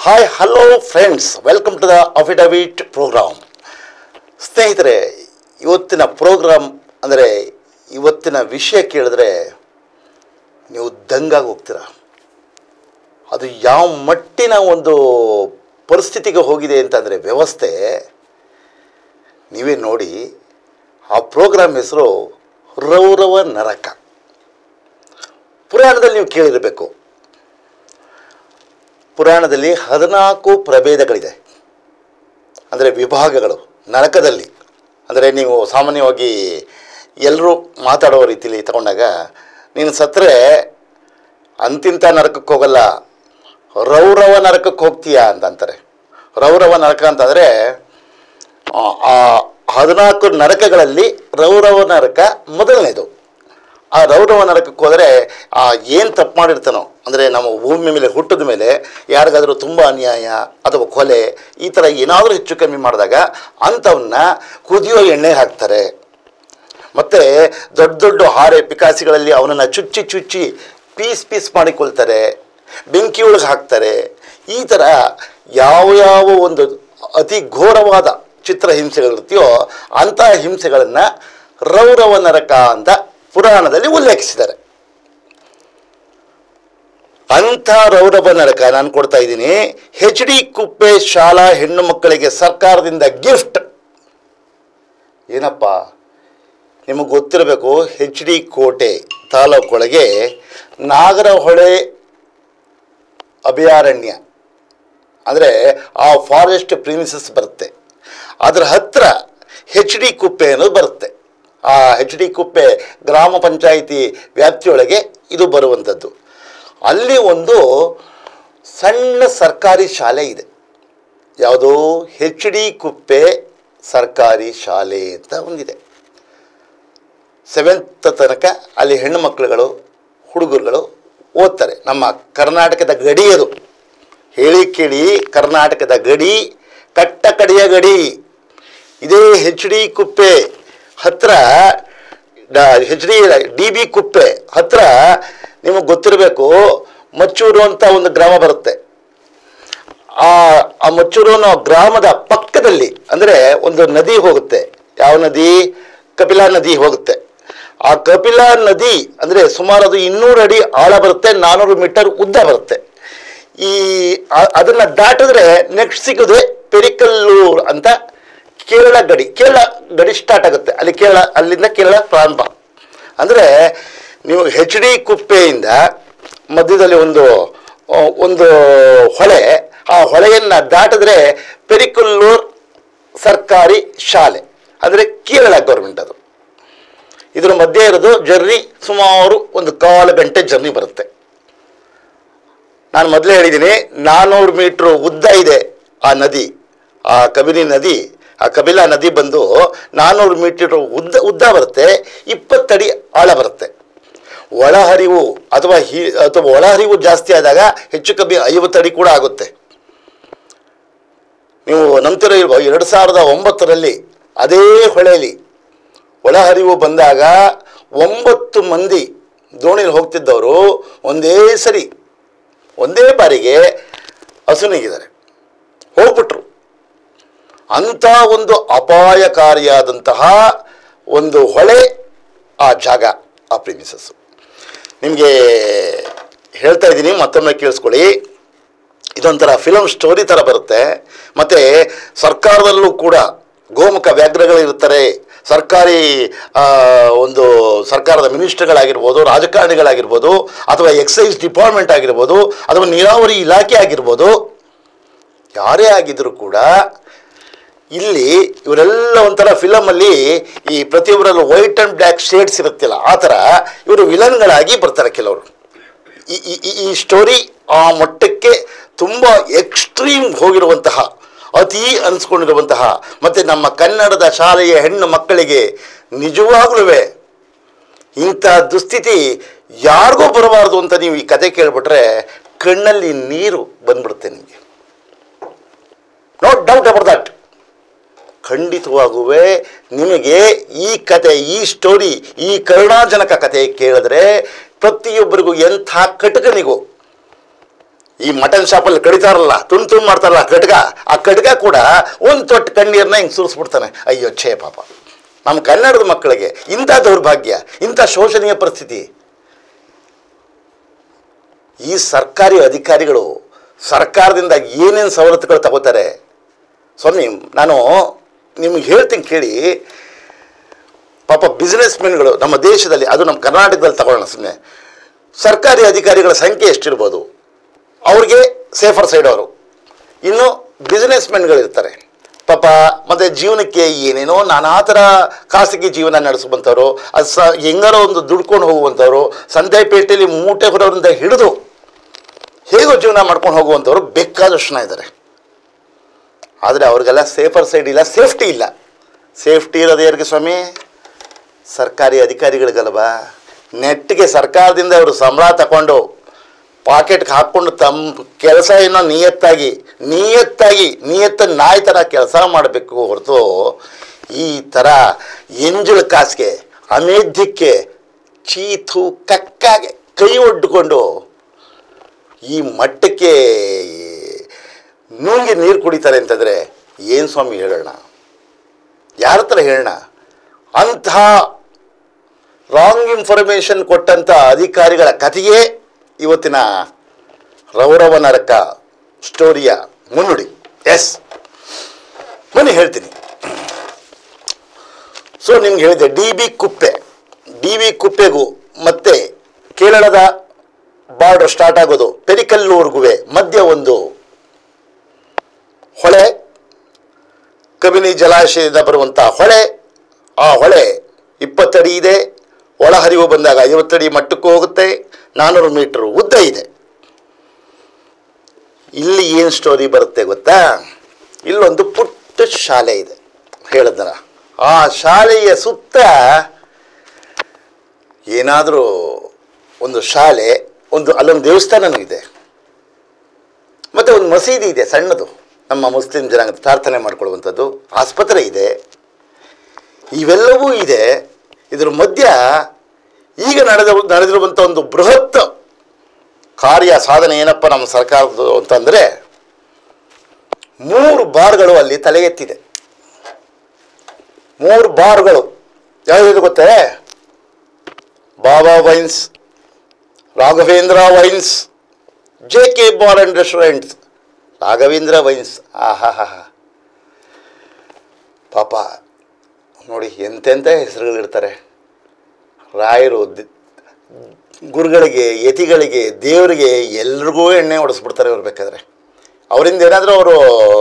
Hi hello friends welcome to the affidavit program ಸ್ನೇಹಿತರೆ ಇವತ್ತಿನ program ಅಂದರೆ ಇವತ್ತಿನ ವಿಷಯ ಕೇಳಿದ್ರೆ ನೀವು ದಂಗಾಗಿ ಹೋಗ್ತೀರ ಅದು ಯಾವ ಮಟ್ಟಿನ ಒಂದು ಪರಿಸ್ಥಿತಿಗೆ ಹೋಗಿದೆ ಅಂತಂದರೆ ವ್ಯವಸ್ಥೆ ನೀವೇ ನೋಡಿ ಆ ಪ್ರೋಗ್ರಾಮ್ ಹೆಸರು ರೌರವ ನರಕ ಪುರಾಣದಲ್ಲಿ ನೀವು ಕೇಳಿರಬೇಕು ಪುರಾಣದಲ್ಲಿ ಹದಿನಾಲ್ಕು ಪ್ರಭೇದಗಳಿದೆ ಅಂದರೆ ವಿಭಾಗಗಳು ನರಕದಲ್ಲಿ ಅಂದರೆ ನೀವು ಸಾಮಾನ್ಯವಾಗಿ ಎಲ್ಲರೂ ಮಾತಾಡೋ ರೀತಿಯಲ್ಲಿ ತಗೊಂಡಾಗ ನೀನು ಸತ್ತರೆ ಅಂತಿಂತ ನರಕಕ್ಕೆ ಹೋಗಲ್ಲ ರೌರವ ನರಕಕ್ಕೆ ಹೋಗ್ತೀಯಾ ಅಂತ ಅಂತಾರೆ ರೌರವ ನರಕ ಅಂತಂದರೆ ಆ ಹದಿನಾಲ್ಕು ನರಕಗಳಲ್ಲಿ ರೌರವ ನರಕ ಮೊದಲನೇದು ಆ ರೌರವ ನರಕಕ್ಕೆ ಹೋದರೆ ಆ ಏನು ತಪ್ಪು ಮಾಡಿರ್ತಾನೋ ಅಂದರೆ ನಮ್ಮ ಭೂಮಿ ಮೇಲೆ ಹುಟ್ಟಿದ ಮೇಲೆ ಯಾರಿಗಾದರೂ ತುಂಬ ಅನ್ಯಾಯ ಅಥವಾ ಕೊಲೆ ಈ ಥರ ಏನಾದರೂ ಹೆಚ್ಚು ಕಮ್ಮಿ ಮಾಡಿದಾಗ ಅಂಥವನ್ನ ಕುದಿಯೋ ಎಣ್ಣೆ ಹಾಕ್ತಾರೆ ಮತ್ತು ದೊಡ್ಡ ದೊಡ್ಡ ಹಾರೆ ಪಿಕಾಸಿಗಳಲ್ಲಿ ಅವನನ್ನು ಚುಚ್ಚಿ ಚುಚ್ಚಿ ಪೀಸ್ ಪೀಸ್ ಮಾಡಿಕೊಳ್ತಾರೆ ಬೆಂಕಿ ಒಳಗೆ ಹಾಕ್ತಾರೆ ಈ ಥರ ಯಾವ ಯಾವ ಒಂದು ಅತಿ ಘೋರವಾದ ಚಿತ್ರಹಿಂಸೆಗಳಿರ್ತೀಯೋ ಅಂಥ ಹಿಂಸೆಗಳನ್ನು ರೌರವ ನರಕ ಅಂತ ಪುರಾಣದಲ್ಲಿ ಉಲ್ಲೇಖಿಸಿದ್ದಾರೆ ಅಂಥ ರೌರವ ನರಕ ನಾನು ಕೊಡ್ತಾ ಇದ್ದೀನಿ ಹೆಚ್ ಡಿ ಕುಪ್ಪೆ ಶಾಲಾ ಹೆಣ್ಣು ಮಕ್ಕಳಿಗೆ ಸರ್ಕಾರದಿಂದ ಗಿಫ್ಟ್ ಏನಪ್ಪ ನಿಮಗೆ ಗೊತ್ತಿರಬೇಕು ಹೆಚ್ ಡಿ ಕೋಟೆ ತಾಲೂಕೊಳಗೆ ನಾಗರಹೊಳೆ ಅಭಯಾರಣ್ಯ ಅಂದರೆ ಆ ಫಾರೆಸ್ಟ್ ಪ್ರಿಮಿಸಸ್ ಬರುತ್ತೆ ಅದರ ಹತ್ತಿರ ಹೆಚ್ ಡಿ ಕುಪ್ಪೆ ಅನ್ನೋದು ಬರುತ್ತೆ ಆ ಹೆಚ್ ಡಿ ಕುಪ್ಪೆ ಗ್ರಾಮ ಪಂಚಾಯಿತಿ ವ್ಯಾಪ್ತಿಯೊಳಗೆ ಇದು ಬರುವಂಥದ್ದು ಅಲ್ಲಿ ಒಂದು ಸಣ್ಣ ಸರ್ಕಾರಿ ಶಾಲೆ ಇದೆ ಯಾವುದೋ ಹೆಚ್ ಡಿ ಕುಪ್ಪೆ ಸರ್ಕಾರಿ ಶಾಲೆ ಅಂತ ಒಂದಿದೆ ಸೆವೆಂತ್ ತನಕ ಅಲ್ಲಿ ಹೆಣ್ಣು ಮಕ್ಕಳುಗಳು ಹುಡುಗರುಗಳು ಓದ್ತಾರೆ ನಮ್ಮ ಕರ್ನಾಟಕದ ಗಡಿ ಅದು ಹೇಳಿ ಕೇಳಿ ಕರ್ನಾಟಕದ ಗಡಿ ಕಟ್ಟ ಕಡೆಯ ಗಡಿ ಇದೇ ಹೆಚ್ ಡಿ ಕುಪ್ಪೆ ಹತ್ರ H D D B Kuppe ಹತ್ರ ನಿಮಗೆ ಗೊತ್ತಿರಬೇಕು ಮಚ್ಚೂರು ಅಂತ ಒಂದು ಗ್ರಾಮ ಬರುತ್ತೆ ಆ ಆ ಮಚ್ಚೂರು ಅನ್ನೋ ಗ್ರಾಮದ ಪಕ್ಕದಲ್ಲಿ ಅಂದರೆ ಒಂದು ನದಿ ಹೋಗುತ್ತೆ ಯಾವ ನದಿ ಕಪಿಲಾ ನದಿ ಹೋಗುತ್ತೆ ಆ ಕಪಿಲಾ ನದಿ ಅಂದರೆ ಸುಮಾರು ಅದು ಇನ್ನೂರು ಅಡಿ ಆಳ ಬರುತ್ತೆ ನಾನ್ನೂರು ಮೀಟರ್ ಉದ್ದ ಬರುತ್ತೆ ಈ ಅದನ್ನು ದಾಟಿದ್ರೆ ನೆಕ್ಸ್ಟ್ ಸಿಗೋದೆ ಪೆರಿಕಲ್ಲೂರ್ ಅಂತ ಕೇರಳ ಗಡಿ ಕೇರಳ ಗಡಿ ಸ್ಟಾರ್ಟ್ ಆಗುತ್ತೆ ಅಲ್ಲಿ ಕೇರಳ ಅಲ್ಲಿಂದ ಕೇರಳ ಪ್ರಾರಂಭ ಅಂದರೆ ನೀವು ಹೆಚ್ ಡಿ ಕುಪ್ಪೆಯಿಂದ ಮಧ್ಯದಲ್ಲಿ ಒಂದು ಒಂದು ಹೊಳೆ ಆ ಹೊಳೆಯನ್ನು ದಾಟಿದ್ರೆ ಪೆರಿಕಲ್ಲೂರ್ ಸರ್ಕಾರಿ ಶಾಲೆ ಅಂದರೆ ಕೇರಳ ಗೌರ್ಮೆಂಟ್ ಅದು ಇದರ ಮಧ್ಯೆ ಇರೋದು ಜರ್ನಿ ಸುಮಾರು ಒಂದು ಕಾಲು ಗಂಟೆ ಜರ್ನಿ ಬರುತ್ತೆ ನಾನು ಮೊದಲೇ ಹೇಳಿದ್ದೀನಿ ನಾನ್ನೂರು ಮೀಟ್ರ್ ಉದ್ದ ಇದೆ ಆ ನದಿ ಆ ಕಬಿನಿ ನದಿ ಆ ಕಬಿಲಾ ನದಿ ಬಂದು ನಾನ್ನೂರು ಮೀಟರ್ ಉದ್ದ ಉದ್ದ ಬರುತ್ತೆ ಇಪ್ಪತ್ತಡಿ ಆಳ ಬರುತ್ತೆ ಒಳಹರಿವು ಅಥವಾ ಹಿ ಅಥವಾ ಒಳಹರಿವು ಜಾಸ್ತಿ ಆದಾಗ ಹೆಚ್ಚು ಕಮ್ಮಿ ಐವತ್ತು ಅಡಿ ಕೂಡ ಆಗುತ್ತೆ ನೀವು ನಂತರ ಇರುವ ಎರಡು ಸಾವಿರದ ಒಂಬತ್ತರಲ್ಲಿ ಅದೇ ಹೊಳೆಯಲ್ಲಿ ಒಳಹರಿವು ಬಂದಾಗ ಒಂಬತ್ತು ಮಂದಿ ದೋಣಿಯಲ್ಲಿ ಹೋಗ್ತಿದ್ದವರು ಒಂದೇ ಸರಿ ಒಂದೇ ಬಾರಿಗೆ ಹಸುನಿಗಿದ್ದಾರೆ ಹೋಗ್ಬಿಟ್ರು ಅಂಥ ಒಂದು ಅಪಾಯಕಾರಿಯಾದಂತಹ ಒಂದು ಹೊಳೆ ಆ ಜಾಗ ಆ ಪ್ರಿಮಿಸಸ್ಸು ನಿಮಗೆ ಹೇಳ್ತಾ ಇದ್ದೀನಿ ಮತ್ತೊಮ್ಮೆ ಕೇಳಿಸ್ಕೊಳ್ಳಿ ಇದೊಂಥರ ಫಿಲಮ್ ಸ್ಟೋರಿ ಥರ ಬರುತ್ತೆ ಮತ್ತು ಸರ್ಕಾರದಲ್ಲೂ ಕೂಡ ಗೋಮುಖ ವ್ಯಾಘ್ರಗಳಿರ್ತಾರೆ ಸರ್ಕಾರಿ ಒಂದು ಸರ್ಕಾರದ ಮಿನಿಸ್ಟರ್ಗಳಾಗಿರ್ಬೋದು ರಾಜಕಾರಣಿಗಳಾಗಿರ್ಬೋದು ಅಥವಾ ಎಕ್ಸೈಸ್ ಡಿಪಾರ್ಟ್ಮೆಂಟ್ ಆಗಿರ್ಬೋದು ಅಥವಾ ನೀರಾವರಿ ಇಲಾಖೆ ಆಗಿರ್ಬೋದು ಯಾರೇ ಆಗಿದ್ದರೂ ಕೂಡ ಇಲ್ಲಿ ಇವರೆಲ್ಲ ಒಂಥರ ಫಿಲಮಲ್ಲಿ ಈ ಪ್ರತಿಯೊಬ್ಬರಲ್ಲೂ ವೈಟ್ ಆ್ಯಂಡ್ ಬ್ಲ್ಯಾಕ್ ಶೇಡ್ಸ್ ಇರುತ್ತಿಲ್ಲ ಆ ಥರ ಇವರು ವಿಲನ್ಗಳಾಗಿ ಬರ್ತಾರೆ ಕೆಲವರು ಈ ಈ ಈ ಸ್ಟೋರಿ ಆ ಮಟ್ಟಕ್ಕೆ ತುಂಬ ಎಕ್ಸ್ಟ್ರೀಮ್ ಹೋಗಿರುವಂತಹ ಅತಿ ಅನಿಸ್ಕೊಂಡಿರುವಂತಹ ಮತ್ತು ನಮ್ಮ ಕನ್ನಡದ ಶಾಲೆಯ ಹೆಣ್ಣು ಮಕ್ಕಳಿಗೆ ನಿಜವಾಗ್ಲೂ ಇಂಥ ದುಸ್ಥಿತಿ ಯಾರಿಗೂ ಬರಬಾರ್ದು ಅಂತ ನೀವು ಈ ಕತೆ ಕೇಳಿಬಿಟ್ರೆ ಕಣ್ಣಲ್ಲಿ ನೀರು ಬಂದ್ಬಿಡುತ್ತೆ ನಿಮಗೆ ನೋ ಡೌಟ್ ಅಬೌಟ್ ದಟ್ ಖಂಡಿತವಾಗುವೆ ನಿಮಗೆ ಈ ಕತೆ ಈ ಸ್ಟೋರಿ ಈ ಕರುಣಾಜನಕ ಕತೆ ಕೇಳಿದ್ರೆ ಪ್ರತಿಯೊಬ್ಬರಿಗೂ ಎಂಥ ಕಟಕನಿಗೂ ಈ ಮಟನ್ ಶಾಪಲ್ಲಿ ಕಡಿತಾರಲ್ಲ ತುಂಡು ತುಂಡು ಮಾಡ್ತಾರಲ್ಲ ಆ ಕಟ್ಗ ಆ ಕಟ್ಗ ಕೂಡ ಒಂದು ತೊಟ್ಟು ಕಣ್ಣೀರನ್ನ ಹಿಂಗೆ ಸುರಿಸ್ಬಿಡ್ತಾನೆ ಅಯ್ಯೋ ಛೇ ಪಾಪ ನಮ್ಮ ಕನ್ನಡದ ಮಕ್ಕಳಿಗೆ ಇಂಥ ದೌರ್ಭಾಗ್ಯ ಇಂಥ ಶೋಷಣೀಯ ಪರಿಸ್ಥಿತಿ ಈ ಸರ್ಕಾರಿ ಅಧಿಕಾರಿಗಳು ಸರ್ಕಾರದಿಂದ ಏನೇನು ಸವಲತ್ತುಗಳು ತಗೋತಾರೆ ಸ್ವಾಮಿ ನಾನು ನಿಮ್ಗೆ ಹೇಳ್ತೀನಿ ಕೇಳಿ ಪಾಪ ಬಿಸ್ನೆಸ್ ಮೆನ್ಗಳು ನಮ್ಮ ದೇಶದಲ್ಲಿ ಅದು ನಮ್ಮ ಕರ್ನಾಟಕದಲ್ಲಿ ತಗೊಳ್ಳೋಣ ಸುಮ್ಮನೆ ಸರ್ಕಾರಿ ಅಧಿಕಾರಿಗಳ ಸಂಖ್ಯೆ ಎಷ್ಟಿರ್ಬೋದು ಅವ್ರಿಗೆ ಸೇಫರ್ ಸೈಡ್ ಅವರು ಇನ್ನು ಬಿಸ್ನೆಸ್ ಮೆನ್ಗಳಿರ್ತಾರೆ ಪಾಪ ಮತ್ತು ಜೀವನಕ್ಕೆ ಏನೇನೋ ನಾನಾ ಥರ ಖಾಸಗಿ ಜೀವನ ನಡೆಸುವಂಥವ್ರು ಅದು ಸ ಹೆಂಗಾರೋ ಒಂದು ದುಡ್ಕೊಂಡು ಹೋಗುವಂಥವ್ರು ಸಂತೆಪೇಟೆಯಲ್ಲಿ ಮೂಟೆ ಹೊರವರಿಂದ ಹಿಡಿದು ಹೇಗೋ ಜೀವನ ಮಾಡ್ಕೊಂಡು ಹೋಗುವಂಥವ್ರು ಬೇಕಾದಷ್ಟು ಜನ ಇದ್ದಾರೆ ಆದರೆ ಅವ್ರಿಗೆಲ್ಲ ಸೇಫರ್ ಸೈಡ್ ಇಲ್ಲ ಸೇಫ್ಟಿ ಇಲ್ಲ ಸೇಫ್ಟಿ ಇರೋದು ಯಾರಿಗೆ ಸ್ವಾಮಿ ಸರ್ಕಾರಿ ಅಧಿಕಾರಿಗಳಿಗಲ್ವಾ ನೆಟ್ಟಿಗೆ ಸರ್ಕಾರದಿಂದ ಅವರು ಸಂಬಳ ತಗೊಂಡು ಪಾಕೆಟ್ಗೆ ಹಾಕ್ಕೊಂಡು ತಮ್ಮ ಕೆಲಸ ಏನೋ ನಿಯತ್ತಾಗಿ ನಿಯತ್ತಾಗಿ ನಿಯತ್ತ ನಾಯಿ ಥರ ಕೆಲಸ ಮಾಡಬೇಕು ಹೊರತು ಈ ಥರ ಎಂಜುಳ ಕಾಸಿಗೆ ಅಮೇಧ್ಯಕ್ಕೆ ಚೀತು ಕಕ್ಕಾಗೆ ಕೈ ಒಡ್ಡುಕೊಂಡು ಈ ಮಟ್ಟಕ್ಕೆ ನುಂಗಿ ನೀರು ಕುಡಿತಾರೆ ಅಂತಂದರೆ ಏನು ಸ್ವಾಮಿ ಹೇಳೋಣ ಯಾರ ಹತ್ರ ಹೇಳೋಣ ಅಂತಹ ರಾಂಗ್ ಇನ್ಫಾರ್ಮೇಷನ್ ಕೊಟ್ಟಂಥ ಅಧಿಕಾರಿಗಳ ಕಥೆಯೇ ಇವತ್ತಿನ ರೌರವ ನರಕ ಸ್ಟೋರಿಯ ಮುನ್ನುಡಿ ಎಸ್ ಬನ್ನಿ ಹೇಳ್ತೀನಿ ಸೊ ನಿಮ್ಗೆ ಹೇಳಿದೆ D B Kuppe D B ಕುಪ್ಪೆಗೂ ಮತ್ತೆ ಕೇರಳದ ಬಾರ್ಡರ್ ಸ್ಟಾರ್ಟ್ ಆಗೋದು ಪೆರಿಕಲ್ಲೂರ್ಗುವೆ ಮಧ್ಯ ಒಂದು ಹೊಳೆ ಕಬಿನಿ ಜಲಾಶಯದಿಂದ ಬರುವಂಥ ಹೊಳೆ ಆ ಹೊಳೆ ಇಪ್ಪತ್ತಡಿ ಇದೆ ಒಳಹರಿವು ಬಂದಾಗ ಐವತ್ತಡಿ ಮಟ್ಟಕ್ಕೂ ಹೋಗುತ್ತೆ ನಾನ್ನೂರು ಮೀಟರ್ ಉದ್ದ ಇದೆ ಇಲ್ಲಿ ಏನು ಸ್ಟೋರಿ ಬರುತ್ತೆ ಗೊತ್ತಾ ಇಲ್ಲೊಂದು ಪುಟ್ಟ ಶಾಲೆ ಇದೆ ಹೇಳಿದ್ನ ಆ ಶಾಲೆಯ ಸುತ್ತ ಏನಾದರೂ ಒಂದು ಶಾಲೆ ಒಂದು ಅಲ್ಲೊಂದು ದೇವಸ್ಥಾನನೂ ಇದೆ ಮತ್ತು ಒಂದು ಮಸೀದಿ ಇದೆ ಸಣ್ಣದು ನಮ್ಮ ಮುಸ್ಲಿಂ ಜನಾಂಗ ಪ್ರಾರ್ಥನೆ ಮಾಡ್ಕೊಳ್ಳುವಂಥದ್ದು ಆಸ್ಪತ್ರೆ ಇದೆ ಇವೆಲ್ಲವೂ ಇದೆ ಇದರ ಮಧ್ಯ ಈಗ ನಡೆದ ನಡೆದಿರುವಂಥ ಒಂದು ಬೃಹತ್ ಕಾರ್ಯ ಸಾಧನೆ ಏನಪ್ಪ ನಮ್ಮ ಸರ್ಕಾರದ್ದು ಅಂತಂದರೆ ಮೂರು ಬಾರ್ಗಳು ಅಲ್ಲಿ ತಲೆ ಎತ್ತಿದೆ ಮೂರು ಬಾರ್ಗಳು ಯಾವ್ದು ಗೊತ್ತೇ Baba wines Raghavendra wines J K bar and restaurants Raghavendra wines ಆಹಾ ಹಾ ಹಾ ಪಾಪ ನೋಡಿ ಎಂತೆಂಥ ಹೆಸರುಗಳಿರ್ತಾರೆ ರಾಯರು ದಿ- ಗುರುಗಳಿಗೆ ಯತಿಗಳಿಗೆ ದೇವರಿಗೆ ಎಲ್ರಿಗೂ ಎಣ್ಣೆ ಹೊಡೆಸ್ಬಿಡ್ತಾರೆ ಇವ್ರು ಬೇಕಾದ್ರೆ ಅವರಿಂದ ಏನಾದರೂ ಅವರು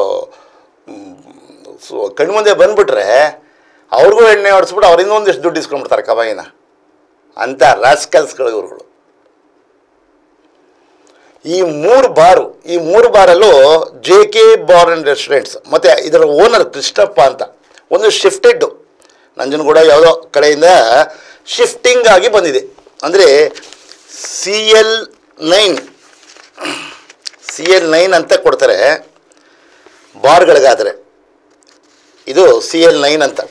ಕಣ್ಮುಂದೆ ಬಂದ್ಬಿಟ್ರೆ ಅವ್ರಿಗೂ ಎಣ್ಣೆ ಹೊಡೆಸ್ಬಿಟ್ಟು ಅವರಿಂದ ಒಂದಿಷ್ಟು ದುಡ್ಡು ಇಸ್ಕೊಂಡ್ಬಿಡ್ತಾರೆ ಕಬಾಯಿನ ಅಂಥ ರಾಸ್ಕಲ್ಸ್ಗಳು ಇವ್ರುಗಳು ಈ ಮೂರು ಬಾರು ಈ ಮೂರು ಬಾರಲ್ಲೂ J K bar and restaurants ಮತ್ತು ಇದರ ಓನರ್ ಕೃಷ್ಣಪ್ಪ ಅಂತ ಒಂದು ಶಿಫ್ಟೆಡ್ ನಂಜನಗೂಡ ಯಾವುದೋ ಕಡೆಯಿಂದ ಶಿಫ್ಟಿಂಗ್ ಆಗಿ ಬಂದಿದೆ ಅಂದರೆ C L nine C L nine ಅಂತ ಕೊಡ್ತಾರೆ ಬಾರ್ಗಳಿಗಾದರೆ ಇದು ಸಿ ಎಲ್ ನೈನ್ ಅಂತ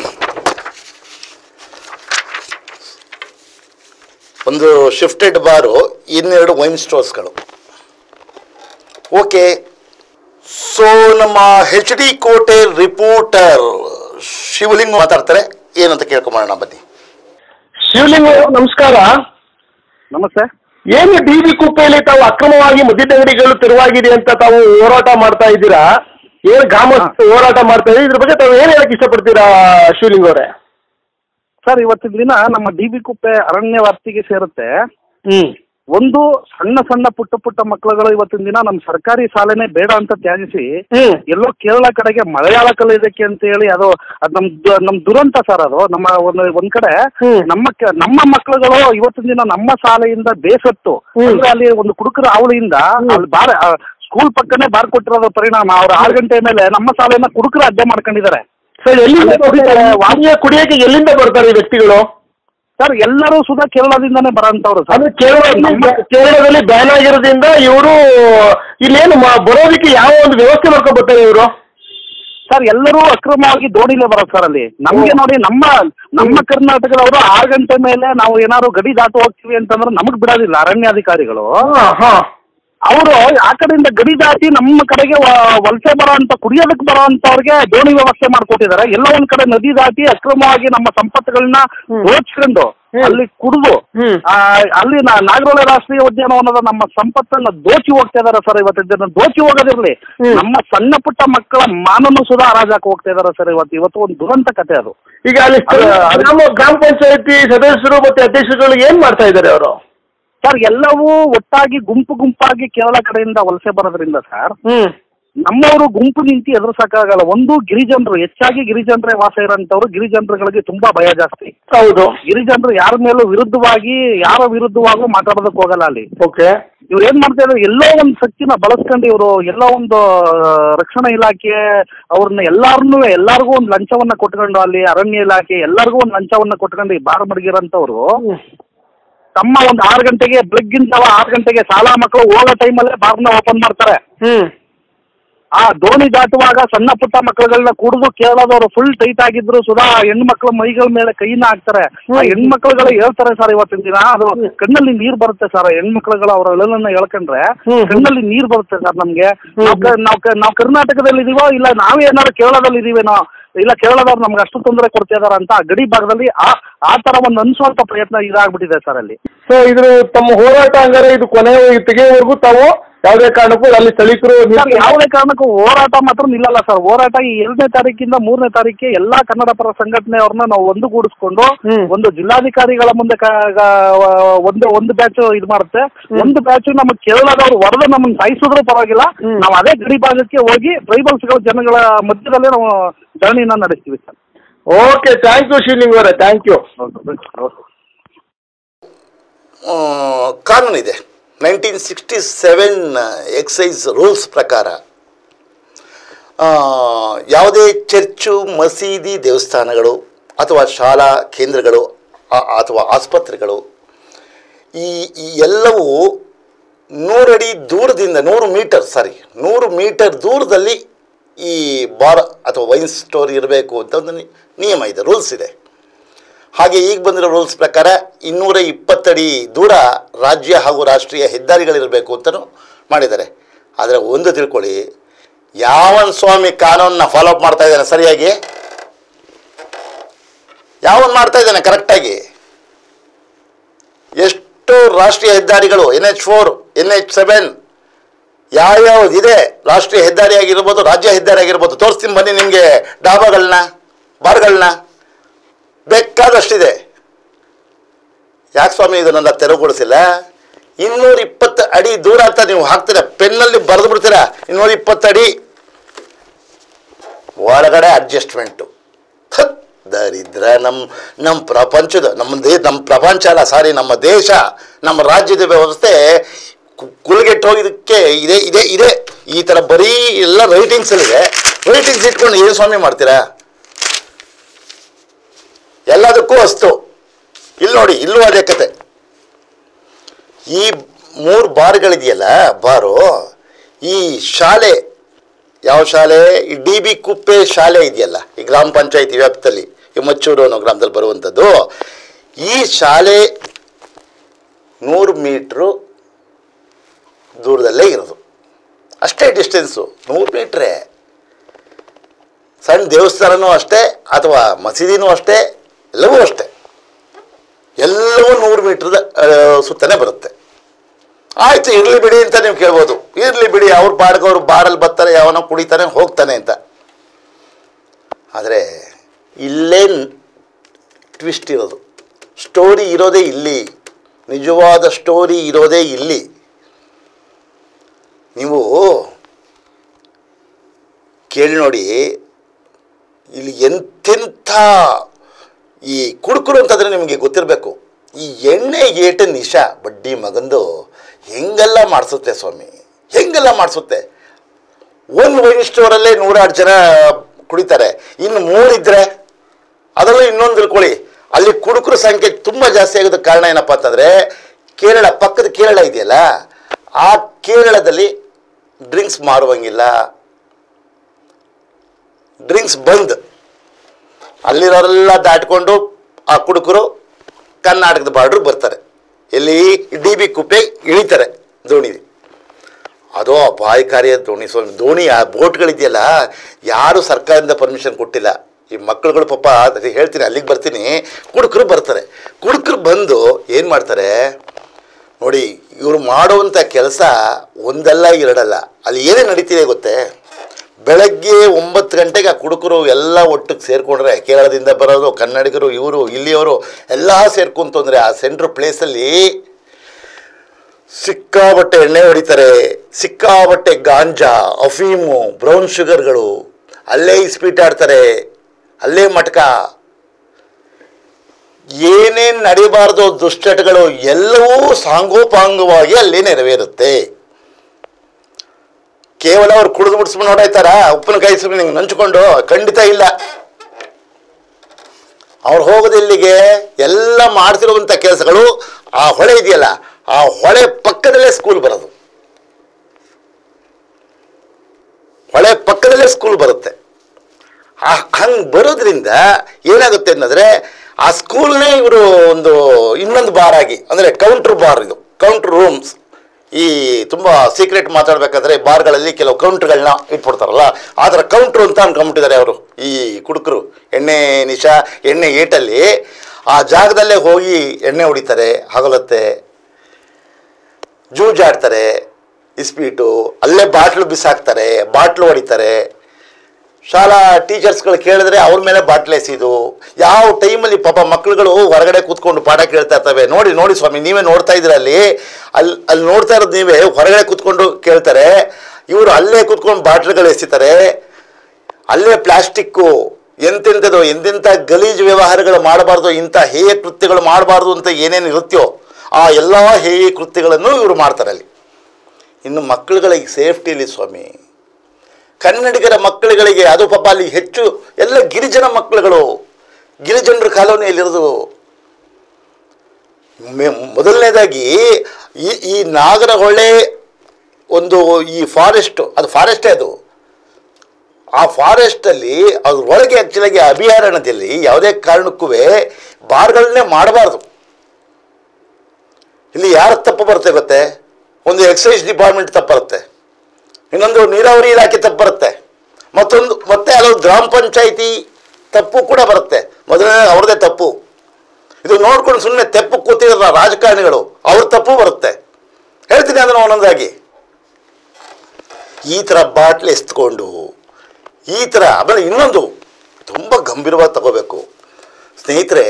ಒಂದು ಶಿಫ್ಟೆಡ್ ಬಾರು ಇನ್ನೆರಡು ವೈನ್ ಸ್ಟೋರ್ಸ್ಗಳು ಓಕೆ ಸೊ ನಮ್ಮ H D Kote reporter Shivaling ಮಾತಾಡ್ತಾರೆ ಏನಂತ ಕೇಳ್ಕೊಂಬೋಣ ಬನ್ನಿ ಶಿವಲಿಂಗ ನಮಸ್ಕಾರ ನಮಸ್ತೆ ಏನು ಡಿ ಬಿ ಕುಪ್ಪೆಯಲ್ಲಿ ತಾವು ಅಕ್ರಮವಾಗಿ ಮದ್ಯದಂಗಡಿಗಳು ತೆರವಾಗಿದೆ ಅಂತ ತಾವು ಹೋರಾಟ ಮಾಡ್ತಾ ಇದ್ದೀರಾ ಏನು ಗ್ರಾಮಸ್ಥರು ಹೋರಾಟ ಮಾಡ್ತಾ ಇದ್ದೀರಾ ಇದ್ರ ಬಗ್ಗೆ ತಾವು ಏನು ಹೇಳಕ್ ಇಷ್ಟಪಡ್ತೀರಾ ಶಿವಲಿಂಗ್ ಅವರೇ ಸರ್ ಇವತ್ತಿನ ದಿನ ನಮ್ಮ ಡಿ ಬಿ ಕುಪ್ಪೆ ಅರಣ್ಯ ವ್ಯಾಪ್ತಿಗೆ ಸೇರುತ್ತೆ ಹ್ಮ್ ಒಂದು ಸಣ್ಣ ಸಣ್ಣ ಪುಟ್ಟ ಪುಟ್ಟ ಮಕ್ಕಳುಗಳು ಇವತ್ತಿನ ದಿನ ನಮ್ಮ ಸರ್ಕಾರಿ ಶಾಲೆನೇ ಬೇಡ ಅಂತ ತ್ಯಾಜಿಸಿ ಹ್ಮ್ ಎಲ್ಲೋ ಕೇರಳ ಕಡೆಗೆ ಮಲಯಾಳ ಕಲಿಯೋದಕ್ಕೆ ಅಂತ ಹೇಳಿ ಅದು ಅದು ನಮ್ ದು- ನಮ್ ದುರಂತ ಸರ್ ಅದು ನಮ್ಮ ಒಂದು ಒಂದ್ ಕಡೆ ಹ್ಮ್. ನಮ್ಮ ಕೆ- ನಮ್ಮ ಮಕ್ಕಳುಗಳು ಇವತ್ತಿನ ದಿನ ನಮ್ಮ ಶಾಲೆಯಿಂದ ಬೇಸತ್ತು ಹ್ಮ್. ಅಂದ್ರೆ ಅಲ್ಲಿ ಒಂದು ಕುಡುಕರ ಅವಳಿಯಿಂದ ಅಲ್ಲಿ ಬಾರ ಸ್ಕೂಲ್ ಪಕ್ಕನೇ ಬಾರ್ ಕೊಟ್ಟಿರೋದ್ರ ಪರಿಣಾಮ ಅವ್ರ ಆರು ಗಂಟೆ ಮೇಲೆ ನಮ್ಮ ಶಾಲೆಯನ್ನ ಕುಡುಕರ ಅಡ್ಡೆ ಮಾಡ್ಕೊಂಡಿದ್ದಾರೆ ಸರ್ ಎಲ್ಲಿಂದ ಅಲ್ಲೇ ಕುಡಿತಾರೆ. ವಾಣಿಯ ಕುಡಿಯಕ್ಕೆ ಎಲ್ಲಿಂದ ಬರ್ತಾರೆ ಈ ವ್ಯಕ್ತಿಗಳು ಸರ್ ಎಲ್ಲರೂ ಸುಧಾ ಕೇರಳದಿಂದಾನೇ ಬರೋಂಥವ್ರು ಅದು ಸರ್ ಕೇರಳದಲ್ಲಿ ನಮ್ಮ ಕೇರಳದಲ್ಲಿ ಬ್ಯಾನ್ ಆಗಿರೋದ್ರಿಂದ ಇವರು ಇಲ್ಲೇನು ಮ- ಬರೋದಕ್ಕೆ ಯಾವ ಒಂದು ವ್ಯವಸ್ಥೆ ಮಾಡ್ಕೊಂಡು ಬರ್ತಾರೆ ಇವರು ಸರ್ ಎಲ್ಲರೂ ಅಕ್ರಮವಾಗಿ ದೋಣಿಲೇ ಬರೋದು ಸರ್ ಅಲ್ಲಿ ನಮ್ಗೆ ನೋಡಿ ನಮ್ಮ ನಮ್ಮ ಕರ್ನಾಟಕದವರು ಆರು ಗಂಟೆ ಮೇಲೆ ನಾವು ಏನಾದ್ರು ಗಡಿ ದಾಟು ಹೋಗ್ತೀವಿ ಅಂತಂದ್ರೆ ನಮಗ್ ಬಿಡೋದಿಲ್ಲ ಅರಣ್ಯಾಧಿಕಾರಿಗಳು ಹಾ ಹಾ ಅವರು ಆ ಕಡೆಯಿಂದ ಗಡಿ ದಾಟಿ ನಮ್ಮ ಕಡೆಗೆ ವ- ವಲಸೆ ಬರೋ ಅಂತ ಕುಡಿಯೋದಕ್ಕೆ ಬರೋ ಅಂತವ್ರಿಗೆ ದೋಣಿ ವ್ಯವಸ್ಥೆ ಮಾಡ್ಕೊಟ್ಟಿದ್ದಾರೆ ಎಲ್ಲ ಒಂದ್ ಕಡೆ ನದಿ ದಾಟಿ ಅಕ್ರಮವಾಗಿ ನಮ್ಮ ಸಂಪತ್ತುಗಳನ್ನ ದೋಚ್ಕೊಂಡು ಅಲ್ಲಿ ಕುಡಿದು ಹ್ಮ್. ಆ, ಅಲ್ಲಿ ನಾ- ನಾಗರಹೊಳೆ ರಾಷ್ಟ್ರೀಯ ಉದ್ಯಾನವನದ ನಮ್ಮ ಸಂಪತ್ತನ್ನ ದೋಚಿ ಹೋಗ್ತಾ ಇದಾರೆ ಸರ್ ಇವತ್ತು ಇದನ್ನ ದೋಚಿ ಹೋಗೋದಿರ್ಲಿ ಹ್ಮ್. ನಮ್ಮ ಸಣ್ಣ ಪುಟ್ಟ ಮಕ್ಕಳ ಮಾನನ್ನು ಸುಧಾ ಹರಾಜಾಕ್ ಹೋಗ್ತಾ ಇದಾರೆ ಸರ್ ಇವತ್ತು ಇವತ್ತು ಒಂದು ದುರಂತ ಕತೆ ಅದು ಈಗ ಅಲ್ಲಿ ಅದು- ಅದು- ಗ್ರಾಮ ಗ್ರಾಮ ಪಂಚಾಯತಿ ಸದಸ್ಯರು ಮತ್ತೆ ಅಧ್ಯಕ್ಷರುಗಳು ಏನ್ ಮಾಡ್ತಾ ಇದ್ದಾರೆ ಅವರು ಸರ್ ಎಲ್ಲವೂ ಒಟ್ಟಾಗಿ ಗುಂಪು ಗುಂಪಾಗಿ ಕೇರಳ ಕಡೆಯಿಂದ ವಲಸೆ ಬರೋದ್ರಿಂದ ಸರ್ ಹ್ಮ್ ನಮ್ಮವರು ಗುಂಪು ನಿಂತು ಎದುರಿಸಕ್ಕಾಗಲ್ಲ ಒಂದು ಗಿರಿಜನರು ಹೆಚ್ಚಾಗಿ ಗಿರಿಜನರೇ ವಾಸ ಇರೋಂಥವ್ರು ಗಿರಿಜನರುಗಳಿಗೆ ತುಂಬಾ ಭಯ ಜಾಸ್ತಿ ಹೌದು ಗಿರಿಜನರು ಯಾರ ಮೇಲೂ ವಿರುದ್ಧವಾಗಿ ಯಾರ ವಿರುದ್ಧವಾಗೂ ಮಾತಾಡೋದಕ್ಕೆ ಹೋಗಲ್ಲ ಅಲ್ಲಿ ಓಕೆ ಇವ್ರು ಏನ್ ಮಾಡ್ತಾ ಇದ್ದಾರೆ ಎಲ್ಲೋ ಒಂದು ಶಕ್ತಿನ ಬಳಸ್ಕೊಂಡು ಇವರು ಎಲ್ಲೋ ಒಂದು ಆ, ರಕ್ಷಣಾ ಇಲಾಖೆ ಅವ್ರನ್ನ ಎಲ್ಲಾರನ್ನೂ ಎಲ್ಲಾರ್ಗೂ ಒಂದು ಲಂಚವನ್ನ ಕೊಟ್ಕೊಂಡು ಅಲ್ಲಿ ಅರಣ್ಯ ಇಲಾಖೆ ಎಲ್ಲರಿಗೂ ಒಂದು ಲಂಚವನ್ನ ಕೊಟ್ಕೊಂಡು ಈ ಬಾರ್ ಮಡಗಿರೋಂಥವ್ರು ತಮ್ಮ ಒಂದು ಆರು ಗಂಟೆಗೆ ಬೆಳಗ್ಗಿನ ಜಾವ ಆರು ಗಂಟೆಗೆ ಶಾಲಾ ಮಕ್ಕಳು ಹೋಗೋ ಟೈಮಲ್ಲೇ ಬಾರ್ನ ಓಪನ್ ಮಾಡ್ತಾರೆ ಹ್ಮ್ ಆ ದೋಣಿ ದಾಟುವಾಗ ಸಣ್ಣ ಪುಟ್ಟ ಮಕ್ಕಳುಗಳನ್ನ ಕುಡಿದು ಕೇರಳದವರು ಫುಲ್ ಟೈಟ್ ಆಗಿದ್ರು ಸುಧಾ ಹೆಣ್ಮಕ್ಳ ಮೈಗಳ ಮೇಲೆ ಕೈನ ಹಾಕ್ತಾರೆ ಆ ಹೆಣ್ಮಕ್ಳುಗಳು ಹೇಳ್ತಾರೆ ಸರ್ ಇವತ್ತಿನ ದಿನ ಅದು ಕಣ್ಣಲ್ಲಿ ನೀರ್ ಬರುತ್ತೆ ಸರ್ ಹೆಣ್ಮಕ್ಳುಗಳು ಅವ್ರ ಅಳಲನ್ನ ಹೇಳ್ಕೊಂಡ್ರೆ ಹ್ಮ್. ಕಣ್ಣಲ್ಲಿ ನೀರ್ ಬರುತ್ತೆ ಸರ್ ನಮ್ಗೆ ನಾವು ಕ- ನಾವು ಕ- ನಾವು ಕರ್ನಾಟಕದಲ್ಲಿ ಇದೀವೋ ಇಲ್ಲ ನಾವೇ ಏನಾದ್ರು ಕೇರಳದಲ್ಲಿ ಇದೀವೇನೋ ಇಲ್ಲ ಕೇರಳದವ್ರು ನಮ್ಗೆ ಅಷ್ಟು ತೊಂದರೆ ಕೊಡ್ತಾ ಇದಾರ ಅಂತ ಆ ಗಡಿ ಭಾಗದಲ್ಲಿ ಆ ಆ ತರ ಒಂದು ಅನ್ಸುವಂತ ಪ್ರಯತ್ನ ಇದಾಗ್ಬಿಟ್ಟಿದೆ ಸರ್ ಅಲ್ಲಿ ಸೊ ಇದು ತಮ್ಮ ಹೋರಾಟ ಹಂಗಾರೆ ಇದು ಕೊನೆ ತೆಗೆಯವರೆಗೂ ತಾವು ಯಾವುದೇ ಕಾರಣಕ್ಕೂ ಅಲ್ಲಿ ಸ್ಥಳೀಕರು ಸರ್ ಯಾವುದೇ ಕಾರಣಕ್ಕೂ ಹೋರಾಟ ಮಾತ್ರ ನಿಲ್ಲಲ್ಲ ಸರ್ ಹೋರಾಟ ಈ ಎರಡನೇ ತಾರೀಕಿಂದ ಮೂರನೇ ತಾರೀಕಿಗೆ ಎಲ್ಲಾ ಕನ್ನಡ ಪರ ಸಂಘಟನೆಯವ್ರನ್ನ ನಾವು ಒಂದುಗೂಡಿಸ್ಕೊಂಡು ಹ್ಮ್. ಒಂದು ಜಿಲ್ಲಾಧಿಕಾರಿಗಳ ಮುಂದೆ ಕ- ಗ- ಒಂದು ಒಂದು ಬ್ಯಾಚ್ ಇದು ಮಾಡುತ್ತೆ ಒಂದು ಬ್ಯಾಚ್ ನಮಗೆ ಕೇರಳದವ್ರು ಹೊಡೆದು ನಮಗೆ ಸಾಯಿಸಿದ್ರು ಪರವಾಗಿಲ್ಲ ಹ್ಮ್. ನಾವು ಅದೇ ಗಡಿ ಭಾಗಕ್ಕೆ ಹೋಗಿ ಟ್ರೈಬಲ್ಸ್ಗಳ ಜನಗಳ ಮಧ್ಯದಲ್ಲೇ ನಾವು ಧರಣಿನ ನಡೆಸ್ತೀವಿ sir okay thank you Shivaling ಅವರೇ ಥ್ಯಾಂಕ್ ಯು ಆ, ಕಾನೂನಿದೆ nineteen sixty seven excise rules ಪ್ರಕಾರ ಆ, ಯಾವುದೇ ಚರ್ಚು ಮಸೀದಿ ದೇವಸ್ಥಾನಗಳು ಅಥವಾ ಶಾಲಾ ಕೇಂದ್ರಗಳು ಆ- ಅಥವಾ ಆಸ್ಪತ್ರೆಗಳು ಈ ಈ ಎಲ್ಲವೂ ನೂರಡಿ ದೂರದಿಂದ ನೂರು ಮೀಟರ್ ಸಾರಿ ನೂರು ಮೀಟರ್ ದೂರದಲ್ಲಿ ಈ ಬಾರ್ ಅಥವಾ ವೈನ್ ಸ್ಟೋರ್ ಇರಬೇಕು ಅಂತ ಒಂದು ನಿ- ನಿಯಮ ಇದೆ ರೂಲ್ಸ್ ಇದೆ ಹಾಗೆ ಈಗ ಬಂದಿರೋ ರೂಲ್ಸ್ ಪ್ರಕಾರ ಇನ್ನೂರ ಇಪ್ಪತ್ತಡಿ ದೂರ ರಾಜ್ಯ ಹಾಗೂ ರಾಷ್ಟ್ರೀಯ ಹೆದ್ದಾರಿಗಳಿರಬೇಕು ಅಂತಲೂ ಮಾಡಿದ್ದಾರೆ ಆದರೆ ಒಂದು ತಿಳ್ಕೊಳ್ಳಿ ಯಾವನ್ ಸ್ವಾಮಿ ಕಾನೂನನ್ನ ಫಾಲೋ ಅಪ್ ಮಾಡ್ತಾ ಇದ್ದಾನೆ ಸರಿಯಾಗಿ ಯಾವನ್ ಮಾಡ್ತಾ ಇದ್ದಾನೆ ಕರೆಕ್ಟಾಗಿ ಎಷ್ಟು ರಾಷ್ಟ್ರೀಯ ಹೆದ್ದಾರಿಗಳು N H four N H seven ಯಾವ್ಯಾವ್ದು ಇದೆ ರಾಷ್ಟ್ರೀಯ ಹೆದ್ದಾರಿ ಆಗಿರ್ಬೋದು ರಾಜ್ಯ ಹೆದ್ದಾರಿ ಆಗಿರ್ಬೋದು ತೋರಿಸ್ತೀನಿ ಬನ್ನಿ ನಿಮಗೆ ಡಾಬಾಗಳನ್ನ ಬಾರ್ಗಳನ್ನ ಬೇಕಾದಷ್ಟಿದೆ ಯಾಕೆ ಸ್ವಾಮಿ ಇದನ್ನೆಲ್ಲ ತೆರವುಗೊಳಿಸಿಲ್ಲ ಇನ್ನೂರ ಇಪ್ಪತ್ತು ಅಡಿ ದೂರ ಅಂತ ನೀವು ಹಾಕ್ತೀರ ಪೆನ್ನಲ್ಲಿ ಬರೆದು ಬಿಡ್ತೀರಾ ಇನ್ನೂರ ಇಪ್ಪತ್ತು ಅಡಿ ಒಳಗಡೆ ಅಡ್ಜಸ್ಟ್ಮೆಂಟು ದರಿದ್ರ ನಮ್ಮ ನಮ್ಮ ಪ್ರಪಂಚದ ನಮ್ಮ ದೇ ನಮ್ಮ ಪ್ರಪಂಚ ಅಲ್ಲ ಸಾರಿ ನಮ್ಮ ದೇಶ ನಮ್ಮ ರಾಜ್ಯದ ವ್ಯವಸ್ಥೆ ಕು- ಕುಲಗೆಟ್ಟು ಹೋಗಿದ್ದಕ್ಕೆ ಇದೆ ಇದೆ ಇದೆ ಈ ಥರ ಬರೀ ಎಲ್ಲ ರೈಟಿಂಗ್ಸಲ್ಲಿದೆ ರೈಟಿಂಗ್ಸ್ ಇಟ್ಕೊಂಡು ಏನು ಸ್ವಾಮಿ ಮಾಡ್ತೀರಾ ಎಲ್ಲದಕ್ಕೂ ಅಸ್ತು ಇಲ್ಲಿ ನೋಡಿ ಇಲ್ಲೂ ಅದೇ ಕತೆ ಈ ಮೂರು ಬಾರ್ಗಳಿದೆಯಲ್ಲ ಬಾರು ಈ ಶಾಲೆ ಯಾವ ಶಾಲೆ ಈ ಡಿ ಬಿ ಕುಪ್ಪೆ ಶಾಲೆ ಇದೆಯಲ್ಲ ಈ ಗ್ರಾಮ ಪಂಚಾಯತಿ ವ್ಯಾಪ್ತಿಯಲ್ಲಿ ಈ ಮಚ್ಚೂರು ಅನ್ನೋ ಗ್ರಾಮದಲ್ಲಿ ಬರುವಂಥದ್ದು ಈ ಶಾಲೆ ನೂರು ಮೀಟ್ರು ದೂರದಲ್ಲೇ ಇರೋದು ಅಷ್ಟೇ ಡಿಸ್ಟೆನ್ಸು ನೂರು ಮೀಟ್ರೇ ಸಣ್ಣ ದೇವಸ್ಥಾನನೂ ಅಷ್ಟೇ ಅಥವಾ ಮಸೀದಿನೂ ಅಷ್ಟೇ ಎಲ್ಲವೂ ಅಷ್ಟೇ ಎಲ್ಲವೂ ನೂರು ಮೀಟ್ರದ ಸುತ್ತನೇ ಬರುತ್ತೆ ಆಯ್ತು ಇರಲಿ ಬಿಡಿ ಅಂತ ನೀವು ಕೇಳ್ಬೋದು ಇರಲಿ ಬಿಡಿ ಅವ್ರ ಬಾಡ್ಗೆ ಅವ್ರು ಬಾರಲ್ಲಿ ಬರ್ತಾರೆ ಯಾವನೋ ಕುಡಿತಾನೆ ಹೋಗ್ತಾನೆ ಅಂತ ಆದರೆ ಇಲ್ಲೇ ಟ್ವಿಸ್ಟ್ ಇರೋದು ಸ್ಟೋರಿ ಇರೋದೇ ಇಲ್ಲಿ ನಿಜವಾದ ಸ್ಟೋರಿ ಇರೋದೇ ಇಲ್ಲಿ ನೀವು ಕೇಳಿ ನೋಡಿ ಇಲ್ಲಿ ಎಂತೆಂಥ ಈ ಕುಡುಕರು ಅಂತಂದರೆ ನಿಮಗೆ ಗೊತ್ತಿರಬೇಕು ಈ ಎಣ್ಣೆ ಏಟ ನಿಶ ಬಡ್ಡಿ ಮಗಂದು ಹೆಂಗೆಲ್ಲ ಮಾಡಿಸುತ್ತೆ ಸ್ವಾಮಿ ಹೆಂಗೆಲ್ಲ ಮಾಡಿಸುತ್ತೆ ಒಂದು ವೈನ್ ಸ್ಟೋರಲ್ಲೇ ನೂರಾರು ಜನ ಕುಡಿತಾರೆ ಇನ್ನು ಮೂರಿದ್ರೆ ಅದರಲ್ಲೂ ಇನ್ನೊಂದು ತಿಳ್ಕೊಳ್ಳಿ ಅಲ್ಲಿ ಕುಡುಕರ ಸಂಖ್ಯೆ ತುಂಬ ಜಾಸ್ತಿ ಆಗೋದಕ್ಕೆ ಕಾರಣ ಏನಪ್ಪ ಅಂತಂದರೆ ಕೇರಳ ಪಕ್ಕದ ಕೇರಳ ಇದೆಯಲ್ಲ ಆ ಕೇರಳದಲ್ಲಿ ಡ್ರಿಂಕ್ಸ್ ಮಾರುವಂಗಿಲ್ಲ ಡ್ರಿಂಕ್ಸ್ ಬಂದ್ ಅಲ್ಲಿರೋರೆಲ್ಲ ದಾಟ್ಕೊಂಡು ಆ ಕುಡುಕರು ಕರ್ನಾಟಕದ ಬಾರ್ಡ್ರ್ ಬರ್ತಾರೆ ಎಲ್ಲಿ ಡಿ ಬಿ ಕುಪ್ಪೆ ಇಳಿತಾರೆ ದೋಣಿ ಅದೋ ಅಪಾಯಕಾರಿ ದೋಣಿ ಸ್ವಾಮಿ ದೋಣಿ ಆ ಬೋಟ್ಗಳಿದೆಯಲ್ಲ ಯಾರು ಸರ್ಕಾರದಿಂದ ಪರ್ಮಿಷನ್ ಕೊಟ್ಟಿಲ್ಲ ಈ ಮಕ್ಕಳುಗಳು ಪಾಪ ಅದೇ ಹೇಳ್ತೀನಿ ಅಲ್ಲಿಗೆ ಬರ್ತೀನಿ ಕುಡುಕರು ಬರ್ತಾರೆ ಕುಡುಕರು ಬಂದು ಏನು ಮಾಡ್ತಾರೆ ನೋಡಿ ಇವರು ಮಾಡುವಂಥ ಕೆಲಸ ಒಂದಲ್ಲ ಎರಡಲ್ಲ ಅಲ್ಲಿ ಏನೇ ನಡೀತಿದೆ ಗೊತ್ತೇ ಬೆಳಗ್ಗೆ ಒಂಬತ್ತು ಗಂಟೆಗೆ ಆ ಕುಡುಕರು ಎಲ್ಲ ಒಟ್ಟಿಗೆ ಸೇರಿಕೊಂಡ್ರೆ ಕೇರಳದಿಂದ ಬರೋದು ಕನ್ನಡಿಗರು ಇವರು ಇಲ್ಲಿಯವರು ಎಲ್ಲ ಸೇರ್ಕೊಂತಂದ್ರೆ ಆ ಸೆಂಟ್ರ್ ಪ್ಲೇಸಲ್ಲಿ ಸಿಕ್ಕಾಬಟ್ಟೆ ಎಣ್ಣೆ ಹೊಡಿತಾರೆ ಸಿಕ್ಕಾಬಟ್ಟೆ ಗಾಂಜಾ ಅಫೀಮು ಬ್ರೌನ್ ಶುಗರ್ಗಳು ಅಲ್ಲೇ ಇಸ್ಪೀಟ್ ಆಡ್ತಾರೆ ಅಲ್ಲೇ ಮಟ್ಕ ಏನೇನು ನಡೀಬಾರ್ದು ದುಶ್ಚಟಗಳು ಎಲ್ಲವೂ ಸಾಂಗೋಪಾಂಗವಾಗಿ ಅಲ್ಲಿ ನೆರವೇರುತ್ತೆ ಕೇವಲ ಅವ್ರು ಕುಡಿದು ಬಿಡಿಸ್ಬಿಟ್ಟು ನೋಡಾಯ್ತಾರ ಉಪ್ಪಿನಕಾಯಿ ಸುಮ್ಮನೆ ಹಿಂಗೆ ನಂಚ್ಕೊಂಡು ಖಂಡಿತ ಇಲ್ಲ ಅವ್ರು ಹೋಗೋದು ಇಲ್ಲಿಗೆ ಎಲ್ಲ ಮಾಡ್ತಿರುವಂಥ ಕೆಲಸಗಳು ಆ ಹೊಳೆ ಇದೆಯಲ್ಲ ಆ ಹೊಳೆ ಪಕ್ಕದಲ್ಲೇ ಸ್ಕೂಲ್ ಬರೋದು ಹೊಳೆ ಪಕ್ಕದಲ್ಲೇ ಸ್ಕೂಲ್ ಬರುತ್ತೆ ಹಂಗೆ ಬರೋದ್ರಿಂದ ಏನಾಗುತ್ತೆ ಅಂತಂದರೆ ಆ ಸ್ಕೂಲ್ನೇ ಇವರು ಒಂದು ಇನ್ನೊಂದು ಬಾರ್ ಆಗಿ ಅಂದರೆ ಕೌಂಟ್ರ್ ಬಾರ್ ಇದು ಕೌಂಟ್ರ್ ರೂಮ್ಸ್ ಈ ತುಂಬ ಸೀಕ್ರೆಟ್ ಮಾತಾಡಬೇಕಾದ್ರೆ ಬಾರ್ಗಳಲ್ಲಿ ಕೆಲವು ಕೌಂಟ್ರ್ಗಳನ್ನ ಇಟ್ಬಿಡ್ತಾರಲ್ಲ ಆ ಥರ ಕೌಂಟ್ರು ಅಂತ ಅನ್ಕೊಂಬಿಟ್ಟಿದ್ದಾರೆ ಅವರು ಈ ಕುಡುಕರು ಎಣ್ಣೆ ನಿಶಾ ಎಣ್ಣೆ ಏಟಲ್ಲಿ ಆ ಜಾಗದಲ್ಲೇ ಹೋಗಿ ಎಣ್ಣೆ ಹೊಡಿತಾರೆ ಹಗಲತ್ತೆ ಜೂಜಾಡ್ತಾರೆ ಇಸ್ಪೀಟು ಅಲ್ಲೇ ಬಾಟ್ಲು ಬಿಸಾಕ್ತಾರೆ ಬಾಟ್ಲು ಹೊಡಿತಾರೆ ಶಾಲಾ ಟೀಚರ್ಸ್ಗಳು ಕೇಳಿದ್ರೆ ಅವ್ರ ಮೇಲೆ ಬಾಟ್ಲು ಎಸೆದು ಯಾವ ಟೈಮಲ್ಲಿ ಪಾಪ ಮಕ್ಳುಗಳು ಹೊರಗಡೆ ಕೂತ್ಕೊಂಡು ಪಾಠ ಕೇಳ್ತಾ ಇರ್ತವೆ ನೋಡಿ ನೋಡಿ ಸ್ವಾಮಿ ನೀವೇ ನೋಡ್ತಾ ಇದ್ದೀರ ಅಲ್ಲಿ ಅಲ್ಲಿ ಅಲ್ಲಿ ನೋಡ್ತಾ ಇರೋದು ನೀವೇ ಹೊರಗಡೆ ಕೂತ್ಕೊಂಡು ಕೇಳ್ತಾರೆ ಇವರು ಅಲ್ಲೇ ಕೂತ್ಕೊಂಡು ಬಾಟ್ಲುಗಳು ಎಸಿತಾರೆ ಅಲ್ಲೇ ಪ್ಲಾಸ್ಟಿಕ್ಕು ಎಂತೆಂಥದ್ದು ಎಂತೆಂಥ ಗಲೀಜು ವ್ಯವಹಾರಗಳು ಮಾಡಬಾರ್ದು ಇಂಥ ಹೇಯ ಕೃತ್ಯಗಳು ಮಾಡಬಾರ್ದು ಅಂತ ಏನೇನು ಇರುತ್ತೆಯೋ ಆ ಎಲ್ಲ ಹೇಯ ಕೃತ್ಯಗಳನ್ನು ಇವರು ಮಾಡ್ತಾರೆ ಅಲ್ಲಿ ಇನ್ನು ಮಕ್ಕಳುಗಳಿಗೆ ಸೇಫ್ಟಿಲಿ ಸ್ವಾಮಿ ಕನ್ನಡಿಗರ ಮಕ್ಕಳುಗಳಿಗೆ ಅದು ಪಾಪ ಅಲ್ಲಿ ಹೆಚ್ಚು ಎಲ್ಲ ಗಿರಿಜನ ಮಕ್ಕಳುಗಳು ಗಿರಿಜನರ ಕಾಲೋನಿಯಲ್ಲಿರೋದು ಮೆ- ಮೊದಲನೇದಾಗಿ ಈ ಈ ನಾಗರಹೊಳೆ ಒಂದು ಈ ಫಾರೆಸ್ಟ್ ಅದು ಫಾರೆಸ್ಟೇ ಅದು ಆ ಫಾರೆಸ್ಟಲ್ಲಿ ಅದ್ರ ಒಳಗೆ ಆ್ಯಕ್ಚುಲಾಗಿ ಅಭಯಾರಣ್ಯದಲ್ಲಿ ಯಾವುದೇ ಕಾರಣಕ್ಕೂ ಬಾರ್ಗಳನ್ನೇ ಮಾಡಬಾರ್ದು ಇಲ್ಲಿ ಯಾರ ತಪ್ಪು ಬರುತ್ತೆ ಗೊತ್ತೇ ಒಂದು ಎಕ್ಸೈಸ್ ಡಿಪಾರ್ಟ್ಮೆಂಟ್ ತಪ್ಪು ಬರುತ್ತೆ ಇನ್ನೊಂದು ನೀರಾವರಿ ಇಲಾಖೆ ತಪ್ಪು ಬರುತ್ತೆ ಮತ್ತೊಂದು ಮತ್ತೆ ಅದು ಗ್ರಾಮ ಪಂಚಾಯಿತಿ ತಪ್ಪು ಕೂಡ ಬರುತ್ತೆ ಮೊದಲನೇ ಅವ್ರದ್ದೇ ತಪ್ಪು ಇದು ನೋಡ್ಕೊಂಡು ಸುಮ್ಮನೆ ತೆಪ್ಪು ಕೂತಿರೋ ರಾಜಕಾರಣಿಗಳು ಅವ್ರ ತಪ್ಪು ಬರುತ್ತೆ ಹೇಳ್ತೀನಿ ಅದನ್ನು ಒಂದೊಂದಾಗಿ ಈ ಥರ ಬಾಟ್ಲಿ ಎತ್ಕೊಂಡು ಈ ಥರ ಆಮೇಲೆ ಇನ್ನೊಂದು ತುಂಬ ಗಂಭೀರವಾಗಿ ತಗೋಬೇಕು ಸ್ನೇಹಿತರೆ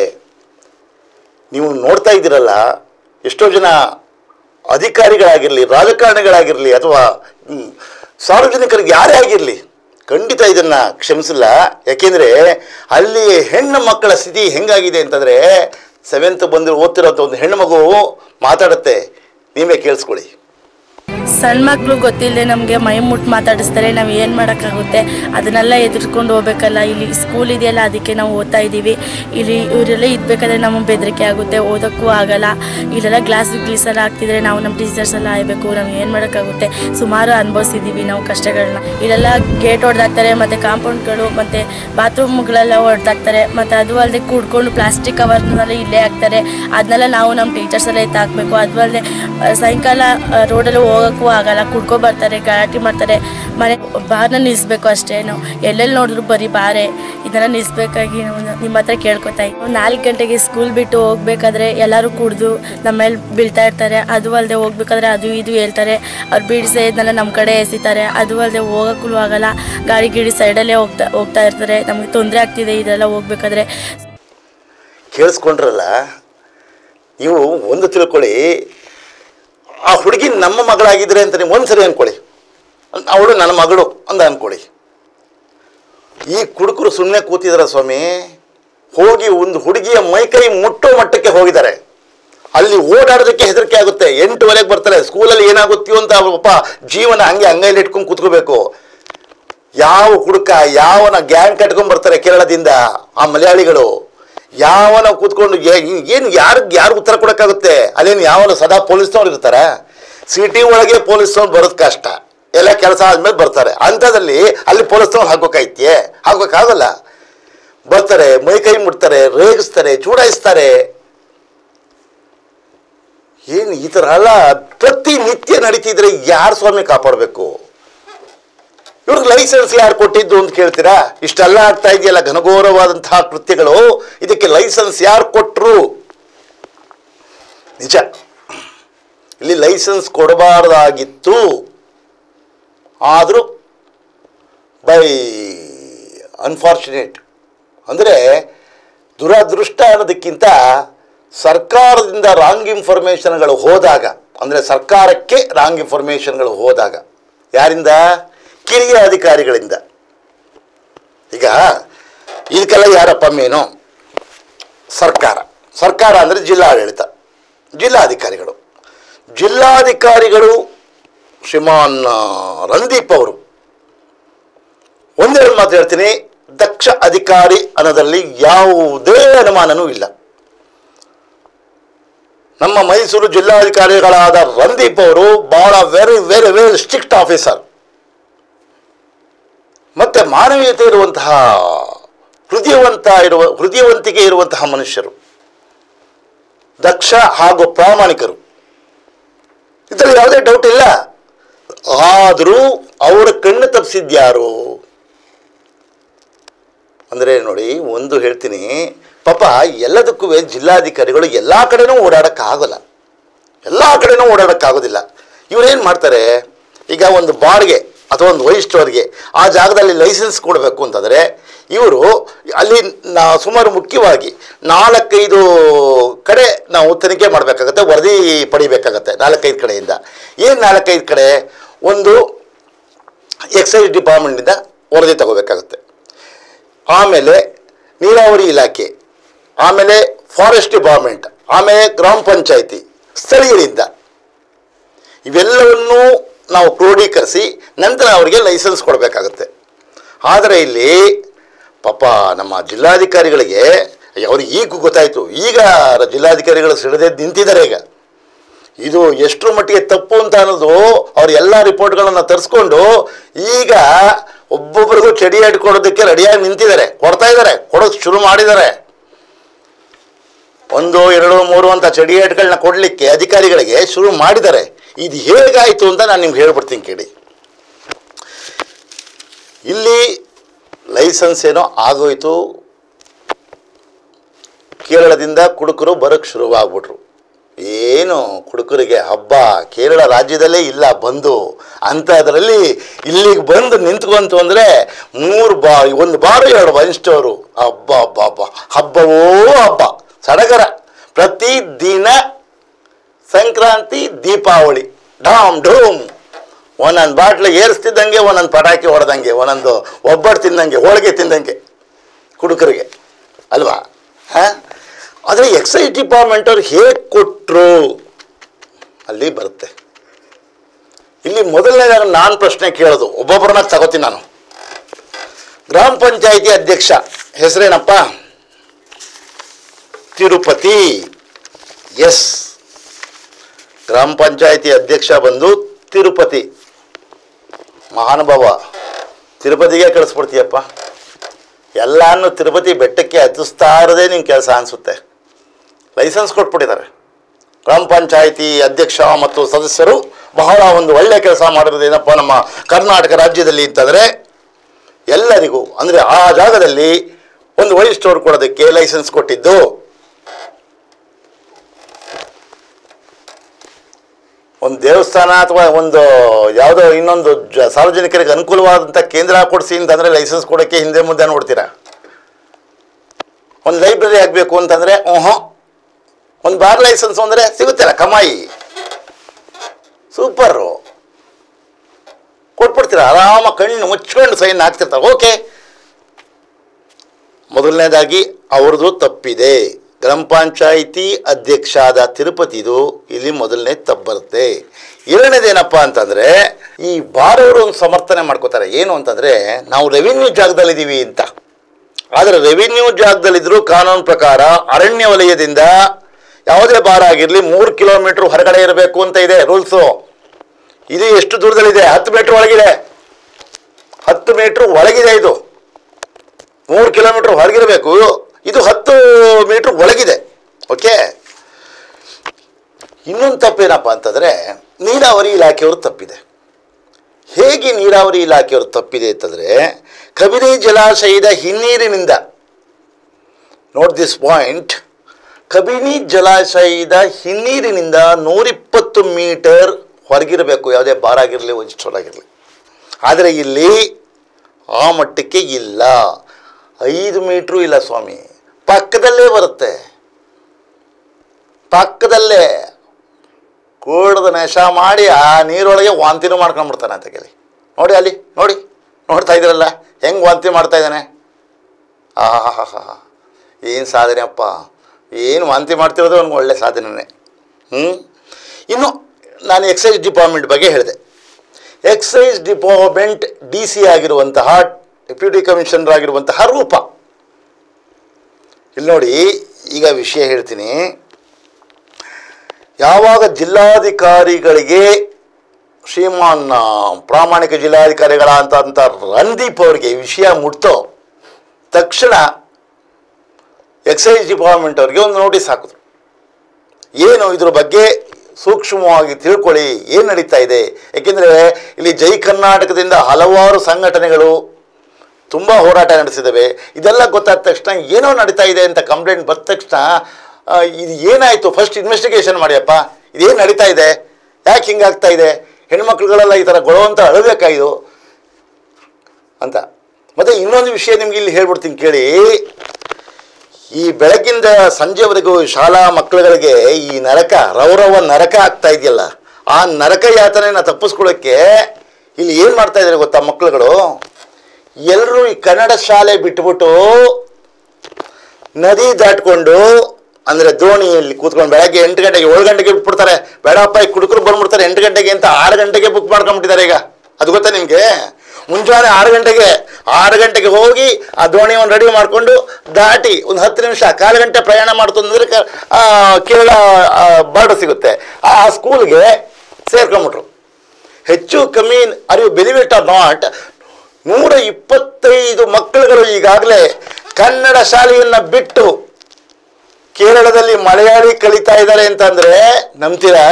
ನೀವು ನೋಡ್ತಾ ಇದ್ದೀರಲ್ಲ ಎಷ್ಟೋ ಜನ ಅಧಿಕಾರಿಗಳಾಗಿರಲಿ ರಾಜಕಾರಣಿಗಳಾಗಿರಲಿ ಅಥವಾ ಮ್, ಸಾರ್ವಜನಿಕರಿಗೆ ಯಾರೇ ಆಗಿರಲಿ ಖಂಡಿತ ಇದನ್ನು ಕ್ಷಮಿಸಿಲ್ಲ ಯಾಕೆಂದರೆ ಅಲ್ಲಿ ಹೆಣ್ಣು ಮಕ್ಕಳ ಸ್ಥಿತಿ ಹೆಂಗಾಗಿದೆ ಅಂತಂದರೆ ಸೆವೆಂತ್ ಬಂದು ಓದ್ತಿರೋಂಥ ಒಂದು ಹೆಣ್ಣು ಮಗು ಮಾತಾಡುತ್ತೆ ನೀವೇ ಕೇಳಿಸ್ಕೊಳ್ಳಿ ಸಣ್ಣ ಮಕ್ಕಳು ಗೊತ್ತಿಲ್ಲದೆ ನಮಗೆ ಮೈ ಮುಟ್ಟು ಮಾತಾಡಿಸ್ತಾರೆ ನಾವು ಏನು ಮಾಡೋಕ್ಕಾಗುತ್ತೆ ಅದನ್ನೆಲ್ಲ ಎದುರ್ಕೊಂಡು ಹೋಗ್ಬೇಕಲ್ಲ ಇಲ್ಲಿ ಸ್ಕೂಲ್ ಇದೆಯಲ್ಲ ಅದಕ್ಕೆ ನಾವು ಓದ್ತಾ ಇದ್ದೀವಿ ಇಲ್ಲಿ ಇವರೆಲ್ಲ ಇದ್ಬೇಕಾದ್ರೆ ನಮಗೆ ಬೆದರಿಕೆ ಆಗುತ್ತೆ ಓದೋಕ್ಕೂ ಆಗಲ್ಲ ಇಲ್ಲೆಲ್ಲ ಗ್ಲಾಸ್ ಗ್ಲೀಸ್ ಎಲ್ಲ ಹಾಕ್ತಿದ್ರೆ ನಾವು ನಮ್ಮ ಟೀಚರ್ಸ್ ಎಲ್ಲ ಆಯ್ಬೇಕು ನಾವು ಏನು ಮಾಡೋಕ್ಕಾಗುತ್ತೆ ಸುಮಾರು ಅನುಭವಿಸಿದ್ದೀವಿ ನಾವು ಕಷ್ಟಗಳನ್ನ ಇಲ್ಲೆಲ್ಲ ಗೇಟ್ ಹೊಡೆದಾಕ್ತಾರೆ ಮತ್ತು ಕಾಂಪೌಂಡ್ಗಳು ಮತ್ತು ಬಾತ್ರೂಮ್ಗಳೆಲ್ಲ ಹೊಡೆದಾಕ್ತಾರೆ ಮತ್ತು ಅದು ಅಲ್ಲದೆ ಕುಡ್ಕೊಂಡು ಪ್ಲಾಸ್ಟಿಕ್ ಕವರ್ನೆಲ್ಲ ಇಲ್ಲೇ ಹಾಕ್ತಾರೆ ಅದನ್ನೆಲ್ಲ ನಾವು ನಮ್ಮ ಟೀಚರ್ಸ್ ಎಲ್ಲ ಎತ್ತು ಹಾಕಬೇಕು ಅದು ಅಲ್ಲದೆ ಸಾಯಂಕಾಲ ರೋಡಲ್ಲಿ ಹೋಗೋಕ್ಕೂ ಆಗಲ್ಲ ಕುಡ್ಕೊ ಬರ್ತಾರೆ ಗಲಾಟೆ ಮಾಡ್ತಾರೆ ಮನೆ ಬಾರ್ನ ನಿಲ್ಲಿಸ್ಬೇಕು ಅಷ್ಟೇ ನಾವು ಎಲ್ಲೆಲ್ಲಿ ನೋಡಿದ್ರು ಬರೀ ಬಾರೆ ಇದನ್ನ ನಿಲ್ಲಿಸ್ಬೇಕಾಗಿ ನಾವು ನಿಮ್ಮ ಹತ್ರ ಕೇಳ್ಕೊತಾ ಇದ್ದೀವಿ ನಾಲ್ಕು ಗಂಟೆಗೆ ಸ್ಕೂಲ್ ಬಿಟ್ಟು ಹೋಗ್ಬೇಕಾದ್ರೆ ಎಲ್ಲರೂ ಕುಡ್ದು ನಮ್ಮ ಮೇಲೆ ಬೀಳ್ತಾ ಇರ್ತಾರೆ ಅದು ಅಲ್ಲದೆ ಹೋಗ್ಬೇಕಾದ್ರೆ ಅದು ಇದು ಹೇಳ್ತಾರೆ ಅವ್ರು ಬೀಡಿಸಿ ಇದನ್ನೆಲ್ಲ ನಮ್ಮ ಕಡೆ ಎಸಿತಾರೆ ಅದು ಅಲ್ಲದೆ ಹೋಗೋಕ್ಕೂ ಆಗಲ್ಲ ಗಾಡಿ ಗಿಡಿ ಸೈಡಲ್ಲೇ ಹೋಗ್ತಾ ಹೋಗ್ತಾ ಇರ್ತಾರೆ ನಮಗೆ ತೊಂದರೆ ಆಗ್ತಿದೆ ಇದೆಲ್ಲ ಹೋಗ್ಬೇಕಾದ್ರೆ ಕೇಳಿಸ್ಕೊಂಡ್ರಲ್ಲ ನೀವು ಒಂದು ತಿಳ್ಕೊಳ್ಳಿ ಆ ಹುಡುಗಿ ನಮ್ಮ ಮಗಳಾಗಿದ್ರೆ ಅಂತ ನೀವು ಒಂದು ಸರಿ ಅಂದ್ಕೊಳ್ಳಿ ಅವಳು ನನ್ನ ಮಗಳು ಅಂತ ಅಂದ್ಕೊಳ್ಳಿ ಈ ಕುಡುಕರು ಸುಮ್ಮನೆ ಕೂತಿದಾರ ಸ್ವಾಮಿ ಹೋಗಿ ಒಂದು ಹುಡುಗಿಯ ಮೈಕೈ ಮುಟ್ಟೋ ಮಟ್ಟಕ್ಕೆ ಹೋಗಿದ್ದಾರೆ ಅಲ್ಲಿ ಓಡಾಡೋದಕ್ಕೆ ಹೆದರಿಕೆ ಆಗುತ್ತೆ ಎಂಟುವರೆಗೆ ಬರ್ತಾರೆ ಸ್ಕೂಲಲ್ಲಿ ಏನಾಗುತ್ತೀಯೋ ಅಂತ ಪಾಪ ಜೀವನ ಹಂಗೆ ಅಂಗೈಲಿ ಇಟ್ಕೊಂಡು ಕೂತ್ಕೋಬೇಕು ಯಾವ ಹುಡುಕ ಯಾವನ ಗ್ಯಾಂಗ್ ಕಟ್ಕೊಂಡ್ ಬರ್ತಾರೆ ಕೇರಳದಿಂದ ಆ ಮಲಯಾಳಿಗಳು ಯಾವನ ಕೂತ್ಕೊಂಡು ಏನು ಯಾರಿಗೆ ಯಾರು ಉತ್ತರ ಕೊಡೋಕ್ಕಾಗುತ್ತೆ ಅಲ್ಲೇನು ಯಾವನ ಸದಾ ಪೊಲೀಸ್ನವ್ರು ಇರ್ತಾರ ಸಿಟಿ ಒಳಗೆ ಪೊಲೀಸ್ನವ್ರು ಬರೋದು ಕಷ್ಟ ಎಲ್ಲ ಕೆಲಸ ಆದ್ಮೇಲೆ ಬರ್ತಾರೆ ಅಂಥದ್ರಲ್ಲಿ ಅಲ್ಲಿ ಪೊಲೀಸ್ನವ್ರು ಹಾಕೋಕಾಯ್ತಿಯೇ ಹಾಕೋಕ್ಕಾಗಲ್ಲ ಬರ್ತಾರೆ ಮೈ ಕೈ ಮುಟ್ತಾರೆ ರೇಗಿಸ್ತಾರೆ ಚೂಡಾಯಿಸ್ತಾರೆ ಏನು ಈ ಥರ ಅಲ್ಲ ಪ್ರತಿನಿತ್ಯ ನಡೀತಿದ್ರೆ ಯಾರು ಸ್ವಾಮಿ ಕಾಪಾಡಬೇಕು ಇವ್ರಿಗೆ ಲೈಸೆನ್ಸ್ ಯಾರು ಕೊಟ್ಟಿದ್ದು ಅಂತ ಕೇಳ್ತೀರಾ ಇಷ್ಟೆಲ್ಲ ಆಗ್ತಾ ಇದೆಯಲ್ಲ ಘನಘೋರವಾದಂತಹ ಕೃತ್ಯಗಳು ಇದಕ್ಕೆ ಲೈಸೆನ್ಸ್ ಯಾರು ಕೊಟ್ಟರು ನಿಜ ಇಲ್ಲಿ ಲೈಸೆನ್ಸ್ ಕೊಡಬಾರ್ದಾಗಿತ್ತು ಆದರೂ ಬೈ ಅನ್ಫಾರ್ಚುನೇಟ್ ಅಂದರೆ ದುರದೃಷ್ಟ ಅನ್ನೋದಕ್ಕಿಂತ ಸರ್ಕಾರದಿಂದ ರಾಂಗ್ ಇನ್ಫಾರ್ಮೇಷನ್ಗಳು ಹೋದಾಗ ಅಂದರೆ ಸರ್ಕಾರಕ್ಕೆ ರಾಂಗ್ ಇನ್ಫಾರ್ಮೇಷನ್ಗಳು ಹೋದಾಗ ಯಾರಿಂದ ಕಿರಿಯ ಅಧಿಕಾರಿಗಳಿಂದ ಈಗ ಇದಕ್ಕೆಲ್ಲ ಯಾರಪ್ಪ ಮೇನು ಸರ್ಕಾರ ಸರ್ಕಾರ ಅಂದರೆ ಜಿಲ್ಲಾಡಳಿತ ಜಿಲ್ಲಾಧಿಕಾರಿಗಳು ಜಿಲ್ಲಾಧಿಕಾರಿಗಳು ಶ್ರೀಮಾನ್ ಆ, ರಂದೀಪ್ ಅವರು ಒಂದೆರಡು ಮಾತು ಹೇಳ್ತೀನಿ ದಕ್ಷ ಅಧಿಕಾರಿ ಅನ್ನೋದರಲ್ಲಿ ಯಾವುದೇ ಅನುಮಾನನೂ ಇಲ್ಲ ನಮ್ಮ ಮೈಸೂರು ಜಿಲ್ಲಾಧಿಕಾರಿಗಳಾದ ರಂದೀಪ್ ಅವರು ಬಹಳ very very very strict officer ಮತ್ತೆ ಮಾನವೀಯತೆ ಇರುವಂತಹ ಹೃದಯವಂತ ಇರುವ ಹೃದಯವಂತಿಕೆ ಇರುವಂತಹ ಮನುಷ್ಯರು ದಕ್ಷ ಹಾಗೂ ಪ್ರಾಮಾಣಿಕರು ಇದರಲ್ಲಿ ಯಾವುದೇ ಡೌಟ್ ಇಲ್ಲ ಆದರೂ ಅವರ ಕಣ್ಣು ತಪ್ಪಿಸಿದ್ಯಾರು ಅಂದರೆ ನೋಡಿ ಒಂದು ಹೇಳ್ತೀನಿ ಪಾಪ ಎಲ್ಲದಕ್ಕೂ ಜಿಲ್ಲಾಧಿಕಾರಿಗಳು ಎಲ್ಲ ಕಡೆನೂ ಓಡಾಡೋಕ್ಕಾಗಲ್ಲ ಎಲ್ಲ ಕಡೆನೂ ಓಡಾಡೋಕ್ಕಾಗೋದಿಲ್ಲ ಇವರೇನು ಮಾಡ್ತಾರೆ ಈಗ ಒಂದು ಬಾರ್ಗೆ ಅಥವಾ ಒಂದು ವೈಟ್ ಸ್ಟೋರ್ಗೆ ಆ ಜಾಗದಲ್ಲಿ ಲೈಸೆನ್ಸ್ ಕೊಡಬೇಕು ಅಂತಂದರೆ ಇವರು ಅಲ್ಲಿ ನಾ ಸುಮಾರು ಮುಖ್ಯವಾಗಿ ನಾಲ್ಕೈದು ಕಡೆ ನಾವು ತನಿಖೆ ಮಾಡಬೇಕಾಗತ್ತೆ ವರದಿ ಪಡಿಬೇಕಾಗತ್ತೆ ನಾಲ್ಕೈದು ಕಡೆಯಿಂದ ಏನು ನಾಲ್ಕೈದು ಕಡೆ ಒಂದು ಎಕ್ಸೈಸ್ ಡಿಪಾರ್ಟ್ಮೆಂಟಿಂದ ವರದಿ ತಗೋಬೇಕಾಗತ್ತೆ ಆಮೇಲೆ ನೀರಾವರಿ ಇಲಾಖೆ ಆಮೇಲೆ ಫಾರೆಸ್ಟ್ ಡಿಪಾರ್ಟ್ಮೆಂಟ್ ಆಮೇಲೆ ಗ್ರಾಮ ಪಂಚಾಯಿತಿ ಸ್ಥಳೀಯರಿಂದ ಇವೆಲ್ಲವನ್ನೂ ನಾವು ಕ್ರೋಢೀಕರಿಸಿ ನಂತರ ಅವರಿಗೆ ಲೈಸೆನ್ಸ್ ಕೊಡಬೇಕಾಗತ್ತೆ ಆದರೆ ಇಲ್ಲಿ ಪಾಪ ನಮ್ಮ ಜಿಲ್ಲಾಧಿಕಾರಿಗಳಿಗೆ ಅವ್ರಿಗೆ ಈಗ ಗೊತ್ತಾಯಿತು ಈಗ ಜಿಲ್ಲಾಧಿಕಾರಿಗಳು ಸಿಡದೆ ನಿಂತಿದ್ದಾರೆ ಈಗ ಇದು ಎಷ್ಟರ ಮಟ್ಟಿಗೆ ತಪ್ಪು ಅಂತ ಅನ್ನೋದು ಅವ್ರು ಎಲ್ಲ ರಿಪೋರ್ಟ್ಗಳನ್ನು ತರಿಸ್ಕೊಂಡು ಈಗ ಒಬ್ಬೊಬ್ಬರಿಗೂ ಚಡಿ ಕೊಡೋದಕ್ಕೆ ರೆಡಿಯಾಗಿ ನಿಂತಿದ್ದಾರೆ ಕೊಡ್ತಾ ಇದ್ದಾರೆ ಕೊಡೋದು ಶುರು ಮಾಡಿದ್ದಾರೆ ಒಂದು ಎರಡು ಮೂರು ಅಂತ ಚಡಿ ಏಟ್ಗಳನ್ನ ಕೊಡಲಿಕ್ಕೆ ಅಧಿಕಾರಿಗಳಿಗೆ ಶುರು ಮಾಡಿದ್ದಾರೆ ಇದು ಹೇಗಾಯಿತು ಅಂತ ನಾನು ನಿಮ್ಗೆ ಹೇಳ್ಬಿಡ್ತೀನಿ ಕೇಳಿ ಇಲ್ಲಿ ಲೈಸೆನ್ಸ್ ಏನೋ ಆಗೋಯ್ತು ಕೇರಳದಿಂದ ಕುಡುಕರು ಬರೋಕ್ಕೆ ಶುರುವಾಗ್ಬಿಟ್ರು ಏನು ಕುಡುಕರಿಗೆ ಹಬ್ಬ ಕೇರಳ ರಾಜ್ಯದಲ್ಲೇ ಇಲ್ಲ ಬಂದು ಅಂಥದ್ರಲ್ಲಿ ಇಲ್ಲಿಗೆ ಬಂದು ನಿಂತ್ಕೊಂತು ಅಂದರೆ ಮೂರು ಬಾ ಒಂದು ಬಾರು ಎರಡು ವೈನ್ ಸ್ಟೋರು ಹಬ್ಬ ಹಬ್ಬ ಹಬ್ಬ ಹಬ್ಬವೋ ಹಬ್ಬ ಸಡಗರ ಪ್ರತಿ ದಿನ ಸಂಕ್ರಾಂತಿ ದೀಪಾವಳಿ ಡಾಮ್ ಡೂಮ್ ಒಂದೊಂದು ಬಾಟ್ಲು ಏರಿಸ್ತಿದ್ದಂಗೆ ಒಂದೊಂದು ಪಟಾಕಿ ಹೊಡೆದಂಗೆ ಒಂದೊಂದು ಒಬ್ಬಟ್ಟು ತಿಂದಂಗೆ ಹೋಳಿಗೆ ತಿಂದಂಗೆ ಕುಡುಕರಿಗೆ ಅಲ್ವಾ ಹಾಂ ಆದರೆ ಎಕ್ಸೈಸ್ ಡಿಪಾರ್ಟ್ಮೆಂಟ್ ಅವ್ರು ಹೇಗೆ ಕೊಟ್ಟರು ಅಲ್ಲಿ ಬರುತ್ತೆ ಇಲ್ಲಿ ಮೊದಲನೇದಾಗ ನಾನು ಪ್ರಶ್ನೆ ಕೇಳೋದು ಒಬ್ಬೊಬ್ಬರನ್ನ ತಗೋತೀನಿ ನಾನು ಗ್ರಾಮ ಪಂಚಾಯಿತಿ ಅಧ್ಯಕ್ಷ ಹೆಸರೇನಪ್ಪ ತಿರುಪತಿ ಎಸ್ ಗ್ರಾಮ ಪಂಚಾಯಿತಿ ಅಧ್ಯಕ್ಷ ಬಂದು ತಿರುಪತಿ ಮಹಾನುಭಾವ ತಿರುಪತಿಗೆ ಕಳಿಸ್ಬಿಡ್ತೀಯಪ್ಪ ಎಲ್ಲಾನು ತಿರುಪತಿ ಬೆಟ್ಟಕ್ಕೆ ಹತ್ತಿಸ್ತಾ ಇರೋದೇ ನಿನ್ನ ಕೆಲಸ ಅನಿಸುತ್ತೆ ಲೈಸೆನ್ಸ್ ಕೊಟ್ಬಿಟ್ಟಿದ್ದಾರೆ ಗ್ರಾಮ ಪಂಚಾಯಿತಿ ಅಧ್ಯಕ್ಷ ಮತ್ತು ಸದಸ್ಯರು ಬಹಳ ಒಂದು ಒಳ್ಳೆಯ ಕೆಲಸ ಮಾಡಿರೋದೇನಪ್ಪ ನಮ್ಮ ಕರ್ನಾಟಕ ರಾಜ್ಯದಲ್ಲಿ ಅಂತಂದರೆ ಎಲ್ಲರಿಗೂ ಅಂದರೆ ಆ ಜಾಗದಲ್ಲಿ ಒಂದು ವೈಟ್ ಸ್ಟೋರ್ ಕೊಡೋದಕ್ಕೆ ಲೈಸೆನ್ಸ್ ಕೊಟ್ಟಿದ್ದು ಒಂದು ದೇವಸ್ಥಾನ ಅಥವಾ ಒಂದು ಯಾವುದೋ ಇನ್ನೊಂದು ಜ ಸಾರ್ವಜನಿಕರಿಗೆ ಅನುಕೂಲವಾದಂಥ ಕೇಂದ್ರ ಕೊಡಿಸಿ ಅಂತಂದರೆ ಲೈಸೆನ್ಸ್ ಕೊಡೋಕ್ಕೆ ಹಿಂದೆ ಮುಂದೆ ನೋಡ್ತೀರಾ ಒಂದು ಲೈಬ್ರರಿ ಆಗಬೇಕು ಅಂತಂದರೆ ಓಹೋ ಒಂದು ಬಾರ್ ಲೈಸೆನ್ಸ್ ಅಂದರೆ ಸಿಗುತ್ತಲ್ಲ ಕಮಾಯಿ ಸೂಪರು ಕೊಟ್ಬಿಡ್ತೀರ ಆರಾಮ ಕಣ್ಣು ಮುಚ್ಕೊಂಡು ಸೈನ್ ಹಾಕ್ತಿರ್ತಾರೆ ಓಕೆ ಮೊದಲನೇದಾಗಿ ಅವ್ರದ್ದು ತಪ್ಪಿದೆ ಗ್ರಾಮ ಪಂಚಾಯಿತಿ ಅಧ್ಯಕ್ಷ ಆದ ತಿರುಪತಿದು ಇಲ್ಲಿ ಮೊದಲನೇ ತಪ್ಪು ಬರುತ್ತೆ ಎರಡನೇದೇನಪ್ಪ ಅಂತಂದರೆ ಈ ಬಾರವರು ಒಂದು ಸಮರ್ಥನೆ ಮಾಡ್ಕೋತಾರೆ ಏನು ಅಂತಂದರೆ ನಾವು ರೆವಿನ್ಯೂ ಜಾಗದಲ್ಲಿದ್ದೀವಿ ಅಂತ ಆದರೆ ರೆವಿನ್ಯೂ ಜಾಗದಲ್ಲಿದ್ದರೂ ಕಾನೂನು ಪ್ರಕಾರ ಅರಣ್ಯ ವಲಯದಿಂದ ಯಾವುದೇ ಬಾರ್ ಆಗಿರಲಿ ಮೂರು ಕಿಲೋಮೀಟ್ರ್ ಹೊರಗಡೆ ಇರಬೇಕು ಅಂತ ಇದೆ ರೂಲ್ಸು ಇದು ಎಷ್ಟು ದೂರದಲ್ಲಿದೆ ಹತ್ತು ಮೀಟ್ರ್ ಒಳಗಿದೆ ಹತ್ತು ಮೀಟ್ರ್ ಒಳಗಿದೆ ಇದು ಮೂರು ಕಿಲೋಮೀಟ್ರ್ ಹೊರಗಿರಬೇಕು ಇದು ಹತ್ತು ಮೀಟ್ರ್ ಒಳಗಿದೆ ಓಕೆ ಇನ್ನೊಂದು ತಪ್ಪೇನಪ್ಪ ಅಂತಂದರೆ ನೀರಾವರಿ ಇಲಾಖೆಯವರು ತಪ್ಪಿದೆ ಹೇಗೆ ನೀರಾವರಿ ಇಲಾಖೆಯವರು ತಪ್ಪಿದೆ ಅಂತಂದರೆ ಕಬಿನಿ ಜಲಾಶಯದ ಹಿನ್ನೀರಿನಿಂದ ನೋಟ್ ದಿಸ್ ಪಾಯಿಂಟ್ ಕಬಿನಿ ಜಲಾಶಯದ ಹಿನ್ನೀರಿನಿಂದ ನೂರಿಪ್ಪತ್ತು ಮೀಟರ್ ಹೊರಗಿರಬೇಕು ಯಾವುದೇ ಬಾರ್ ಆಗಿರಲಿ ವಜಿಸ್ಟರ್ ಆಗಿರಲಿ ಆದರೆ ಇಲ್ಲಿ ಆ ಮಟ್ಟಕ್ಕೆ ಇಲ್ಲ ಐದು ಮೀಟ್ರು ಇಲ್ಲ ಸ್ವಾಮಿ ಪಕ್ಕದಲ್ಲೇ ಬರುತ್ತೆ ಪಕ್ಕದಲ್ಲೇ ಕೂಡದ ನೆಶ ಮಾಡಿ ಆ ನೀರೊಳಗೆ ವಾಂತಿನೂ ಮಾಡ್ಕೊಂಡ್ಬಿಡ್ತಾನೆ ಅಂತ ಕೇಳಿ ನೋಡಿ ಅಲ್ಲಿ ನೋಡಿ ನೋಡ್ತಾ ಇದ್ದೀರಲ್ಲ ಹೆಂಗೆ ವಾಂತಿ ಮಾಡ್ತಾ ಇದ್ದಾನೆ ಆಹಾ ಏನು ಸಾಧನೆ ಅಪ್ಪ ಏನು ವಾಂತಿ ಮಾಡ್ತಿರೋದು ಅವ್ನಿಗೆ ಒಳ್ಳೆ ಸಾಧನೆನೇ ಹ್ಞೂ ಇನ್ನು ನಾನು ಎಕ್ಸೈಸ್ ಡಿಪಾರ್ಟ್ಮೆಂಟ್ ಬಗ್ಗೆ ಹೇಳಿದೆ ಎಕ್ಸೈಸ್ ಡಿಪಾರ್ಟ್ಮೆಂಟ್ ಡಿ ಸಿ ಆಗಿರುವಂತಹ ಡೆಪ್ಯೂಟಿ ಕಮಿಷನರ್ ಆಗಿರುವಂತಹ ರೂಪ ಇಲ್ಲಿ ನೋಡಿ ಈಗ ವಿಷಯ ಹೇಳ್ತೀನಿ ಯಾವಾಗ ಜಿಲ್ಲಾಧಿಕಾರಿಗಳಿಗೆ ಶ್ರೀಮಾನ್ ಆ, ಪ್ರಾಮಾಣಿಕ ಜಿಲ್ಲಾಧಿಕಾರಿಗಳ ಅಂತ ಅಂತ ರಣದೀಪ್ ಅವರಿಗೆ ಈ ವಿಷಯ ಮುಟ್ತೋ ತಕ್ಷಣ ಎಕ್ಸೈಸ್ ಡಿಪಾರ್ಟ್ಮೆಂಟ್ ಅವರಿಗೆ ಒಂದು ನೋಟಿಸ್ ಹಾಕಿದ್ರು ಏನು ಇದ್ರ ಬಗ್ಗೆ ಸೂಕ್ಷ್ಮವಾಗಿ ತಿಳ್ಕೊಳ್ಳಿ ಏನು ನಡೀತಾ ಇದೆ ಏಕೆಂದರೆ ಇಲ್ಲಿ ಜೈ ಕರ್ನಾಟಕದಿಂದ ಹಲವಾರು ಸಂಘಟನೆಗಳು ತುಂಬ ಹೋರಾಟ ನಡೆಸಿದ್ದಾವೆ ಇದೆಲ್ಲ ಗೊತ್ತಾದ ತಕ್ಷಣ ಏನೋ ನಡೀತಾ ಇದೆ ಅಂತ ಕಂಪ್ಲೇಂಟ್ ಬಂದ ತಕ್ಷಣ ಆ, ಇದು ಏನಾಯಿತು ಫಸ್ಟ್ ಇನ್ವೆಸ್ಟಿಗೇಷನ್ ಮಾಡಿಯಪ್ಪ ಇದೇನು ನಡೀತಾ ಇದೆ ಯಾಕೆ ಹಿಂಗಾಗ್ತಾ ಇದೆ ಹೆಣ್ಮಕ್ಳುಗಳೆಲ್ಲ ಈ ಥರ ಗೊಳವಂತ ಅಳಬೇಕಾಯ್ತು ಅಂತ ಮತ್ತು ಇನ್ನೊಂದು ವಿಷಯ ನಿಮ್ಗೆ ಇಲ್ಲಿ ಹೇಳ್ಬಿಡ್ತೀನಿ ಕೇಳಿ ಈ ಬೆಳಗ್ಗಿಂದ ಸಂಜೆವರೆಗೂ ಶಾಲಾ ಮಕ್ಕಳುಗಳಿಗೆ ಈ ನರಕ ರೌರವ ನರಕ ಆಗ್ತಾ ಇದೆಯಲ್ಲ ಆ ನರಕ ಯಾತನೆಯನ್ನು ತಪ್ಪಿಸ್ಕೊಳ್ಳೋಕ್ಕೆ ಇಲ್ಲಿ ಏನು ಮಾಡ್ತಾ ಇದ್ದಾರೆ ಗೊತ್ತಾ ಮಕ್ಕಳುಗಳು ಎಲ್ಲರೂ ಈ ಕನ್ನಡ ಶಾಲೆ ಬಿಟ್ಬಿಟ್ಟು ನದಿ ದಾಟ್ಕೊಂಡು ಅಂದರೆ ದೋಣಿಯಲ್ಲಿ ಕೂತ್ಕೊಂಡು ಬೆಳಗ್ಗೆ ಎಂಟು ಗಂಟೆಗೆ ಏಳು ಗಂಟೆಗೆ ಬಿಟ್ಬಿಡ್ತಾರೆ ಬೇಡಪ್ಪ ಈ ಕುಡುಕರು ಬಂದ್ಬಿಡ್ತಾರೆ ಎಂಟು ಗಂಟೆಗೆ ಅಂತ ಆರು ಗಂಟೆಗೆ ಬುಕ್ ಮಾಡ್ಕೊಂಡ್ಬಿಟ್ಟಿದ್ದಾರೆ ಈಗ ಅದು ಗೊತ್ತಾ ನಿಮಗೆ ಮುಂಜಾನೆ ಆರು ಗಂಟೆಗೆ ಆರು ಗಂಟೆಗೆ ಹೋಗಿ ಆ ದೋಣಿಯನ್ನು ರೆಡಿ ಮಾಡಿಕೊಂಡು ದಾಟಿ ಒಂದು ಹತ್ತು ನಿಮಿಷ ಕಾಲು ಗಂಟೆ ಪ್ರಯಾಣ ಮಾಡ್ತಂದ್ರೆ ಕ- ಆ, ಕೇರಳ ಬಾರ್ಡರ್ ಸಿಗುತ್ತೆ ಆ ಸ್ಕೂಲ್ಗೆ ಸೇರ್ಕೊಂಬಿಟ್ರು ಹೆಚ್ಚು ಕಮ್ಮಿ ಅರಿವು ಬೆನಿಫಿಟ್ ಆರ್ ನಾಟ್ ನೂರ ಇಪ್ಪತ್ತೈದು ಮಕ್ಕಳುಗಳು ಈಗಾಗಲೇ ಕನ್ನಡ ಶಾಲೆಯನ್ನು ಬಿಟ್ಟು ಕೇರಳದಲ್ಲಿ ಮಲಯಾಳಿ ಕಲಿತಾ ಇದ್ದಾರೆ ಅಂತಂದ್ರೆ ನಂಬ್ತೀರಾ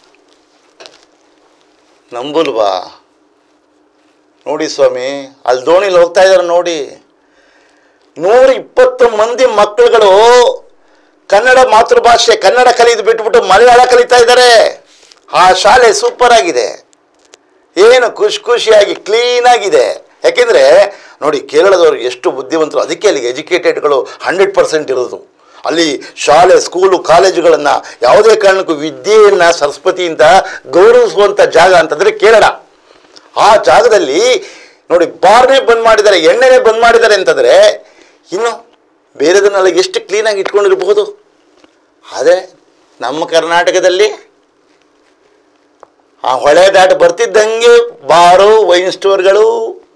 ನಂಬಲ್ವಾ ನೋಡಿ ಸ್ವಾಮಿ ಅಲ್ಲಿ ದೋಣಿಲಿ ಹೋಗ್ತಾ ಇದ್ದಾರೆ ನೋಡಿ ನೂರ ಇಪ್ಪತ್ತು ಮಂದಿ ಮಕ್ಕಳುಗಳು ಕನ್ನಡ ಮಾತೃಭಾಷೆ ಕನ್ನಡ ಕಲಿದು ಬಿಟ್ಬಿಟ್ಟು ಮಲಯಾಳ ಕಲಿತಾ ಇದ್ದಾರೆ ಆ ಶಾಲೆ ಸೂಪರ್ ಆಗಿದೆ ಏನು ಖುಷಿ ಖುಷಿಯಾಗಿ ಕ್ಲೀನಾಗಿದೆ ಯಾಕೆಂದರೆ ನೋಡಿ ಕೇರಳದವರು ಎಷ್ಟು ಬುದ್ಧಿವಂತರು ಅದಕ್ಕೆ ಅಲ್ಲಿಗೆ ಎಜುಕೇಟೆಡ್ಗಳು ಹಂಡ್ರೆಡ್ ಪರ್ಸೆಂಟ್ ಇರೋದು ಅಲ್ಲಿ ಶಾಲೆ ಸ್ಕೂಲು ಕಾಲೇಜುಗಳನ್ನು ಯಾವುದೇ ಕಾರಣಕ್ಕೂ ವಿದ್ಯೆಯನ್ನು ಸರಸ್ವತಿಯಿಂದ ಗೌರವಿಸುವಂಥ ಜಾಗ ಅಂತಂದರೆ ಕೇರಳ ಆ ಜಾಗದಲ್ಲಿ ನೋಡಿ ಬಾರ್ನೇ ಬಂದ್ ಮಾಡಿದ್ದಾರೆ ಎಣ್ಣೆನೇ ಬಂದ್ ಮಾಡಿದ್ದಾರೆ ಅಂತಂದರೆ ಇನ್ನು ಬೇರೆದನ್ನೆಲ್ಲ ಎಷ್ಟು ಕ್ಲೀನಾಗಿ ಇಟ್ಕೊಂಡಿರಬಹುದು ಆದರೆ ನಮ್ಮ ಕರ್ನಾಟಕದಲ್ಲಿ ಆ ಹೊಳೆ ದಾಟ ಬರ್ತಿದ್ದಂಗೆ ಬಾರು ವೈನ್ ಸ್ಟೋರ್ಗಳು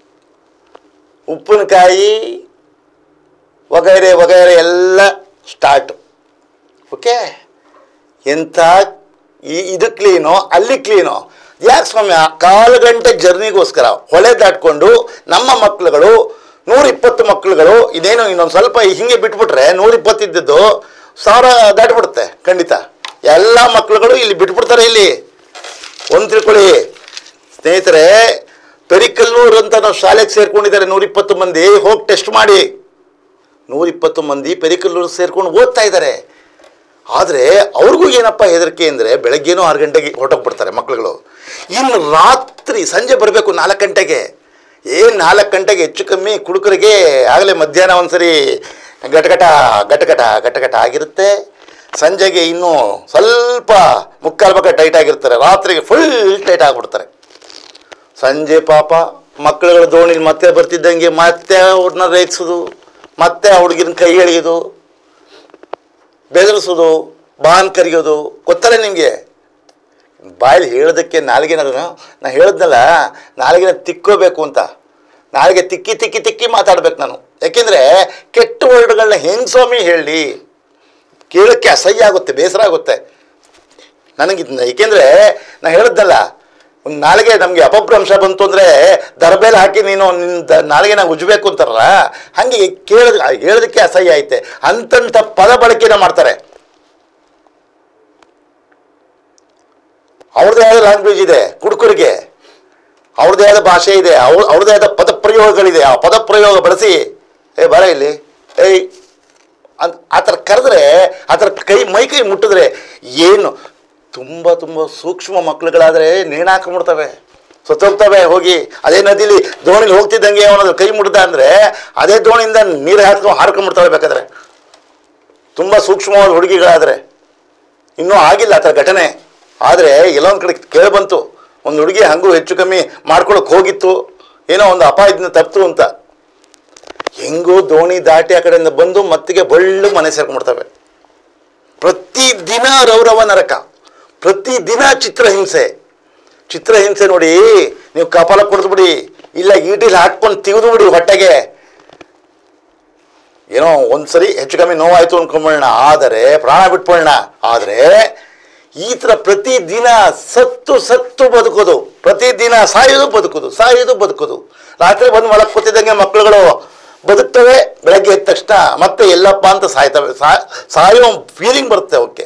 ಉಪ್ಪಿನಕಾಯಿ ವಗೈರೆ ವಗೈರೆ ಎಲ್ಲ ಸ್ಟಾರ್ಟ್ ಓಕೆ ಎಂಥ ಈ- ಇದು ಕ್ಲೀನು ಅಲ್ಲಿ ಕ್ಲೀನು ಯಾಕೆ ಸ್ವಾಮಿ ಆ ಕಾಲು ಗಂಟೆ ಜರ್ನಿಗೋಸ್ಕರ ಹೊಳೆ ದಾಟ್ಕೊಂಡು ನಮ್ಮ ಮಕ್ಕಳುಗಳು ನೂರಿಪ್ಪತ್ತು ಮಕ್ಕಳುಗಳು ಇದೇನು ಇನ್ನೊಂದು ಸ್ವಲ್ಪ ಹಿಂಗೆ ಬಿಟ್ಬಿಟ್ರೆ ನೂರಿಪ್ಪತ್ತಿದ್ದದ್ದು ಸಾವಿರ ದಾಟ್ಬಿಡುತ್ತೆ ಖಂಡಿತ ಎಲ್ಲ ಮಕ್ಕಳುಗಳು ಇಲ್ಲಿ ಬಿಟ್ಬಿಡ್ತಾರೆ ಇಲ್ಲಿ ಒಂದು ತಿಳ್ಕೊಳ್ಳಿ ಸ್ನೇಹಿತರೆ ಪೆರಿಕಲ್ಲೂರು ಅಂತ ನಾವು ಶಾಲೆಗೆ ಸೇರ್ಕೊಂಡಿದ್ದಾರೆ ನೂರಿಪ್ಪತ್ತು ಮಂದಿ ಹೋಗಿ ಟೆಸ್ಟ್ ಮಾಡಿ ನೂರಿಪ್ಪತ್ತು ಮಂದಿ ಪೆರಿಕಲ್ಲೂರು ಸೇರ್ಕೊಂಡು ಓದ್ತಾ ಇದ್ದಾರೆ ಆದರೆ ಅವ್ರಿಗೂ ಏನಪ್ಪ ಹೆದರಿಕೆ ಅಂದರೆ ಬೆಳಗ್ಗೆನೂ ಆರು ಗಂಟೆಗೆ ಹೊರಟೋಗ್ಬಿಡ್ತಾರೆ ಮಕ್ಕಳುಗಳು ಇನ್ನು ರಾತ್ರಿ ಸಂಜೆ ಬರಬೇಕು ನಾಲ್ಕು ಗಂಟೆಗೆ ಏನು ನಾಲ್ಕು ಗಂಟೆಗೆ ಹೆಚ್ಚು ಕಮ್ಮಿ ಕುಡುಕರಿಗೆ ಆಗಲೇ ಮಧ್ಯಾಹ್ನ ಒಂದ್ಸರಿ ಗಟಗಟ ಗಟಗಟ ಗಟಗಟ ಆಗಿರುತ್ತೆ ಸಂಜೆಗೆ ಇನ್ನೂ ಸ್ವಲ್ಪ ಮುಕ್ಕಾಲು ಭಾಗ ಟೈಟ್ ಆಗಿರ್ತಾರೆ ರಾತ್ರಿಗೆ ಫುಲ್ ಟೈಟ್ ಆಗಿಬಿಡ್ತಾರೆ ಸಂಜೆ ಪಾಪ ಮಕ್ಕಳುಗಳ ದೋಣಿಲಿ ಮತ್ತೆ ಬರ್ತಿದ್ದಂಗೆ ಮತ್ತೆ ಅವ್ರನ್ನ ರೇಗಿಸೋದು ಮತ್ತೆ ಆ ಹುಡುಗಿನ ಕೈ ಎಳೆಯೋದು ಬೆದರಿಸೋದು ಬಾನ್ ಕರಿಯೋದು ಗೊತ್ತಲ್ಲ ನಿಮಗೆ ಬಾಯಲ್ಲಿ ಹೇಳೋದಕ್ಕೆ ನಾಲ್ಗೆನ ನಾ ಹೇಳಿದ್ನಲ್ಲ ನಾಲ್ಗೆನ ತಿಕ್ಕೋಬೇಕು ಅಂತ ನಾಲ್ಗೆ ತಿಕ್ಕಿ ತಿಕ್ಕಿ ತಿಕ್ಕಿ ಮಾತಾಡ್ಬೇಕು ನಾನು ಯಾಕೆಂದರೆ ಕೆಟ್ಟ ವರ್ಡ್ಗಳನ್ನ ಹೆಂಗೆ ಸ್ವಾಮಿ ಹೇಳಿ ಕೇಳೋಕ್ಕೆ ಅಸಹ್ಯ ಆಗುತ್ತೆ ಬೇಸರ ಆಗುತ್ತೆ ನನಗೆ ಏಕೆಂದರೆ ನಾ ಹೇಳಿದ್ನಲ್ಲ ಒಂದು ನಾಳೆಗೆ ನಮಗೆ ಅಪಭ್ರಂಶ ಬಂತು ಅಂದರೆ ದರ್ಬೇಲ್ ಹಾಕಿ ನೀನು ನಿನ್ನ ದ- ನಾಳೆಗೆ ಉಜ್ಬೇಕು ಅಂತಾರಲ್ಲ ಹಾಗೆ ಕೇಳೋದು ಹೇಳೋದಕ್ಕೆ ಅಸಹ್ಯ ಐತೆ ಅಂತಂಥ ಪದ ಬಳಕೆನ ಮಾಡ್ತಾರೆ ಅವ್ರದ್ದೇ ಆದ ಲ್ಯಾಂಗ್ವೇಜ್ ಇದೆ ಕುಡುಕರಿಗೆ ಅವ್ರದ್ದೇ ಆದ ಭಾಷೆ ಇದೆ ಅವ್ರ ಅವ್ರದ್ದೇ ಆದ ಪದಪ್ರಯೋಗಗಳಿದೆ ಆ ಪದಪ್ರಯೋಗ ಬಳಸಿ ಏ ಬರ ಇಲ್ಲಿ ಏಯ್ ಅಂತ ಆ ಥರ ಕರೆದ್ರೆ ಆ ಥರ ಕೈ ಮೈ ಕೈ ಮುಟ್ಟಿದ್ರೆ ಏನು ತುಂಬ ತುಂಬ ಸೂಕ್ಷ್ಮ ಮಕ್ಳುಗಳಾದರೆ ನೇಣಾಕೊಂಬಿಡ್ತವೆ ಸತ್ತೋಗ್ತವೆ ಹೋಗಿ ಅದೇ ನದಿಲಿ ದೋಣಿಲಿ ಹೋಗ್ತಿದ್ದಂಗೆ ಅವನದು ಕೈ ಮುಟ್ದ ಅಂದರೆ ಅದೇ ದೋಣಿಯಿಂದ ನೀರು ಹಾಕ್ಕೊಂಡು ಹಾರ್ಕೊಂಡ್ಬಿಡ್ತವೆ ಬೇಕಾದ್ರೆ ತುಂಬ ಸೂಕ್ಷ್ಮವಾದ ಹುಡುಗಿಗಳಾದರೆ ಇನ್ನೂ ಆಗಿಲ್ಲ ಆ ಥರ ಘಟನೆ ಆದರೆ ಎಲ್ಲೊಂದು ಕಡೆ ಕೇಳಿ ಬಂತು ಒಂದು ಹುಡುಗಿ ಹಂಗೂ ಹೆಚ್ಚು ಕಮ್ಮಿ ಮಾಡ್ಕೊಳಕ್ಕೆ ಹೋಗಿತ್ತು ಏನೋ ಒಂದು ಅಪಾಯದಿಂದ ತಪ್ಪಿತು ಅಂತ ಹೆಂಗೂ ದೋಣಿ ದಾಟಿ ಆ ಕಡೆಯಿಂದ ಬಂದು ಮತ್ತಿಗೆ ಬಳ್ಳು ಮನೆ ಸೇರ್ಕೊಂಡ್ಬಿಡ್ತವೆ ಪ್ರತಿದಿನ ರೌರವ ನರಕ ಪ್ರತಿದಿನ ಚಿತ್ರಹಿಂಸೆ ಚಿತ್ರಹಿಂಸೆ ನೋಡಿ ನೀವು ಕಪಾಲ ಕುಡಿದ್ಬಿಡಿ ಇಲ್ಲ ಈಟಿಲಿ ಹಾಕ್ಕೊಂಡು ತೆಗೆದು ಬಿಡಿ ಹೊಟ್ಟೆಗೆ ಏನೋ ಒಂದ್ಸರಿ ಹೆಚ್ಚು ಕಮ್ಮಿ ನೋವಾಯ್ತು ಅನ್ಕೊಂಬಿಡೋಣ ಆದರೆ ಪ್ರಾಣ ಬಿಟ್ಕೊಳ್ಳೋಣ ಆದರೆ ಈ ಥರ ಪ್ರತಿದಿನ ಸತ್ತು ಸತ್ತು ಬದುಕೋದು ಪ್ರತಿದಿನ ಸಾಯೋದು ಬದುಕೋದು ಸಾಯೋದು ಬದುಕೋದು ರಾತ್ರಿ ಬಂದು ಮಲಕ್ ಕೂತಿದ್ದಂಗೆ ಮಕ್ಕಳುಗಳು ಬದುಕ್ತವೆ ಬೆಳಗ್ಗೆ ಎದ್ದ ತಕ್ಷಣ ಮತ್ತೆ ಎಲ್ಲಪ್ಪ ಅಂತ ಸಾಯ್ತವೆ ಸಾ ಸಾಯೋ ಫೀಲಿಂಗ್ ಬರುತ್ತೆ ಅವಕ್ಕೆ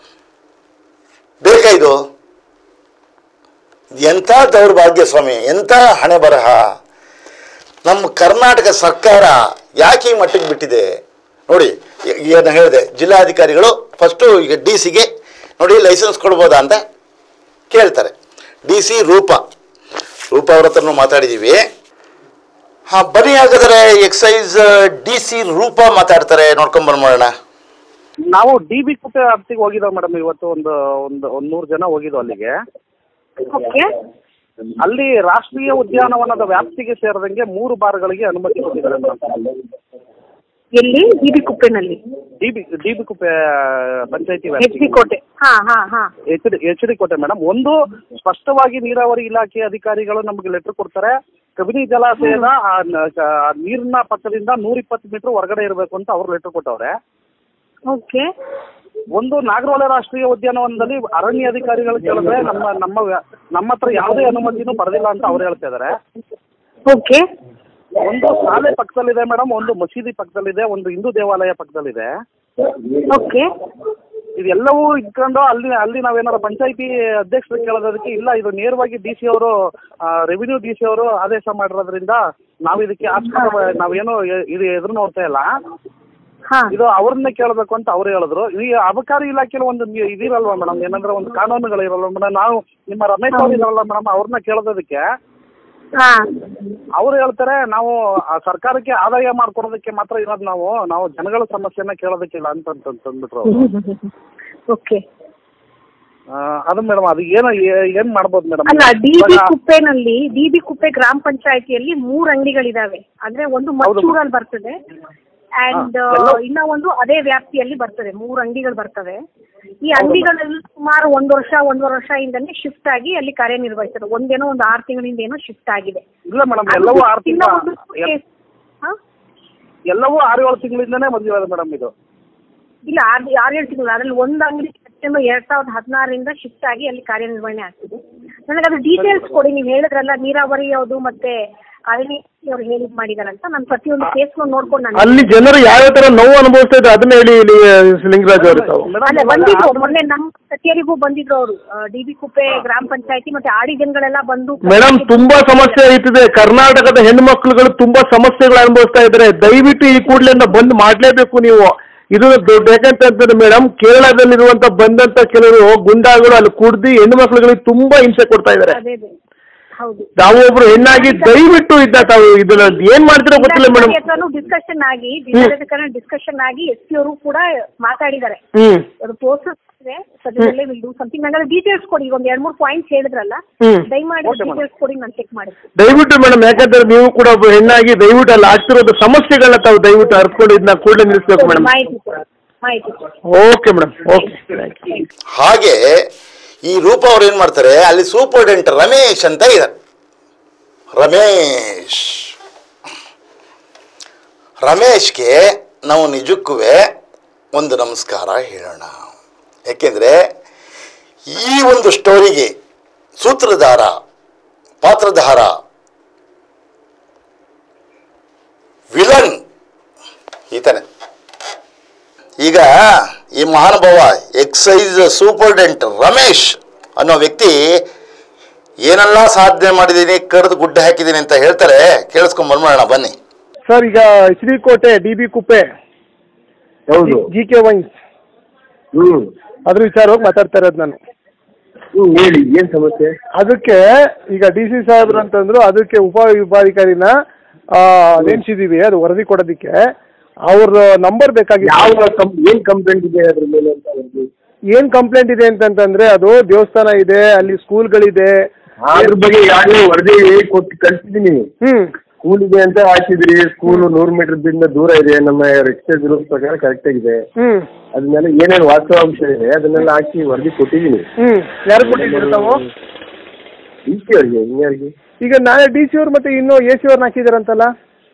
ಬೇಕಾ ಇದು ಎಂಥ ದೌರ್ಭಾಗ್ಯ ಸ್ವಾಮಿ ಎಂಥ ಹಣೆ ಬರಹ ನಮ್ಮ ಕರ್ನಾಟಕ ಸರ್ಕಾರ ಯಾಕೆ ಈ ಮಟ್ಟಿಗೆ ಬಿಟ್ಟಿದೆ ನೋಡಿ ಈ- ಏನು ಹೇಳಿದೆ ಜಿಲ್ಲಾಧಿಕಾರಿಗಳು ಫಸ್ಟು ಈಗ ಡಿ ಸಿಗೆ ನೋಡಿ ಲೈಸೆನ್ಸ್ ಕೊಡ್ಬೋದಾ ಅಂತ ಕೇಳ್ತಾರೆ ಡಿ ಸಿ ರೂಪ ರೂಪ ಅವ್ರ ಹತ್ರನೂ ಮಾತಾಡಿದ್ದೀವಿ ಹಾಂ ಬನ್ನಿ ಹಾಗಾದರೆ ಎಕ್ಸೈಸ್ ಡಿ ಸಿ ರೂಪ ಮಾತಾಡ್ತಾರೆ ನೋಡ್ಕೊಂಬರ್ಬೋಣ ನಾವು ಡಿ ಬಿ ಕುಪ್ಪೆ ವ್ಯಾಪ್ತಿಗೆ ಹೋಗಿದ್ದೇವೆ ಮೇಡಮ್ ಇವತ್ತು ಒಂದು ಒಂದು ಒಂದು ನೂರು ಜನ ಹೋಗಿದ್ದು ಅಲ್ಲಿಗೆ ಓಕೆ ಅಲ್ಲಿ ರಾಷ್ಟ್ರೀಯ ಉದ್ಯಾನವನದ ವ್ಯಾಪ್ತಿಗೆ ಸೇರದಂಗೆ ಮೂರು ಬಾರ್ಗಳಿಗೆ ಅನುಮತಿ ಕೊಟ್ಟಿದ್ದಾರೆ ಮೇಡಮ್ ಎಲ್ಲಿ ಬೀದಿ ಕುಪ್ಪೆನಲ್ಲಿ D B D B Kuppe ಪಂಚಾಯತಿ ಎಚ್ ಡಿ ಕೋಟೆ ಹಾ ಹಾ ಹಾ H D H D Kote madam ಒಂದು ಸ್ಪಷ್ಟವಾಗಿ ನೀರಾವರಿ ಇಲಾಖೆ ಅಧಿಕಾರಿಗಳು ನಮಗೆ ಲೆಟರ್ ಕೊಡ್ತಾರೆ ಕಬಿನಿ ಜಲಾಶಯದ ಆ ನ- ಆ ನೀರಿನ ಪಕ್ಕದಿಂದ ನೂರ ಇಪ್ಪತ್ತು ಮೀಟರ್ ಹೊರಗಡೆ ಇರಬೇಕು ಅಂತ ಅವ್ರು ಲೆಟರ್ ಕೊಟ್ಟವ್ರೆ ಓಕೆ ಒಂದು ನಾಗರಹೊಳೆ ರಾಷ್ಟ್ರೀಯ ಉದ್ಯಾನವನದಲ್ಲಿ ಅರಣ್ಯ ಅಧಿಕಾರಿಗಳು ಕೇಳಿದ್ರೆ ನಮ್ಮ ನಮ್ಮ ವ್ಯ- ನಮ್ಮ ಹತ್ರ ಯಾವುದೇ ಅನುಮತಿನೂ ಪಡೆದಿಲ್ಲ ಅಂತ ಅವ್ರು ಹೇಳ್ತಾ ಇದಾರೆ ಓಕೆ ಒಂದು ಶಾಲೆ ಪಕ್ಕದಲ್ಲಿದೆ ಮೇಡಮ್ ಒಂದು ಮಸೀದಿ ಪಕ್ಕದಲ್ಲಿದೆ ಒಂದು ಹಿಂದೂ ದೇವಾಲಯ ಪಕ್ಕದಲ್ಲಿದೆ ಓಕೆ ಇದೆಲ್ಲವೂ ಇಟ್ಕೊಂಡು ಅಲ್ಲಿ ಅಲ್ಲಿ ನಾವೇನಾದ್ರು ಪಂಚಾಯತಿ ಅಧ್ಯಕ್ಷರು ಕೇಳೋದಕ್ಕೆ ಇಲ್ಲ ಇದು ನೇರವಾಗಿ ಡಿ ಸಿ ಅವರು ರೆವಿನ್ಯೂ ಡಿ ಸಿ ಅವರು ಆದೇಶ ಮಾಡಿರೋದ್ರಿಂದ ನಾವು ಇದಕ್ಕೆ ಆಸ್ಪದ ನಾವೇನು ಎ- ಇದು ಎದುರು ನೋಡ್ತಾ ಇಲ್ಲ ಹಾ ಇದು ಅವ್ರನ್ನೇ ಕೇಳಬೇಕು ಅಂತ ಅವ್ರು ಹೇಳಿದ್ರು ಈ ಅಬಕಾರಿ ಇಲಾಖೆಯಲ್ಲಿ ಒಂದು ನಿ- ಇದಿರಲ್ವಾ ಮೇಡಮ್ ಏನಂದ್ರೆ ಒಂದು ಕಾನೂನುಗಳು ಇರಲ್ವಾ ಮೇಡಮ್ ನಾವು ನಿಮ್ಮ ರಮೇಶ್ ಅವ್ರು ಇರಲ್ಲ ಮೇಡಮ್ ಅವ್ರನ್ನ ಕೇಳೋದಕ್ಕೆ ಹಾ ಅವ್ರು ಹೇಳ್ತಾರೆ ನಾವು ಆ ಸರ್ಕಾರಕ್ಕೆ ಆದಾಯ ಮಾಡ್ಕೊಡೋದಕ್ಕೆ ಮಾತ್ರ ಇರೋದು ನಾವು ನಾವು ಜನಗಳ ಸಮಸ್ಯೆನ ಕೇಳೋದಕ್ಕಿಲ್ಲ ಅಂತ ಅಂತ ಅಂದ್ಬಿಟ್ರು ಅವ್ರು. ಓಕೆ ಆ, ಅದು ಮೇಡಮ್ ಅದು ಏನು ಏ- ಏನ್ ಮಾಡ್ಬೋದು ಮೇಡಮ್ ಅಲ್ಲ ಡಿ ಬಿ ಕುಪ್ಪೆನಲ್ಲಿ ಡಿ ಬಿ ಕುಪ್ಪೆ ಗ್ರಾಮ ಪಂಚಾಯತಿಯಲ್ಲಿ ಮೂರು ಅಂಗಡಿಗಳಿದಾವೆ ಅಂದ್ರೆ ಒಂದು ಮಚ್ಚೂರಲ್ಲಿ ಬರ್ತದೆ ಅಂಡ್ ಹಾ, ಎಲ್ಲೋ- ಇನ್ನ ಒಂದು ಅದೇ ವ್ಯಾಪ್ತಿಯಲ್ಲಿ ಬರ್ತದೆ ಮೂರು ಅಂಗಡಿಗಳು ಬರ್ತವೆ ಈ ಅಂಗಡಿಗಳೆಲ್ಲ ಸುಮಾರು ಒಂದು ವರ್ಷ ಒಂದೂವರೆ ವರ್ಷದಿಂದನೇ ಶಿಫ್ಟ್ ಆಗಿ ಅಲ್ಲಿ ಕಾರ್ಯನಿರ್ವಹಿಸ್ತದೆ ಒಂದೇನೋ ಒಂದು ಆರು ತಿಂಗಳಿಂದ ಏನೋ ಶಿಫ್ಟ್ ಆಗಿದೆ ಇಲ್ಲ ಮೇಡಮ್ ಅದು ಎಲ್ಲವೂ ಆರು ಇನ್ನ ಒಂದು ತಿಂಗಳ case- ಹಾ? ಎಲ್ಲವೂ ಆರು ಏಳು ತಿಂಗಳಿಂದನೇ ಮದುವೆ ಮೇಡಮ್ ಇದು ಇಲ್ಲ ಆರು ಆರು ಏಳು ತಿಂಗಳು ಅದ್ರಲ್ಲಿ ಒಂದು ಅಂಗಡಿ ಸೆಪ್ಟೆಂಬರ್ ಎರಡ್ ಸಾವಿರದ ಹದಿನಾರರಿಂದ ಶಿಫ್ಟ್ ಆಗಿ ಅಲ್ಲಿ ಕಾರ್ಯನಿರ್ವಹಣೆ ಆಗ್ತಿದೆ ನನಗೆ ಅದು ಡೀಟೇಲ್ಸ್ ಕೊಡಿ ನೀವು ಹೇಳಿದ್ರಲ್ಲ ನೀರಾವರಿ ಯಾವುದು ಮತ್ತೆ ಅರಣ್ಯ ಅವ್ರು ಹೇಳಿದ್ ಮಾಡಿದಾರಂತ ನಾನು ಪ್ರತಿಯೊಂದು ಕೇಸ್ ನೋಡ್ಕೊಂಡು ನಾನು ಅಲ್ಲಿ ಜನರು ಯಾವ್ಯಾವ ತರ ನೋವು ಅನುಭವಿಸ್ತಾ ಇದ್ದಾರೆ ಅದನ್ನ ಹೇಳಿ ಇಲ್ಲಿ ಲಿಂಗರಾಜ್ ಅವರು ತಾವು ಅಲ್ಲ ಬಂದಿದ್ರು ಮೊನ್ನೆ ನಮ್ಮ ಕಚೇರಿಗೂ ಬಂದಿದ್ರು ಅವರು ಡಿ ಬಿ ಕುಪ್ಪೆ ಗ್ರಾಮ ಪಂಚಾಯತಿ ಮತ್ತೆ ಆಡಿ ಜನಗಳೆಲ್ಲ ಬಂದು ಮೇಡಮ್ ತುಂಬಾ ಸಮಸ್ಯೆ ಐತಿದೆ ಕರ್ನಾಟಕದ ಹೆಣ್ಮಕ್ಳುಗಳು ತುಂಬಾ ಸಮಸ್ಯೆಗಳು ಅನುಭವಿಸ್ತಾ ಇದ್ದಾರೆ ದಯವಿಟ್ಟು ಈ ಕೂಡಲೇ ಬಂದ್ ಮಾಡ್ಲೇಬೇಕು ನೀವು ಇದು ದೊಡ್ಡ ಯಾಕಂತಂದ್ರೆ ಮೇಡಮ್ ಕೇರಳದಲ್ಲಿರುವಂತ ಬಂದಂತ ಕೆಲವರು ಗುಂಡಾಗಳು ಅಲ್ಲಿ ಕುಡ್ದು ಹೆಣ್ಣು ಮಕ್ಳುಗಳಿಗೆ ತುಂಬಾ ಹಿಂಸೆ ಕೊಡ್ತಾ ಇದ್ದಾರೆ ಅದೇ ಅದೇ ಹೌದು ತಾವು ಒಬ್ರು ಹೆಣ್ಣಾಗಿ ದಯವಿಟ್ಟು ಇದ್ದ ತಾವು ಇದನ್ನ ಏನ್ ಮಾಡ್ತೀರೋ ಗೊತ್ತಿಲ್ಲ ಮೇಡಮ್ ಡಿಸ್ಕಷನ್ ಆಗಿ ಜಿಲ್ಲಾಧಿಕಾರಿ ಡಿಸ್ಕಷನ್ ಆಗಿ ಎಸ್ ಪಿ ಅವರು ಕೂಡ ಮಾತಾಡಿದ್ದಾರೆ ಹ್ಮ್ ಅದು ಪ್ರೋಸೆಸ್ ಇದೆ ಸದ್ಯದಲ್ಲೇ ವಿಲ್ ಡೂ ಸಮಥಿಂಗ್ ನಂಗೆ ಡೀಟೇಲ್ಸ್ ಕೊಡಿ ಈಗ ಒಂದು ಎರಡು ಮೂರು ಪಾಯಿಂಟ್ಸ್ ಹೇಳಿದ್ರಲ್ಲ ಹ್ಮ್. ದಯಮಾಡಿ Okay, madam. ಡೀಟೇಲ್ಸ್ ಕೊಡಿ ನಾನು ಚೆಕ್ ಮಾಡ್ತೀನಿ ದಯವಿಟ್ಟು ಮೇಡಮ್ ಯಾಕಂದ್ರೆ ನೀವು ಕೂಡ ಒಬ್ಬ ಹೆಣ್ಣಾಗಿ ದಯವಿಟ್ಟು ಅಲ್ಲಿ ಆಗ್ತಿರೋದು ಸಮಸ್ಯೆಗಳನ್ನ ತಾವು ದಯವಿಟ್ಟು ಅರ್ಕೊಂಡು ಇದನ್ನ ಕೂಡಲೇ ನಿಲ್ಲಿಸ್ಬೇಕು ಮೇಡಮ್ ಮಾಹಿತಿ ಕೊಡಿ ಮಾಹಿತಿ ಕೊಡಿ okay madam okay thank you ಹಾಗೆ ಈ ರೂಪ ಅವ್ರು ಏನು ಮಾಡ್ತಾರೆ ಅಲ್ಲಿ ಸೂಪರ್ಡೆಂಟ್ ರಮೇಶ್ ಅಂತ ಇದ್ದಾರೆ ರಮೇಶ್ ರಮೇಶ್ಗೆ ನಾವು ನಿಜಕ್ಕೂ ಒಂದು ನಮಸ್ಕಾರ ಹೇಳೋಣ ಯಾಕೆಂದರೆ ಈ ಒಂದು ಸ್ಟೋರಿಗೆ ಸೂತ್ರಧಾರ ಪಾತ್ರಧಾರ ವಿಲನ್ ಈತನೇ ಈಗ ಈ ಮಹಾನುಭಾವ ಎಕ್ಸೈಸ್ ಸೂಪರ್ಡೆಂಟ್ ರಮೇಶ್ ಅನ್ನೋ ವ್ಯಕ್ತಿ ಏನೆಲ್ಲ ಸಾಧನೆ ಮಾಡಿದ್ದೀನಿ ಕಡ್ದು ಗುಡ್ಡ ಹಾಕಿದ್ದೀನಿ ಅಂತ ಹೇಳ್ತಾರೆ ಕೇಳಿಸ್ಕೊಂಡ್ ಬಂದ್ಬಿಡೋಣ ಬನ್ನಿ ಸರ್ ಈಗ H D Kote D B Kuppe ಹೌದು ಜಿ ಕೆ ವೈನ್ಸ್ ಹ್ಮ್ ಅದ್ರ ವಿಚಾರವಾಗಿ ಮಾತಾಡ್ತಾ ಇರೋದು ನಾನು ಹ್ಮ್ ಹೇಳಿ ಏನ್ ಸಮಸ್ಯೆ ಅದಕ್ಕೆ ಈಗ ಡಿ ಸಿ ಸಾಹೇಬ್ರು ಅಂತಂದ್ರು ಅದಕ್ಕೆ ಉಪ ವಿಭಾಧಿಕಾರಿನ ಆ, ನೇಮಿಸಿದೀವಿ ಅದು ವರದಿ ಕೊಡೋದಕ್ಕೆ ಅವ್ರ ನಂಬರ್ ಬೇಕಾಗಿತ್ತು ಯಾವ ಕಂ ಏನ್ ಕಂಪ್ಲೇಂಟ್ ಇದೆ ಅದ್ರ ಮೇಲೆ ಅಂತ ಒಂದು ಏನ್ ಕಂಪ್ಲೇಂಟ್ ಇದೆ ಅಂತಂತಂದ್ರೆ ಅದು ದೇವಸ್ಥಾನ ಇದೆ ಅಲ್ಲಿ ಸ್ಕೂಲ್ಗಳಿದೆ ಅದ್ರ ಬಗ್ಗೆ ಈಗಾಗಲೇ ವರದಿ ಕೊಟ್ಟು ಕಳ್ಸಿದೀನಿ ಹ್ಮ್ ಸ್ಕೂಲ್ ಇದೆ ಅಂತ ಹಾಕಿದ್ರಿ ಸ್ಕೂಲ್ ನೂರು ಮೀಟರ್ ದಿಂದ ದೂರ ಇದೆ ನಮ್ಮ ಎಕ್ಸೈಸ್ ರೂಲ್ಸ್ ಪ್ರಕಾರ ಕರೆಕ್ಟ್ ಆಗಿದೆ ಹ್ಮ್ ಅದ್ಮೇಲೆ ಏನೇನು ವಾಸ್ತವಾಂಶ ಇದೆ ಅದನ್ನೆಲ್ಲ ಹಾಕಿ ವರದಿ ಕೊಟ್ಟಿದ್ದೀನಿ ಹ್ಮ್ ಯಾರು ಕೊಟ್ಟಿದ್ದೀರಿ ತಾವು ಡಿ ಸಿ ಅವ್ರಿಗೆ ಇನ್ಯಾರಿಗೆ ಈಗ ನಾಳೆ ಡಿ ಸಿ ಅವ್ರು ಮತ್ತೆ ಇನ್ನು ಎ ಸಿ ಅವ್ರನ್ನ ಹಾಕಿದಾರಂತಲ್ಲ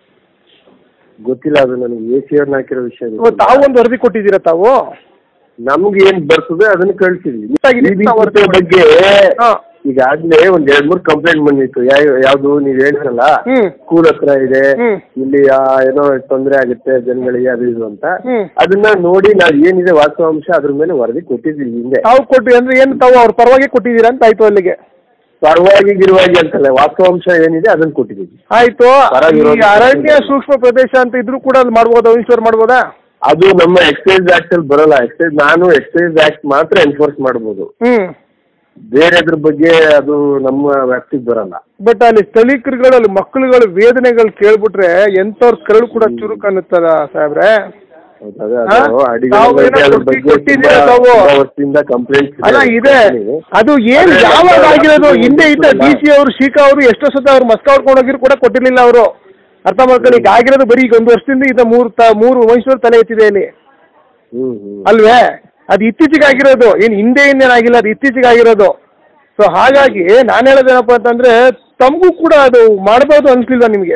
ಗೊತ್ತಿಲ್ಲ ಅದು ನನಗೆ ಎ ಸಿ ಅವ್ರನ್ನ ಹಾಕಿರೋ ವಿಷಯ ಇವಾಗ ಗೊತ್ತಿಲ್ಲ. ತಾವು ಒಂದು ವರದಿ ಕೊಟ್ಟಿದ್ದೀರಾ ತಾವು ನಮ್ಗೆ ಏನ್ ಬರ್ತದೆ ಅದನ್ನ ಕಳ್ಸಿದ್ವಿ ಗೊತ್ತಾಗಿದೆ, ಈ ನಾವು ವರದಿ ಬಗ್ಗೆ ಹಾ. ಈಗಾಗ್ಲೇ ಒಂದ್ ಎರಡ್ ಮೂರ್ ಕಂಪ್ಲೇಂಟ್ ಬಂದಿತ್ತು ಯಾವ ಯಾವ್ದು ನೀವ್ ಹೇಳಿದ್ರಲ್ಲ ಹ್ಮ್. ಸ್ಕೂಲ್ ಹತ್ರ ಇದೆ ಹ್ಮ್. ಇಲ್ಲಿ ಆ, ಏನೋ ತೊಂದರೆ ಆಗುತ್ತೆ ಜನಗಳಿಗೆ ಅದು ಇದು ಅಂತ ಹ್ಮ್. ಅದನ್ನ ನೋಡಿ ನಾವ್ ಏನಿದೆ ವಾಸ್ತವಾಂಶ ಅದ್ರ ಮೇಲೆ ವರದಿ ಕೊಟ್ಟಿದ್ವಿ ಹಿಂದೆ ತಾವು ಕೊಟ್ಟು ಅಂದ್ರೆ ಏನು ತಾವು ಅವ್ರ ಪರವಾಗಿ ಕೊಟ್ಟಿದ್ದೀರಾ ಅಂತ ಆಯ್ತು ಅಲ್ಲಿಗೆ ಪರವಾಗಿ ಗಿರುವಾಗಿ ಅಂತಲ್ಲ ವಾಸ್ತವಾಂಶ ಏನಿದೆ ಅದನ್ನ ಕೊಟ್ಟಿದ್ದೀವಿ ಆಯ್ತು ಪರ ಈ ವಿರೋಧ ಅರಣ್ಯ ಸೂಕ್ಷ್ಮ ಪ್ರದೇಶ ಅಂತ ಇದ್ರೂ ಕೂಡ ಅಲ್ಲಿ ಮಾಡ್ಬೋದಾ ಇನ್ಶೂರ್ ಮಾಡ್ಬೋದಾ ಅದು ನಮ್ಮ ಎಕ್ಸೈಸ್ ಆಕ್ಟ್ ಅಲ್ಲಿ ಬರಲ್ಲ ಎಕ್ಸೈಸ್ ನಾನು ಎಕ್ಸೈಸ್ ಆಕ್ಟ್ ಮಾತ್ರ ಎನ್ಫೋರ್ಸ್ ಮಾಡ್ಬೋದು ಹ್ಮ್ ಬೇರೆದ್ರ ಬಗ್ಗೆ ಅದು ನಮ್ಮ ವ್ಯಾಪ್ತಿಗೆ ಬರಲ್ಲ ಬಟ್ ಅಲ್ಲಿ ಸ್ಥಳೀಕರುಗಳು ಅಲ್ಲಿ ಮಕ್ಕಳುಗಳ ವೇದನೆಗಳು ಕೇಳ್ಬಿಟ್ರೆ ಎಂತವ್ರ ಕರಳು ಕೂಡ ಚುರುಕು ಅನ್ನುತ್ತಲ್ಲ ಸಾಹೇಬ್ರೆ ಹೌದಾ? ಹಾ? ಅದು ಅಡಿಗೆ ತಾವು ಬಗ್ಗೆ ಏನೋ ಅದ್ರ ಕೊಟ್ಟಿ- ಬಗ್ಗೆ ಕೊಟ್ಟಿದ್ದೀರಾ ತುಂಬಾ- ತಾವು? ತುಂಬಾ ವರ್ಷದಿಂದ ಕಂಪ್ಲೇಂಟ್ಸ್ ಅಲ್ಲ ಇದೆ ಅದು ಏನ್ ಅದೇ ಯಾವಾಗ ಎಲ್ಲ ಆಗಿರೋದು ರಾಜ್ಯದ ಹಿಂದೆ ಇದ್ದ ಎಲ್ಲ- ಡಿ ಸಿ ಅವರು ಶಿಖಾ ಅವರು ಎಷ್ಟೋ ಸತ ಅವ್ರು ಮಸ್ಕ ಹೊಡ್ಕೊಂಡು ಹೋಗಿರು ಕೂಡ ಕೊಟ್ಟಿರ್ಲಿಲ್ಲ ಅವರು ಅರ್ಥ ಮಾಡ್ಕೊಳ್ಳಿ ಈಗ ಆಗಿರೋದು ಬರೀ ಈಗ ಒಂದು ವರ್ಷದಿಂದ ಇದು ಮೂರು ತ ಮೂರು ವಂಶದವ್ರ ತಲೆ ಎತ್ತಿದೆ ಇಲ್ಲಿ ಹ್ಮ್ ಹ್ಮ್ ಅಲ್ವೇ ಅದು ಇತ್ತೀಚೆಗೆ ಆಗಿರೋದು ಏನು ಹಿಂದೆ ಇನ್ನೇನಾಗಿಲ್ಲ ಅದು ಇತ್ತೀಚೆಗೆ ಆಗಿರೋದು ಸೊ ಹಾಗಾಗಿ ನಾನು ಹೇಳೋದೇನಪ್ಪ ಅಂತಂದ್ರೆ ತಮಗೂ ಕೂಡ ಅದು ಮಾಡ್ಬೋದು ಅನ್ಸ್ಲಿಲ್ವಾ ನಿಮಗೆ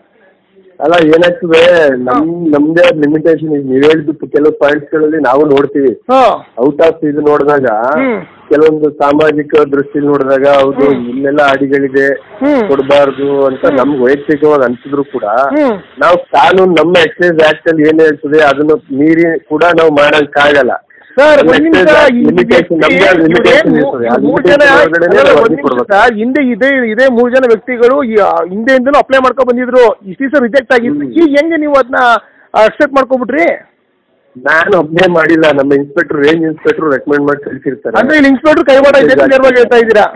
ಅಲ್ಲ ಏನಾಗ್ತದೆ ನಮ್ ನಮ್ದೇ ಲಿಮಿಟೇಷನ್ ಈಗ ನೀವ್ ಹೇಳಿದ್ದು ಕೆಲವು ಪಾಯಿಂಟ್ಸ್ ಗಳಲ್ಲಿ ನಾವು ನೋಡ್ತೀವಿ ಹಾ ಔಟ್ ಆಫ್ ಇದು ನೋಡಿದಾಗ ಹ್ಮ್. ಕೆಲವೊಂದು ಸಾಮಾಜಿಕ ದೃಷ್ಟಿಲಿ ನೋಡಿದಾಗ ಹೌದು ಇಲ್ಲೆಲ್ಲ ಅಡಿಗಳಿದೆ ಹ್ಮ್. ಕೊಡಬಾರ್ದು ಅಂತ ನಮ್ಗೆ ವೈಯಕ್ತಿಕವಾಗಿ ಅನ್ಸಿದ್ರು ಕೂಡ ಹ್ಮ್. ನಾವು ಕಾನೂನು ನಮ್ಮ ಎಕ್ಸೈಸ್ ಆಕ್ಟ್ ಅಲ್ಲಿ ಏನ್ ಹೇಳ್ತದೆ ಅದನ್ನ ಮೀರಿ ಕೂಡ ನಾವು ಮಾಡಕ್ಕಾಗಲ್ಲ ಸರ್ ನಮ್ಮ ಒಂದ್ ನಿಮಿಷ excise act ಈ limitation, ನಮ್ದೇ ಆದ ವ್ಯಕ್ತಿ limitation ಇವ್ರೇ ಇರ್ತದೆ. ಆ ಮೂರ್ ಜನ limitation ಒಳಗಡೆನೆ ಅಲ್ಲ, ನಾವು ಒಂದ್ ವರದಿ ನಿಮಿಷ ಕೊಡ್ಬೇಕು. ಸರ್, ಹಿಂದೆ ಇದೇ ಇದೇ ಮೂರ್ ಜನ ವ್ಯಕ್ತಿಗಳು ಈ, ಆ, ಹಿಂದೆಯಿಂದಲೂ ಅಪ್ಲೈ ಮಾಡ್ಕೊಂಡ್ ಬಂದಿದ್ರು ಇಷ್ಟು ದಿವಸ ರಿಜೆಕ್ಟ್ ಆಗಿತ್ತು ಈಗ ಹೆಂಗೆ ನೀವು ಅದನ್ನ ಅಕ್ಸೆಪ್ಟ್ ಮಾಡ್ಕೊಬಿಟ್ರಿ ನಾನು ಒಬ್ಬನೇ ಮಾಡಿಲ್ಲ ನಮ್ಮ ಇನ್ಸ್ಪೆಕ್ಟರ್ ರೇಂಜ್ ಇನ್ಸ್ಪೆಕ್ಟರ್ ರೆಕಮೆಂಡ್ ಮಾಡಿ ಕಳಿಸಿರ್ತಾರೆ ಅಂದ್ರೆ ಇಲ್ಲಿ ಇನ್ಸ್ಪೆಕ್ಟರ್ ಕೈವಾಡ ಇದೆ ಅಂತ ನೇರವಾಗಿ ಹೇಳ್ತಾ ಇದ್ದೀರಾ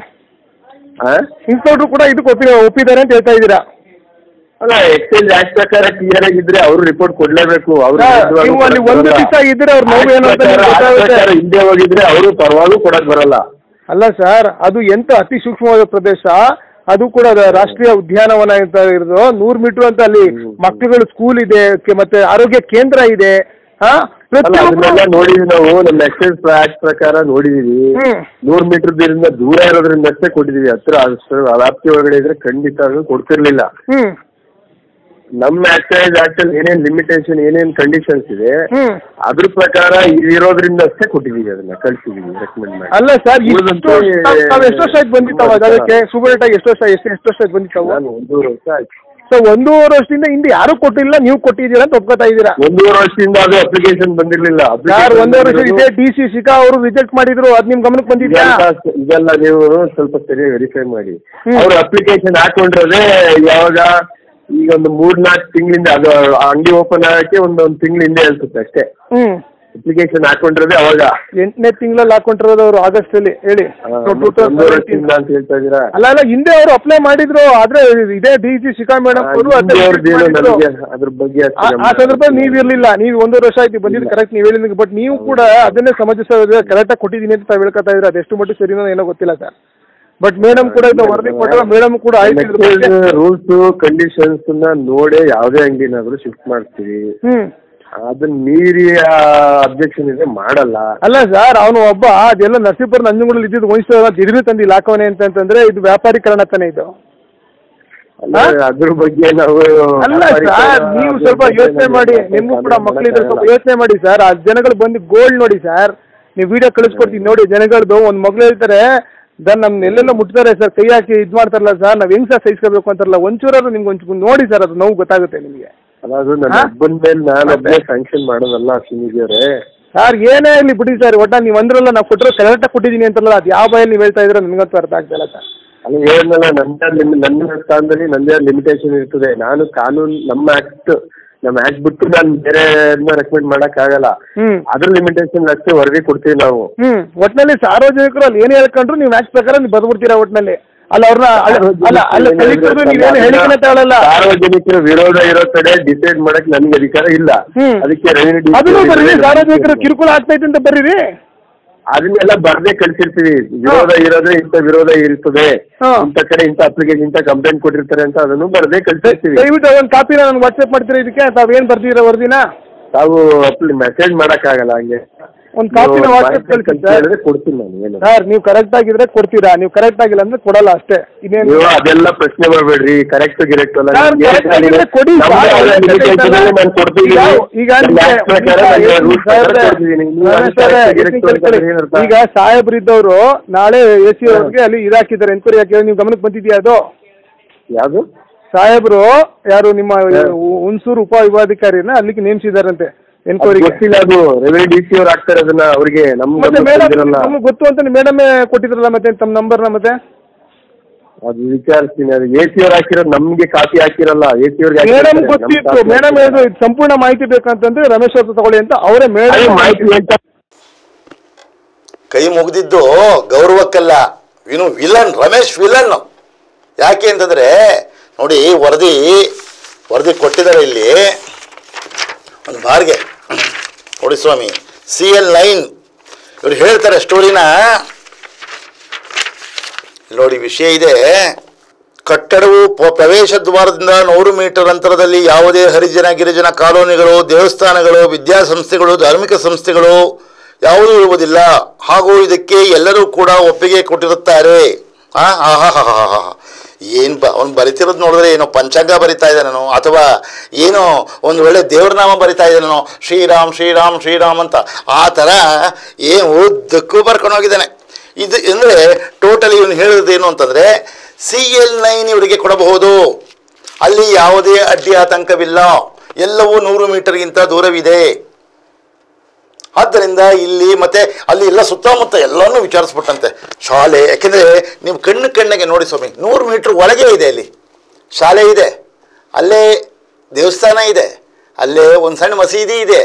ಆ? ಇನ್ಸ್ಪೆಕ್ಟರ್ ಕೂಡ ಇದಕ್ಕೆ ಒಪ್ಪಿ ಒಪ್ಪಿದ್ದಾರೆ ಅಂತ ಹೇಳ್ತಾ ಇದ್ದೀರಾ ಅಲ್ಲ ಎಕ್ಸೈಸ್ ಆಕ್ಟ್ ಪ್ರಕಾರ ಕ್ಲಿಯರ್ ಆಗಿದ್ರೆ ಅವರು ರಿಪೋರ್ಟ್ ಕೊಡ್ಲೇಬೇಕು ಅವ್ರು ಸರ್, ವಿರುದ್ಧವಾಗಿ ನೀವು ಅಲ್ಲಿ ಕೊಡಕ್ ಒಂದು ಬರಲ್ಲ. ದಿವಸ ಇದ್ರೆ ಅವ್ರ ನೋವು Act ಏನು ಅಂತ ಪ್ರಕಾರ- ನಿಮ್ಗೆ Act ಗೊತ್ತಾಗುತ್ತೆ. ಪ್ರಕಾರ ಹಿಂದೆ ಹೋಗಿದ್ರೆ ಅವರು ಪರವಾಗೂ ಕೊಡಕ್ ಬರಲ್ಲ ಅಲ್ಲ ಸರ್ ಅದು ಎಂತ ಅತಿ ಸೂಕ್ಷ್ಮವಾದ ಪ್ರದೇಶ ಅದು ಕೂಡ ಅದು ರಾಷ್ಟ್ರೀಯ ಉದ್ಯಾನವನ ಅಂತ ಇರೋದು ನೂರ್ ಮೀಟರ್ ಅಂತ ಅಲ್ಲಿ ಮಕ್ಕಳುಗಳು ಸ್ಕೂಲ್ ಇದೆ ಕೆ- ಮತ್ತೆ ಆರೋಗ್ಯ ಕೇಂದ್ರ ಇದೆ ಹಾ ಅಲ್ಲ ಅದನ್ನೆಲ್ಲ ಪ್ರತಿಯೊಬ್ಬರು ನೋಡಿದೀವಿ ನಾವು ನಮ್ಮ ಎಕ್ಸೈಸ್ ಆಕ್ಟ್ ಪ್ರಕಾರ ನೋಡಿದೀವಿ ಹ್ಮ್. ನೂರ್ ಮೀಟರ್ ದೂರದಿಂದ ದೂರ ಇರೋದ್ರಿಂದ ಅಷ್ಟೇ ಕೊಟ್ಟಿದೀವಿ ಹತ್ರ ಅಷ್ಟು ವ್ಯಾಪ್ತಿ ಒಳಗಡೆ ಇದ್ರೆ ಖಂಡಿತ ಅದನ್ನ ಕೊಡ್ತಿರ್ಲಿಲ್ಲ ಹ್ಮ್ ನಮ್ಮ ಎಕ್ಸೈಸ್ ಆಕ್ಟ್ ಅಲ್ಲಿ ಏನೇನ್ ಲಿಮಿಟೇಷನ್ ಏನೇನ್ ಕಂಡೀಷನ್ಸ್ ಇದೆ ಹ್ಮ್ ಅದ್ರ ಪ್ರಕಾರ ಇರೋದ್ರಿಂದ ಅಷ್ಟೇ ಕೊಟ್ಟಿದೀವಿ ಅದನ್ನ ಕಳ್ಸಿದೀವಿ ರೆಕಮೆಂಡ್ ಮಾಡಿ ಅಲ್ಲ ಸರ್ ಉಳ್ದಂತೆ ತಾವು ಎಷ್ಟು ವರ್ಷ ಆಯ್ತು ಬಂದಿತ್ತಾವ ಅದಕ್ಕೆ ಸೂಪರ್ ಆಗಿ ಎಷ್ಟು ವರ್ಷ ಎಷ್ಟು ಎಷ್ಟು ವರ್ಷ ಆಯ್ತು ಬಂದಿತ್ತಾವು ನಾನು ಒಂದೂವರೆ ವರ್ಷ ಆಯ್ತು ಸೊ ಒಂದೂವರೆ ವರ್ಷದಿಂದ ಹಿಂದೆ ಯಾರು ಕೊಟ್ಟಿಲ್ಲ ನೀವು ಕೊಟ್ಟಿದ್ದೀರಾ ಅಂತ ಒಪ್ಕೋತಾ ಇದ್ದೀರಾ ಒಂದೂವರೆ ವರ್ಷದಿಂದ ಅದು ಅಪ್ಲಿಕೇಶನ್ ಬಂದಿರ್ಲಿಲ್ಲ ಯಾರು Application ಒಂದೂವರೆ ವರ್ಷ ಬಂದಿರೋದು- ಇದೆ ಡಿ ಸಿ ಶಿಖಾ ಅವರು ರಿಜೆಕ್ಟ್ ಮಾಡಿದ್ರು ಅದ್ ನಿಮ್ ಗಮನಕ್ಕೆ ಬಂದಿದ್ಯಾ ಇದೆಲ್ಲ ಇದೆಲ್ಲ ನೀವು ಸ್ವಲ್ಪ ಸರಿಯಾಗಿ ವೆರಿಫೈ ಮಾಡಿ ಹ್ಮ್. ಅವ್ರು ಅಪ್ಲಿಕೇಶನ್ ಹಾಕೊಂಡಿರೋದೇ ಯಾವಾಗ ಈಗ ಒಂದು ಮೂರ್ ನಾಲ್ಕು ತಿಂಗಳಿಂದ ಅದು ಅಂಗಡಿ ಓಪನ್ ಆಗಕ್ಕೆ ಒಂದು ಒಂದು ತಿಂಗಳ ಹಿಂದೆ ಅನ್ಸುತ್ತೆ ಅಷ್ಟೇ ಹ್ಮ್ ಅಪ್ಲಿಕೇಶನ್ ಹಾಕೊಂಡಿರೋದೇ ಅವಾಗ ಎಂಟನೇ ತಿಂಗಳಲ್ಲಿ ಹಾಕೊಂಡಿರೋದು ಅವರು ಆಗಸ್ಟ್ ಅಲ್ಲಿ ಹೇಳಿ ಆ, So, ಮತ್ತೆ ಒಂದೂವರೆ 2017. ವರ್ಷದಿಂದ ಅಂತ ಹೇಳ್ತಾ ಇದೀರಾ ಅಲ್ಲ ಅಲ್ಲ ಹಿಂದೆ ಅವರು ಅಪ್ಲೈ ಮಾಡಿದ್ರು ಆದ್ರೆ ಇದೇ ಡಿ ಸಿ ಶಿಖಾ ಮೇಡಮ್ ಆ, ಅವರು ಹಿಂದೆ ಅವ್ರದ್ದು ಏನು ನನಗೆ ಅದ್ರ ಬಗ್ಗೆ ಅಷ್ಟು ಆ ಗಮನ ಆ ಸಂದರ್ಭದಲ್ಲಿ ಇಲ್ಲ. ನೀವ್ ಇರ್ಲಿಲ್ಲ ನೀವು ಒಂದೂವರೆ ವರ್ಷ ಆಯ್ತು ಬಂದಿದ್ದು ಕರೆಕ್ಟ್ ನೀವು ಹೇಳಿದ್ರೆ ಬಟ್ ನೀವು ಕೂಡ ಅದನ್ನೇ ಸಮಜಿಸೋದ್ರೆ ಕರೆಕ್ಟ್ ಆಗಿ ಕೊಟ್ಟಿದ್ದೀನಿ ಅಂತ ತಾವು ಹೇಳ್ಕೊತಾ ಇದ್ರೆ ಅದೆಷ್ಟು ಮಟ್ಟಿಗೆ ಸರಿನೋ ಏನೋ ಗೊತ್ತಿಲ್ಲ ಸರ್ ಬಟ್ ಮೇಡಮ್ ಕೂಡ ಇದು ವರದಿ ಕೊಟ್ಟರೆ ಮೇಡಮ್ ಕೂಡ ಆಯ್ತು ಇದ್ರ ಬಗ್ಗೆ. ರೂಲ್ಸ್ ಕಂಡೀಷನ್ಸ್ ನ ನೋಡೇ ಯಾವುದೇ ಅಂಗಡಿನಾದ್ರೂ ಶಿಫ್ಟ್ ಮಾಡ್ತೀವಿ ಹ್ಮ್ ಅದನ್ನ ಮೀರಿ ಅಬ್ಜೆಕ್ಷನ್ ಇದೆ ಮಾಡಲ್ಲ ಅಲ್ಲ ಸರ್ ಅವನು ಒಬ್ಬ ಅದೆಲ್ಲ ನರಸೀಪುರ ನಂಜನಗೂಡಲ್ಲಿ ಇದ್ದಿದ್ದು ವಹಿಸೋದ ದಿಢೀರ್ ತಂದು ಇಲ್ಲಿ ಹಾಕೋನೆ ಅಂತಂದ್ರೆ ಇದು ವ್ಯಾಪಾರೀಕರಣ ತಾನೇ ಇದು ಅಲ್ಲ, ಅದ್ರ ಬಗ್ಗೆ ನಾವು ಅಲ್ಲ ವ್ಯಾಪಾರೀಕರಣ ಸರ್ ನೀವು ಅದ್ರ ಸ್ವಲ್ಪ ಬಗ್ಗೆ ಯೋಚನೆ ಮಾಡಿ ನಾವು ನಿಮ್ಗೂ ಕೂಡ ಕಾನೂನು ಮಕ್ಕಳಿದ್ರೆ ಸ್ವಲ್ಪ ಮಾಡಕ್ಕಾಗಲ್ಲ. ಯೋಚನೆ ಮಾಡಿ ಸರ್ ಆ ಜನಗಳು ಬಂದು ಗೋಲ್ಡ್ ನೋಡಿ ಸರ್ ನೀವು ವಿಡಿಯೋ ಕಳಿಸ್ಕೊಡ್ತೀನಿ ನೋಡಿ ಜನಗಳದ್ದು ಒಂದು ಮಗಳು ಹೇಳ್ತಾರೆ ಸರ್ ನಮ್ನ ಎಲ್ಲೆಲ್ಲ ಮುಟ್ತಾರೆ ಸರ್ ಕೈ ಹಾಕಿ ಇದು ಮಾಡ್ತಾರಲ್ಲ ಸರ್ ನಾವು ಹೆಂಗ್ ಸರ್ ಸಹಿಸ್ಕೋಬೇಕು ಅಂತಾರಲ್ಲ ಒಂಚೂರಾದ್ರು ನಿಮ್ಗೆ ಒಂಚೂರು ನೋಡಿ ಸರ್ ಅದು ನೋವು ಗೊತ್ತಾಗುತ್ತೆ ನಿಮಗೆ ಅಲ್ಲ, ಅದು ನನ್ನ ಹಾ? ಒಬ್ಬನ ಮೇಲೆ ನಾನು ಒಬ್ಬನೇ ಸ್ಯಾಂಕ್ಷನ್ ಮಾಡೋದಲ್ಲ ಸುನಿದಿಯವರೇ ಸರ್ ಏನೇ ಇಲ್ಲಿ ಬಿಡಿ ಸರ್ ಒಟ್ಟ ನೀವು ಅಂದ್ರಲ್ಲ ನಾವು ಕೊಟ್ಟರೆ ಕರೆಕ್ಟಾಗಿ ಕೊಟ್ಟಿದ್ದೀನಿ ಅಂತಲ್ಲ ಅದು ಯಾವ ಬಾಯಲ್ಲಿ ನೀವು ಹೇಳ್ತಾ ಇದ್ರೆ ನನಗಂತೂ ಅರ್ಥ ಆಗ್ತಾ ಇಲ್ಲ ಸರ್ ಅಲ್ಲಿ ಹೇಳಿದ್ನಲ್ಲ ನನ್ನ ಲಿಮಿ ನನ್ನ ಸ್ಥಾನದಲ್ಲಿ ನಂದೇ ಲಿಮಿಟೇಷನ್ ಇರ್ತದೆ ನಾನು ಕಾನೂನು ನಮ್ಮ ಆಕ್ಟ್ ನಮ್ಮ ಆಕ್ಟ್ ಬಿಟ್ಟು ನಾನು ಬೇರೆ ರೆಕಮೆಂಡ್ ಆಗಲ್ಲ ಹ್ಮ್. ಅದ್ರ ಲಿಮಿಟೇಷನ್ ಅಷ್ಟೇ ವರದಿ ಕೊಡ್ತೀವಿ ನಾವು ಹ್ಮ್ ಒಟ್ನಲ್ಲಿ ಸಾರ್ವಜನಿಕರು ಅಲ್ಲಿ ಏನು ಹೇಳ್ಕೊಂಡ್ರು ನೀವು ಮ್ಯಾಚ್ ಪ್ರಕಾರ ನೀವು ಬರ್ಬಿಡ್ತೀರಾ ಒಟ್ನಲ್ಲಿ ಅಲ್ಲ ಅವ್ರನ್ನ ಅಲ್ಲ ಅಲ್ಲ ಕಲಿತರು ನೀವೇನು ಹೇಳಿಕೆ ತಗೊಳ್ಳಲ್ಲ ಸಾರ್ವಜನಿಕರ ವಿರೋಧ ಇರೋ ಕಡೆ ಡಿಸೈಡ್ ಮಾಡಕ್ ನನಗೆ ಅಧಿಕಾರ ಇಲ್ಲ ಹ್ಮ್. ಅದಕ್ಕೆ ರೆವಿನ್ಯೂ ಅದನ್ನು ಬರ್ರಿ ಸಾರ್ವಜನಿಕರು ಕಿರುಕುಳ ಆಗ್ತೈತೆ ಅಂತ ಬರ್ರಿ ಅದನ್ನೆಲ್ಲ ಬರ್ದೇ ಕಳ್ಸಿರ್ತೀವಿ ವಿರೋಧ ಇರೋದ್ರೆ ಇಂಥ ವಿರೋಧ ಇರ್ತದೆ ಹಾ. ಇಂಥ ಕಡೆ ಇಂಥ ಅಪ್ಲಿಕೇಶನ್ ಇಂಥ ಕಂಪ್ಲೇಂಟ್ ಕೊಟ್ಟಿರ್ತಾರೆ ಅಂತ ಅದನ್ನು ಬರ್ದೇ ಕಳ್ಸಿರ್ತೀವಿ ದಯವಿಟ್ಟು ಅದೊಂದು ಕಾಪಿನ ನನಗೆ ವಾಟ್ಸ್ಆಪ್ ಮಾಡ್ತೀರಾ ಇದಕ್ಕೆ ತಾವೇನು ಬರ್ದಿರ ವರದಿನ ತಾವು ಮೆಸೇಜ್ ಮಾಡಕ್ಕಾಗಲ್ಲ ಹಂಗೆ ಒಂದು ಕಾಪಿನ ನೀವು ವಾಟ್ಸ್ಆಪ್ ಬಾಯಿ ಕಳಿಸಿ ಕಳ್ಸಿ ಸರ್ ಹೇಳಿದ್ರೆ ಕೊಡ್ತೀನಿ ನಾನು ಏನು ಸರ್ ನೀವು ಕರೆಕ್ಟ್ ಆಗಿದ್ರೆ ಕೊಡ್ತೀರಾ ನೀವು ಕರೆಕ್ಟ್ ಆಗಿಲ್ಲ ಅಂದ್ರೆ ಕೊಡಲ್ಲ ಅಷ್ಟೇ ಇನ್ನೇನು ನೀವು ಅದೆಲ್ಲ ಪ್ರಶ್ನೆ ಮಾಡ್ಬೇಡ್ರಿ ಕರೆಕ್ಟ್ ಗಿರೆಕ್ಟ್ ಅಲ್ಲ ಸರ್, ನಿಮ್ಗೆ correct ಏನ್ ಆಗಿದ್ರೆ ಕೊಡಿ ನಮ್ಗೆ ಸರ್, ಯಾವ್ದೋ ಒಳ್ಳೆ limitation ಕೆಲ್ಸ ಇದೆ, ನಾನು ಕೊಡ್ತೀನಿ ಈಗ- ಈಗ ನನ್ನ ನಿಮ್ಗೆ- act ಪ್ರಕಾರ ಈಗ ನನ್ನ rules ಪ್ರಕಾರ ಸಾಹೇಬ್ರೆ, ಕೊಡ್ತಿದ್ದೀನಿ. ನೀವು ನಾನೇ ಅದಕ್ಕೆ ಸರ್, correct ಇದನ್ನ correct ಅಂತ ಕೇಳ್ಕೊಳ್ಳಿ. ಏನ್ ಅರ್ಥ? ಈಗ ಸಾಹೇಬ್ರಿದ್ದವರು ನಾಳೆ ಎ ಸಿ ಅವ್ರಿಗೆ ಅಲ್ಲಿ ಇದಾಕಿದ್ದಾರೆ ಎನ್ಕ್ವೈರಿ ಹಾಕಿದ್ರೆ ನೀವು ಗಮನಕ್ಕೆ ಬಂದಿದೆಯಾ ಅದು ಯಾವ್ದು ಸಾಹೇಬ್ರು ಯಾರು ನಿಮ್ಮ ಹುಣಸೂರು ಉಪ ವಿಭಾಧಿಕಾರಿನ ಅಲ್ಲಿಗೆ ನೇಮಿಸಿದಾರಂತೆ ಅದು ಎನ್ಕ್ವೈರಿಗೆ ಗೊತ್ತಿಲ್ಲ ಅದು ರೆವಿನ್ಯೂ ಡಿ ಸಿ ಅವ್ರು ಹಾಕ್ತಾರೆ ಅದನ್ನ ಅವ್ರಿಗೆ ನಮ್ ಮತ್ತೆ ಗಮನಕ್ಕೆ ಮೇಡಮ್ ಬಂದಿರಲ್ಲ. ನಮ್ಗೆ ಗೊತ್ತು ಅಂತ ಮೇಡಮೇ ಕೊಟ್ಟಿದ್ರಲ್ಲ ಮತ್ತೆ ತಮ್ಮ ನಂಬರ್ನ ಮತ್ತೆ ಅದು ವಿಚಾರಿಸ್ತೀನಿ ಅದು ಎ ಸಿ ಅವ್ರು ಹಾಕಿರೋದು ನಮ್ಗೆ ಕಾಪಿ ಹಾಕಿರಲ್ಲ ಎ ಸಿ ಅವ್ರಿಗೆ ಮೇಡಮ್ ಹಾಕಿರ್ತಾರೆ, ನಮ್ ಗೊತ್ತಿತ್ತು ಕಾಪಿ ಮೇಡಮ್ ಹಾಕಿರಲ್ಲ. ಹೇಳಿದ್ರು ಇದು ಸಂಪೂರ್ಣ ಮಾಹಿತಿ ಬೇಕಂತಂದ್ರೆ ರಮೇಶ್ ಅವ್ರ ತಗೊಳ್ಳಿ ಅಂತ ಅವರೇ ಅದೇ ಮೇಡಮ್ ಮಾಹಿತಿ ಅಂತ ಕೈ ಮುಗಿದಿದ್ದು ಗೌರವಕ್ಕಲ್ಲ ಇನ್ನು ವಿಲನ್ ರಮೇಶ್ ವಿಲನ್ ಯಾಕೆ ಅಂತಂದರೆ ನೋಡಿ ವರದಿ ವರದಿ ಕೊಟ್ಟಿದ್ದಾರೆ ಇಲ್ಲಿ ಒಂದು ಬಾರ್ಗೆ ನೋಡಿ ಸ್ವಾಮಿ ಸಿ ಎಲ್ ನೈನ್ ಇವ್ರು ಹೇಳ್ತಾರೆ ಸ್ಟೋರಿನ ಇಲ್ಲಿ ನೋಡಿ ವಿಷಯ ಇದೆ ಕಟ್ಟಡವು ಪ- ಪ್ರವೇಶ ದ್ವಾರದಿಂದ ನೂರು ಮೀಟರ್ ಅಂತರದಲ್ಲಿ ಯಾವುದೇ ಹರಿಜನ ಗಿರಿಜನ ಕಾಲೋನಿಗಳು ದೇವಸ್ಥಾನಗಳು ವಿದ್ಯಾಸಂಸ್ಥೆಗಳು ಧಾರ್ಮಿಕ ಸಂಸ್ಥೆಗಳು ಯಾವುದೂ ಇರುವುದಿಲ್ಲ ಹಾಗೂ ಇದಕ್ಕೆ ಎಲ್ಲರೂ ಕೂಡ ಒಪ್ಪಿಗೆ ಕೊಟ್ಟಿರುತ್ತಾರೆ ಆ ಆಹಾಹಾಹಾಹಾ. ಏನ್ ಬ ಅವ್ನು ಬರಿತಿರೋದು ನೋಡಿದ್ರೆ ಏನೋ ಪಂಚಾಂಗ ಬರಿತಾ ಇದ್ದಾನೋ ಅಥವಾ ಏನೋ ಒಂದು ಒಳ್ಳೆ ದೇವ್ರ ನಾಮ ಬರಿತಾ ಇದ್ದಾನೋ ಶ್ರೀರಾಮ್ ಶ್ರೀರಾಮ್ ಶ್ರೀರಾಮ್ ಅಂತ ಆ ಥರ ಏನು ಉದ್ದಕ್ಕೂ ಬರ್ಕೊಂಡು ಹೋಗಿದ್ದಾನೆ ಇದು ಅಂದರೆ ಟೋಟಲಿ ಇವನು ಹೇಳಿರೋದು ಏನು ಅಂತಂದರೆ ಸಿ ಎಲ್ ನೈನ್ ಇವರಿಗೆ ಕೊಡಬಹುದು ಅಲ್ಲಿ ಯಾವುದೇ ಅಡ್ಡಿ ಆತಂಕವಿಲ್ಲ ಎಲ್ಲವೂ ನೂರು ಮೀಟರ್ಗಿಂತ ದೂರವಿದೆ ಆದ್ದರಿಂದ ಇಲ್ಲಿ ಮತ್ತೆ ಅಲ್ಲಿ ಎಲ್ಲ ಸುತ್ತಮುತ್ತ ಎಲ್ಲನೂ ವಿಚಾರಿಸ್ಬಿಟ್ಟಂತೆ ಶಾಲೆ ಯಾಕೆಂದರೆ ನೀವು ಕಣ್ಣು ಕಣ್ಣಿಗೆ ನೋಡಿ ಸ್ವಾಮಿ ನೂರು ಮೀಟ್ರ್ ಒಳಗೆ ಇದೆ ಅಲ್ಲಿ ಶಾಲೆ ಇದೆ ಅಲ್ಲೇ ದೇವಸ್ಥಾನ ಇದೆ ಅಲ್ಲೇ ಒಂದು ಸಣ್ಣ ಮಸೀದಿ ಇದೆ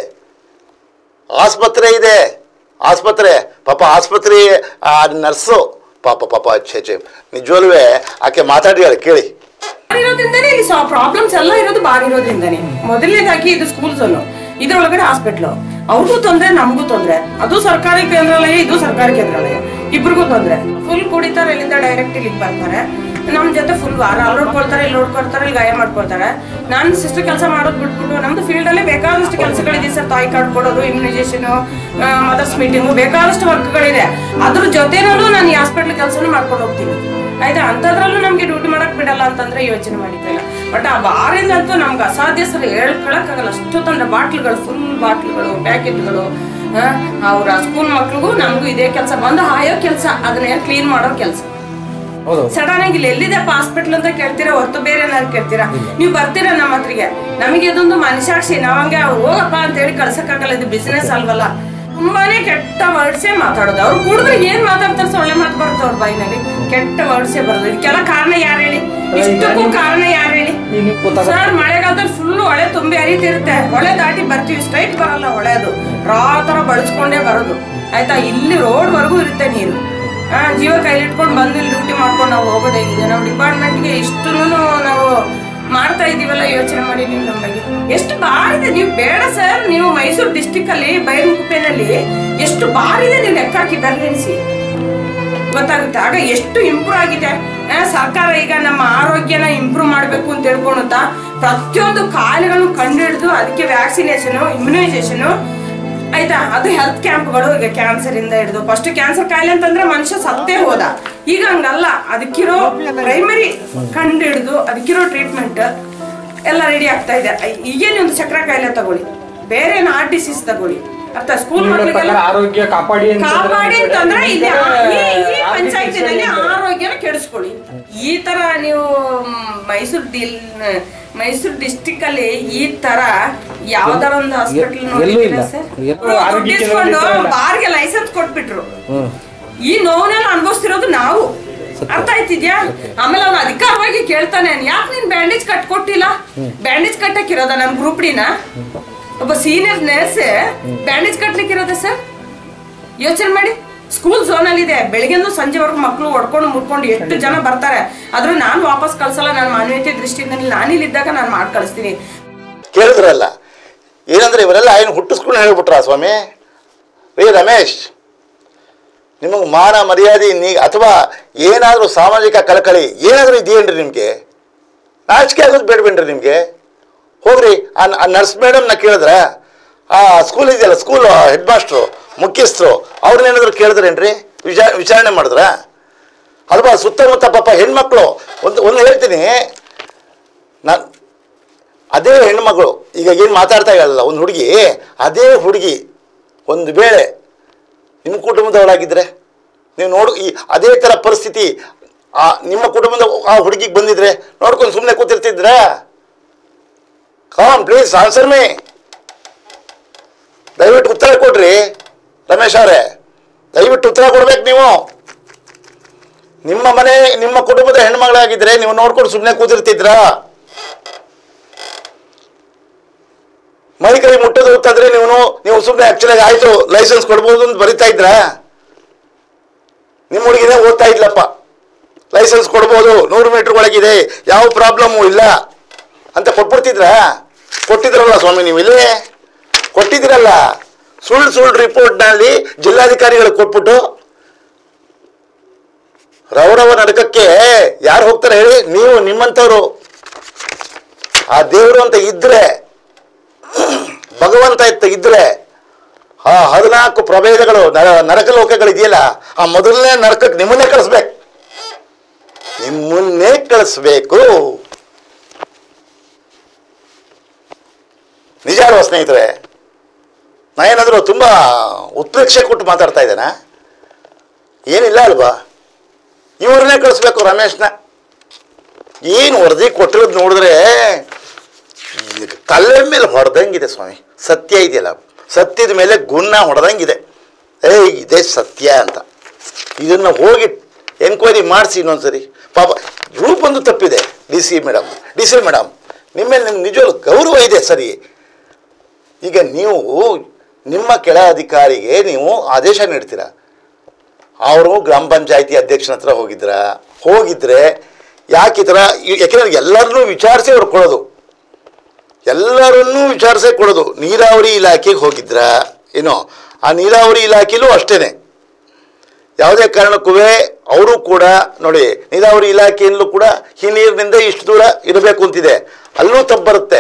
ಆಸ್ಪತ್ರೆ ಇದೆ ಆಸ್ಪತ್ರೆ ಪಾಪ ಆಸ್ಪತ್ರೆ ಆ ನರ್ಸು ಪಾಪ ಪಾಪ ಛೇ ಛೇ ನಿಜವಲ್ವೂ ಆಕೆ ಮಾತಾಡಿಯಾಳೆ ಕೇಳಿ ಇರೋದ್ರಿಂದನೇ ಇಲ್ಲಿ ಪ್ರಾಬ್ಲಮ್ಸ್ ಎಲ್ಲ ಇರೋದು ಬಾರ್ ಇರೋದ್ರಿಂದಾನೆ ಮೊದಲನೇದಾಗಿ ಇದು ಸ್ಕೂಲ್ ಝೋನು ಇದ್ರೊಳಗಡೆ ಹಾಸ್ಪಿಟ್ಲು ಅವ್ರಿಗೂ ತೊಂದ್ರೆ ನಮಗೂ ತೊಂದ್ರೆ ಅದು ಸರ್ಕಾರಿ ಕೇಂದ್ರಾಲಯ ಇದು ಸರ್ಕಾರಿ ಕೇಂದ್ರಾಲಯ ಇಬ್ರಿಗೂ ತೊಂದ್ರೆ ಫುಲ್ ಕುಡಿತಾರೆ ಇಲ್ಲಿಂದ ಡೈರೆಕ್ಟ್ ಇಲ್ಲಿಗೆ ಬರ್ತಾರೆ ನಮ್ ಜೊತೆ ಫುಲ್ ವಾರ ಅಲ್ಲಿ ನೋಡ್ಕೊಳ್ತಾರೆ ಇಲ್ಲಿ ನೋಡ್ಕೊಳ್ತಾರೆ ಇಲ್ಲಿ ಗಾಯ ಮಾಡ್ಕೊಳ್ತಾರೆ ನಾನು ಸಿಸ್ಟರ್ ಕೆಲಸ ಮಾಡೋದು ಬಿಟ್ಬಿಟ್ಟು ನಮ್ದು ಫೀಲ್ಡ್ ಅಲ್ಲೇ ಬೇಕಾದಷ್ಟು ಕೆಲಸಗಳಿದೆ ಸರ್ ತಾಯಿ ಕಾರ್ಡ್ ಕೊಡೋದು ಇಮ್ಯುನೈಸೇಷನ್ ಮದರ್ಸ್ ಮೀಟಿಂಗು ಬೇಕಾದಷ್ಟು ವರ್ಕ್ಗಳಿದೆ ಅದ್ರ ಜೊತೆನಲ್ಲೂ ನಾನು ಈ ಹಾಸ್ಪಿಟ್ಲ್ ಕೆಲಸನೂ ಮಾಡ್ಕೊಂಡು ಹೋಗ್ತೀನಿ ಆಯ್ತಾ ಅಂಥದ್ರಲ್ಲೂ ನಮ್ಗೆ ಡ್ಯೂಟಿ ಮಾಡಕ್ ಬಿಡಲ್ಲ ಅಂತಂದ್ರೆ ಯೋಚನೆ ಮಾಡಿದ್ದಿಲ್ಲ ಬಟ್ ಆ ಬಾರಿಂದ ಅಂತೂ ನಮ್ಗೆ ಅಸಾಧ್ಯ ಸರ್ ಹೇಳ್ಕೊಳಕ್ಕಾಗಲ್ಲ ಅಷ್ಟು ತಂದ್ರೆ ಬಾಟ್ಲ್ಗಳು ಫುಲ್ ಬಾಟ್ಲ್ಗಳು ಪ್ಯಾಕೆಟ್ಗಳು ಅವ್ರ ಸ್ಕೂಲ್ ಮಕ್ಳಿಗೂ ನಮಗೂ ಇದೇ ಕೆಲಸ ಬಂದು ಹಾಯೋ ಕೆಲಸ ಅದನ್ನ ಕ್ಲೀನ್ ಮಾಡೋ ಕೆಲಸ ಸಡನ್ ಆಗಿ ಇಲ್ಲಿ ಎಲ್ಲಿದೆಪ್ಪ ಹಾಸ್ಪಿಟ್ಲ್ ಅಂತ ಕೇಳ್ತೀರಾ ಹೊರತು ಬೇರೆ ಏನಾದ್ರು ಕೇಳ್ತೀರಾ ನೀವು ಬರ್ತೀರಾ ನಮ್ಮ ಹತ್ರಿಗೆ ನಮಗೆ ಇದೊಂದು ಮನುಷ್ಯಾಕ್ಷಿ ನಾವಂಗೆ ಹೋಗಪ್ಪ ಅಂತ ಹೇಳಿ ಕಳ್ಸಕ್ಕಾಗಲ್ಲ ಇದು ಬಿಸಿನೆಸ್ ಅಲ್ವಲ್ಲ ತುಂಬಾನೇ ಕೆಟ್ಟ ವರ್ಡ್ಸೇ ಮಾತಾಡೋದು ಅವ್ರು ಕುಡಿದ್ರೆ ಏನ್ ಮಾತಾಡ್ತಾರೆ ಸೊಳ್ಳೆ ಮಾತು ಬರುತ್ತೆ ಅವ್ರ ಬಾಯಿನಲ್ಲಿ ಕೆಟ್ಟ ವರ್ಡ್ಸೇ ಬರೋದು ಇದಕ್ಕೆಲ್ಲ ಕಾರಣ ಯಾರು ಹೇಳಿ ಇಷ್ಟಕ್ಕೂ ಕಾರಣ ಯಾರು ಹೇಳಿ ಸರ್ ಮಳೆಗಾಲದಲ್ಲಿ ಫುಲ್ ಹೊಳೆ ತುಂಬಿ ಹರಿತಿರುತ್ತೆ ಹೊಳೆ ದಾಟಿ ಬರ್ತೀವಿ ಸ್ಟ್ರೈಟ್ ಬರಲ್ಲ ಹೊಳೆ ಅದು ರಾ ತರ ಬಳಸ್ಕೊಂಡೇ ಬರೋದು ಆಯ್ತಾ ಇಲ್ಲಿ ರೋಡ್ ವರ್ಗೂ ಇರುತ್ತೆ ನೀರು ಆ, ಜೀವ ಕೈಲಿಟ್ಕೊಂಡು ಬಂದು ಇಲ್ಲಿ ಡ್ಯೂಟಿ ಮಾಡ್ಕೊಂಡು ನಾವು ಹೋಗೋದು ಹೇಗಿದೆ ನಮ್ಮ ಡಿಪಾರ್ಟ್ಮೆಂಟ್ಗೆ ಇಷ್ಟು ನಾವು ಮಾಡ್ತಾ ಇದೀವಲ್ಲ ಯೋಚನೆ ಮಾಡಿ ನೀವು ನಮ್ಮ ಬಗ್ಗೆ ಎಷ್ಟು ಬಾರಿದೆ ನೀವು ಬೇಡ ಸರ್ ನೀವು ಮೈಸೂರು ಡಿಸ್ಟಿಕ್ ಅಲ್ಲಿ ಬೈರುಕುಪ್ಪೆನಲ್ಲಿ ಎಷ್ಟು ಬಾರಿದೆ ನೀವು ಲೆಕ್ಕ ಹಾಕಿ ಬರ್ಲೆಣಿಸಿ ಗೊತ್ತಾಗುತ್ತೆ ಆಗ ಎಷ್ಟು ಇಂಪ್ರೂವ್ ಆಗಿದೆ ಆ, ಸರ್ಕಾರ ಈಗ ನಮ್ಮ ಆರೋಗ್ಯನ ಇಂಪ್ರೂವ್ ಮಾಡಬೇಕು ಅಂತ ಹೇಳ್ಕೊಳುತ್ತಾ ಪ್ರತಿಯೊಂದು ಕಾಯಿಲೆಗಳನ್ನು ಕಂಡುಹಿಡಿದು ಅದಕ್ಕೆ ವ್ಯಾಕ್ಸಿನೇಷನ್ ಇಮ್ಯುನೈಸೇಷನ್ ಆಯ್ತಾ ಅದು ಹೆಲ್ತ್ ಕ್ಯಾಂಪ್ಗಳು ಈಗ ಕ್ಯಾನ್ಸರ್ ಇಂದ ಹಿಡಿದು ಫಸ್ಟ್ ಕ್ಯಾನ್ಸರ್ ಕಾಯಿಲೆ ಅಂತಂದ್ರೆ ಮನುಷ್ಯ ಸತ್ತೇ ಹೋದ ಈಗ ಹಂಗಲ್ಲ ಅದಕ್ಕಿರೋ ಪ್ರೈಮರಿ ಕಂಡು ಹಿಡಿದು ಅದಕ್ಕಿರೋ ಟ್ರೀಟ್ಮೆಂಟ್ ಎಲ್ಲ ರೆಡಿ ಆಗ್ತಾ ಇದೆ ಈಗೇನು ಒಂದು ಚಕ್ರ ಕಾಯಿಲೆ ತಗೊಳ್ಳಿ ಬೇರೆ ಹಾರ್ಟ್ ಡಿಸೀಸ್ ತಗೊಳ್ಳಿ ಅರ್ಥ ಸ್ಕೂಲ್ ಮಕ್ಕಳಿಗೆಲ್ಲ ಆರೋಗ್ಯ ಕಾಪಾಡಿ ಕಾಪಾಡಿ ಅಂತಂದ್ರೆ ಇಲ್ಲಿ ಆ- ಈ- ಈ ಪಂಚಾಯತಿನಲ್ಲಿ ಆರೋಗ್ಯನ ಕೆಡಿಸ್ಕೊಳ್ಳಿ ಈ ತರ ನೀವು ಮ್, ಮೈಸೂರು ಡಿಲ್ ಮೈಸೂರು ಡಿಸ್ಟಿಕ್ ಅಲ್ಲಿ ಈ ತರ ಯಾವ್ದಾರ ಒಂದು ಹಾಸ್ಪಿಟಲ್ ಎಲ್ಲೂ ಇಲ್ಲ. ಎಲ್ಲೂ ಆರೋಗ್ಯ ಕೇಂದ್ರಗಳು ಈ ತರ ಇಲ್ಲ. ಬಾರ್ಗೆ ಲೈಸೆನ್ಸ್ ಕೊಟ್ಬಿಟ್ರು ಹ್ಮ್ ಈ ನೋವನ್ನೆಲ್ಲ ಅನುಭವಿಸ್ತಿರೋದು ನಾವು ಅರ್ಥ ಆಯ್ತಿದ್ಯಾ ಆಮೇಲೆ ಅವ್ನು ಅಧಿಕಾರವಾಗಿ ಕೇಳ್ತಾನೆ ಯಾಕೆ ನೀನ್ ಬ್ಯಾಂಡೇಜ್ ಕಟ್ ಕೊಟ್ಟಿಲ್ಲ ಬ್ಯಾಂಡೇಜ್ ಕಟ್ಟಕ್ಕಿರೋದ ನನ್ ಗ್ರೂಪ್ ಡಿನ ಒಬ್ಬ ಸೀನಿಯರ್ ನರ್ಸ್ ಬ್ಯಾಂಡೇಜ್ ಕಟ್ಲಿಕ್ಕಿರೋದ ಸರ್ ಯೋಚನೆ ಮಾಡಿ ಸ್ಕೂಲ್ ಝೋನ್ ಅಲ್ಲಿ ಇದೆ ಬೆಳಿಗ್ಗೆಂದು ಸಂಜೆವರೆಗೂ ಮಕ್ಕಳು ಹೊಡ್ಕೊಂಡು ಮುಡ್ಕೊಂಡು ಎಷ್ಟು ಜನ ಬರ್ತಾರೆ ಆದ್ರೂ ನಾನು ವಾಪಸ್ ಕಳ್ಸಲ್ಲ ನನ್ನ ಮಾನವೀಯತೆ ದೃಷ್ಟಿಯಿಂದ ನಾನಿಲ್ಲಿದ್ದಾಗ ನಾನು ಮಾಡಿ ಕಳಿಸ್ತೀನಿ ಕೇಳಿದ್ರಲ್ಲ ಏನಂದ್ರೆ ಇವರೆಲ್ಲ ಏನು ಹುಟ್ಟಿಸ್ಕೊಂಡು ಹೇಳ್ಬಿಟ್ರ ಸ್ವಾಮಿ ರೇ ರಮೇಶ್ ನಿಮಗೆ ಮಾನ ಮರ್ಯಾದೆ ನೀ ಅಥವಾ ಏನಾದರೂ ಸಾಮಾಜಿಕ ಕಳಕಳಿ ಏನಾದರೂ ಇದೆಯೇನ್ರಿ ನಿಮಗೆ ನಾಚಿಕೆ ಆಗೋದು ಬೇಡಬೇಡ್ರಿ ನಿಮಗೆ ಹೋಗ್ರಿ ಆ ಆ ನರ್ಸ್ ಮೇಡಮ್ನ ಕೇಳಿದ್ರೆ ಆ ಸ್ಕೂಲ್ ಇದೆಯಲ್ಲ ಸ್ಕೂಲ್ ಹೆಡ್ ಮಾಸ್ಟ್ರು ಮುಖ್ಯಸ್ಥರು ಅವ್ರನ್ನೇನಾದ್ರು ಕೇಳಿದ್ರೇನ್ರಿ ವಿಚಾರ ವಿಚಾರಣೆ ಮಾಡಿದ್ರ ಅಲ್ವಾ ಸುತ್ತಮುತ್ತ ಪಾಪ ಹೆಣ್ಮಕ್ಳು ಒಂದು ಒಂದು ಹೇಳ್ತೀನಿ ನಾನು ಅದೇ ಹೆಣ್ಮಗಳು ಈಗ ಏನು ಮಾತಾಡ್ತಾ ಇರಲ್ಲ ಒಂದು ಹುಡುಗಿ ಅದೇ ಹುಡುಗಿ ಒಂದು ವೇಳೆ ನಿಮ್ಮ ಕುಟುಂಬದವರಾಗಿದ್ದರೆ ನೀವು ನೋಡು ಈ ಅದೇ ಥರ ಪರಿಸ್ಥಿತಿ ಆ ನಿಮ್ಮ ಕುಟುಂಬದ ಆ ಹುಡುಗಿಗೆ ಬಂದಿದ್ರೆ ನೋಡ್ಕೊಂಡು ಸುಮ್ಮನೆ ಕೂತಿರ್ತಿದ್ರಾ ಕಾಮ್ ಪ್ಲೀಸ್ ಆನ್ಸರ್ ಮೀ ದಯವಿಟ್ಟು ಉತ್ತರ ಕೊಡ್ರಿ ರಮೇಶ್ ಅವರೇ ದಯವಿಟ್ಟು ಉತ್ತರ ಕೊಡ್ಬೇಕು ನೀವು ನಿಮ್ಮ ಮನೆ ನಿಮ್ಮ ಕುಟುಂಬದ ಹೆಣ್ಮಗಳಾಗಿದ್ರೆ ನೀವು ನೋಡ್ಕೊಂಡು ಸುಮ್ಮನೆ ಕೂತಿರ್ತಿದ್ರಾ ಮೈ ಕೈ ಮುಟ್ಟೋದು ಗೊತ್ತಾದ್ರೆ ನೀವು ನೀವು ಸುಮ್ಮನೆ ಆಕ್ಚುಲಾಗಿ ಆಯ್ತು ಲೈಸೆನ್ಸ್ ಕೊಡ್ಬೋದು ಅಂತ ಬರಿತಾ ಇದ್ರಾ ನಿಮ್ಮ ಹುಡುಗಿನೇ ಓದ್ತಾ ಇದ್ಲಪ್ಪ ಲೈಸೆನ್ಸ್ ಕೊಡ್ಬೋದು ನೂರು ಮೀಟರ್ ಒಳಗಿದೆ ಯಾವ ಪ್ರಾಬ್ಲಮ್ಮು ಇಲ್ಲ ಅಂತ ಕೊಟ್ಬಿಡ್ತಿದ್ರಾ ಕೊಟ್ಟಿದ್ರಲ್ಲ ಸ್ವಾಮಿ ನೀವು ಇಲ್ಲಿ ಕೊಟ್ಟಿದ್ದೀರಲ್ಲ ಸುಳ್ಳು ಸುಳ್ಳು ರಿಪೋರ್ಟ್ನಲ್ಲಿ ಜಿಲ್ಲಾಧಿಕಾರಿಗಳು ಕೊಟ್ಬಿಟ್ಟು ರೌರವ ನರಕಕ್ಕೆ ಯಾರು ಹೋಗ್ತಾರೆ ಹೇಳಿ ನೀವು ನಿಮ್ಮಂಥವ್ರು ಆ ದೇವರು ಅಂತ ಇದ್ರೆ ಭಗವಂತ ಇತ್ತ ಇದ್ರೆ ಆ ಹದಿನಾಲ್ಕು ಪ್ರಭೇದಗಳು ನರ ನರಕ ಲೋಕಗಳು ಇದೆಯಲ್ಲ ಆ ಮೊದಲನೇ ನರಕಕ್ಕೆ ನಿಮ್ಮನ್ನೇ ಕಳಿಸ್ಬೇಕು ನಿಮ್ಮನ್ನೇ ಕಳಿಸ್ಬೇಕು ನಿಜ ಅಲ್ವಾ ಸ್ನೇಹಿತರೆ ನಾ ಏನಾದರೂ ತುಂಬ ಉತ್ಪ್ರೇಕ್ಷೆ ಕೊಟ್ಟು ಮಾತಾಡ್ತಾ ಇದ್ದೇನಾ ಏನಿಲ್ಲ ಅಲ್ವಾ ಇವ್ರನ್ನೇ ಕಳಿಸ್ಬೇಕು ರಮೇಶ್ನ ಏನು ವರದಿ ಕೊಟ್ಟಿರೋದು ನೋಡಿದ್ರೆ ಈಗ ತಲೆ ಮೇಲೆ ಹೊಡೆದಂಗಿದೆ ಸ್ವಾಮಿ ಸತ್ಯ ಇದೆಯಲ್ಲ ಸತ್ಯದ ಮೇಲೆ ಗುಣ ಹೊಡೆದಂಗಿದೆ ಏಯ್ ಇದೇ ಸತ್ಯ ಅಂತ ಇದನ್ನು ಹೋಗಿ ಎನ್ಕ್ವೈರಿ ಮಾಡಿಸಿ ಇನ್ನೊಂದ್ಸರಿ ಪಾಪ ರೂಪೊಂದು ತಪ್ಪಿದೆ D C madam D C madam ನಿಮ್ಮ ಮೇಲೆ ನಿಮ್ಗೆ ನಿಜವಾಗ್ಲೂ ಗೌರವ ಇದೆ ಸರಿ ಈಗ ನೀವು ನಿಮ್ಮ ಕೆಳ ಅಧಿಕಾರಿಗೆ ನೀವು ಆದೇಶ ನೀಡ್ತೀರಾ ಅವರು ಗ್ರಾಮ ಪಂಚಾಯತಿ ಅಧ್ಯಕ್ಷನ ಹತ್ರ ಹೋಗಿದ್ರ ಹೋಗಿದ್ರೆ ಯಾಕೆ ಈ ಥರ ಯಾಕೆಂದ್ರೆ ಎಲ್ಲರನ್ನೂ ವಿಚಾರಿಸಿ ಅವ್ರು ಕೊಡೋದು ಎಲ್ಲರನ್ನೂ ವಿಚಾರಿಸೇ ಕೊಡೋದು ನೀರಾವರಿ ಇಲಾಖೆಗೆ ಹೋಗಿದ್ರ ಏನೋ ಆ ನೀರಾವರಿ ಇಲಾಖೆಲೂ ಅಷ್ಟೇನೆ ಯಾವುದೇ ಕಾರಣಕ್ಕೂ ಅವರು ಕೂಡ ನೋಡಿ ನೀರಾವರಿ ಇಲಾಖೆಯಲ್ಲೂ ಕೂಡ ಈ ನೀರಿನಿಂದ ಇಷ್ಟು ದೂರ ಇರಬೇಕು ಅಂತಿದೆ ಅಲ್ಲೂ ತಪ್ಪು ಬರುತ್ತೆ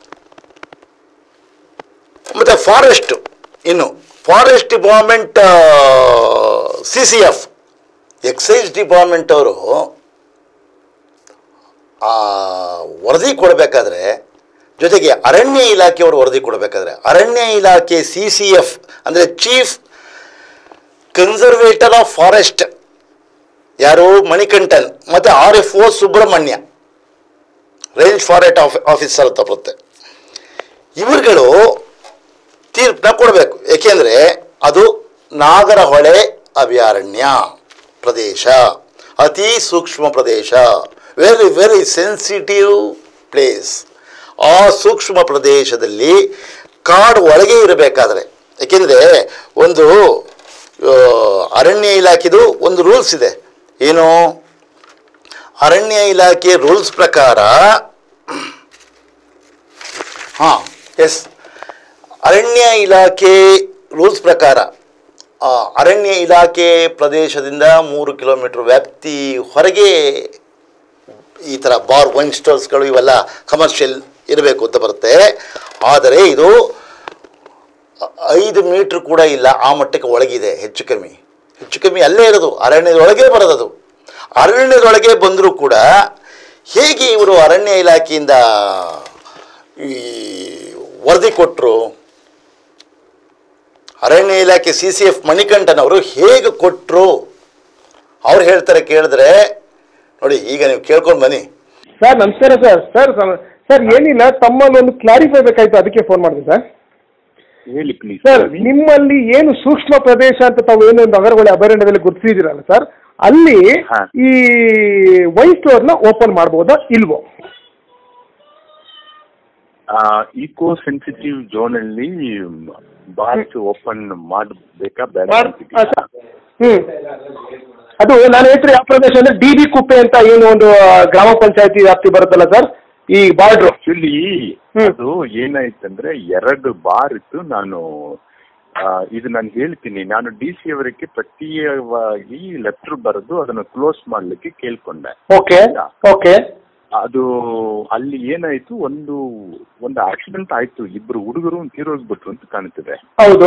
ಮತ್ತು ಫಾರೆಸ್ಟ್ ಇನ್ನು forest department C C F excise department ಅವರು ಆ ವರದಿ ಕೊಡಬೇಕಾದ್ರೆ ಜೊತೆಗೆ ಅರಣ್ಯ ಇಲಾಖೆಯವರು ವರದಿ ಕೊಡಬೇಕಾದ್ರೆ ಅರಣ್ಯ ಇಲಾಖೆ ಸಿ ಸಿ ಎಫ್ ಅಂದರೆ ಚೀಫ್ ಕನ್ಸರ್ವೇಟರ್ ಆಫ್ ಫಾರೆಸ್ಟ್ ಯಾರು ಮಣಿಕಂಠನ್ ಮತ್ತು R F O Subrahmanya range forest of officer ಅಂತ ಬರುತ್ತೆ ಇವುಗಳು ತೀರ್ಪನ್ನ ಕೊಡಬೇಕು ಏಕೆಂದರೆ ಅದು ನಾಗರಹೊಳೆ ಅಭಯಾರಣ್ಯ ಪ್ರದೇಶ ಅತಿ ಸೂಕ್ಷ್ಮ ಪ್ರದೇಶ ವೆರಿ ವೆರಿ ಸೆನ್ಸಿಟಿವ್ ಪ್ಲೇಸ್ ಆ ಸೂಕ್ಷ್ಮ ಪ್ರದೇಶದಲ್ಲಿ ಕಾಡು ಒಳಗೆ ಇರಬೇಕಾದ್ರೆ ಏಕೆಂದರೆ ಒಂದು ಆ, ಅರಣ್ಯ ಇಲಾಖೆದು ಒಂದು ರೂಲ್ಸ್ ಇದೆ ಏನು ಅರಣ್ಯ ಇಲಾಖೆ ರೂಲ್ಸ್ ಪ್ರಕಾರ ಹಾಂ ಎಸ್ ಅರಣ್ಯ ಇಲಾಖೆ ರೂಲ್ಸ್ ಪ್ರಕಾರ ಆ, ಅರಣ್ಯ ಇಲಾಖೆ ಪ್ರದೇಶದಿಂದ ಮೂರು ಕಿಲೋಮೀಟರ್ ವ್ಯಾಪ್ತಿ ಹೊರಗೆ ಈ ಥರ ಬಾರ್ ವೈನ್ ಸ್ಟೋರ್ಸ್ಗಳು ಇವೆಲ್ಲ ಕಮರ್ಷಿಯಲ್ ಇರಬೇಕು ಅಂತ ಬರುತ್ತೆ ಆದರೆ ಇದು ಐದು ಮೀಟ್ರ್ ಕೂಡ ಇಲ್ಲ ಆ ಮಟ್ಟಕ್ಕೆ ಒಳಗಿದೆ ಹೆಚ್ಚು ಕಮ್ಮಿ ಹೆಚ್ಚು ಕಮ್ಮಿ ಅಲ್ಲೇ ಇರೋದು ಅರಣ್ಯದೊಳಗೆ ಬರೋದದು ಅರಣ್ಯದೊಳಗೆ ಬಂದರೂ ಕೂಡ ಹೇಗೆ ಇವರು ಅರಣ್ಯ ಇಲಾಖೆಯಿಂದ ಈ ವರದಿ ಕೊಟ್ಟರು ಅರಣ್ಯ ಇಲಾಖೆ ಸಿ ಸಿ ಎಫ್ ಮಣಿಕಂಠನ್ ಅವರು ಹೇಗೆ ಕೊಟ್ಟರು ಅವ್ರು ಹೇಳ್ತಾರೆ ಕೇಳಿದ್ರೆ ನೋಡಿ ಈಗ ನೀವು ಕೇಳ್ಕೊಂಡು ಬನ್ನಿ ಸರ್ ನಮಸ್ಕಾರ ಸರ್ ಸರ್ ಸರ್ ಏನಿಲ್ಲ ತಮ್ಮಲ್ಲಿ ಒಂದು ಕ್ಲಾರಿಫೈ ಬೇಕಾಯ್ತು ಅದಕ್ಕೆ ಫೋನ್ ಮಾಡಿದೆ ಸರ್ ಹೇಳಿ ಪ್ಲೀಸ್ ಸರ್ ನಿಮ್ಮಲ್ಲಿ ಏನು ಸೂಕ್ಷ್ಮ ಪ್ರದೇಶ ಅಂತ ತಾವು ಏನು ಒಂದು ಅಗರಗೊಳ್ಳೆ ಅಭಯಾರಣ್ಯದಲ್ಲಿ ಗುರುತಿಸಿದಿರಲ್ಲ ಸರ್ ಅಲ್ಲಿ ಹಾ. ಈ ವೈನ್ ಸ್ಟೋರ್ನ ಓಪನ್ ಮಾಡ್ಬೋದಾ ಇಲ್ವೋ ಈಕೋ ಸೆನ್ಸಿಟಿವ್ ಝೋನ್ ಅಲ್ಲಿ ಬಾರ್ಸ್ ಓಪನ್ ಮಾಡಬೇಕಾ ಬೇಡ ಮಾಡ್- ಅಂತಿದ್ದೀರಾ? ಆ, ಸರ್. ಹ್ಮ್ ಅದು ನಾನು ಹೇಳ್ತೀನಿ ಯಾವ ಪ್ರದೇಶ ಅಂದ್ರೆ ಡಿ ಬಿ ಕುಪ್ಪೆ ಅಂತ ಏನು ಒಂದು ಆ, ಗ್ರಾಮ ಪಂಚಾಯತಿ ವ್ಯಾಪ್ತಿ ಬರುತ್ತಲ್ಲ ಸರ್ ಈ ಬಾರ್ಡ್ರು ಆಕ್ಚುಲಿ ಹ್ಮ್. ಅದು ಏನಾಯ್ತಂದ್ರೆ ಎರಡು ಬಾರ್ ಇತ್ತು ನಾನು ಆ, ಇದು ನಾನು ಹೇಳ್ತೀನಿ ನಾನು ಡಿ ಸಿ ಅವರಿಗೆ ಪ್ರತ್ಯೇಕವಾಗಿ ಲೆಟರ್ ಬರೆದು ಅದನ್ನು ಕ್ಲೋಸ್ ಮಾಡ್ಲಿಕ್ಕೆ ಕೇಳ್ಕೊಂಡೆ ಓಕೆ ಓಕೆ ಅದು ಅಲ್ಲಿ ಏನಾಯ್ತು ಒಂದು ಒಂದು ಆಕ್ಸಿಡೆಂಟ್ ಆಯ್ತು ಇಬ್ರು ಹುಡುಗರು ತೀರೋಗ್ಬಿಟ್ರು ಅಂತ ಕಾಣ್ತಿದೆ ಹೌದು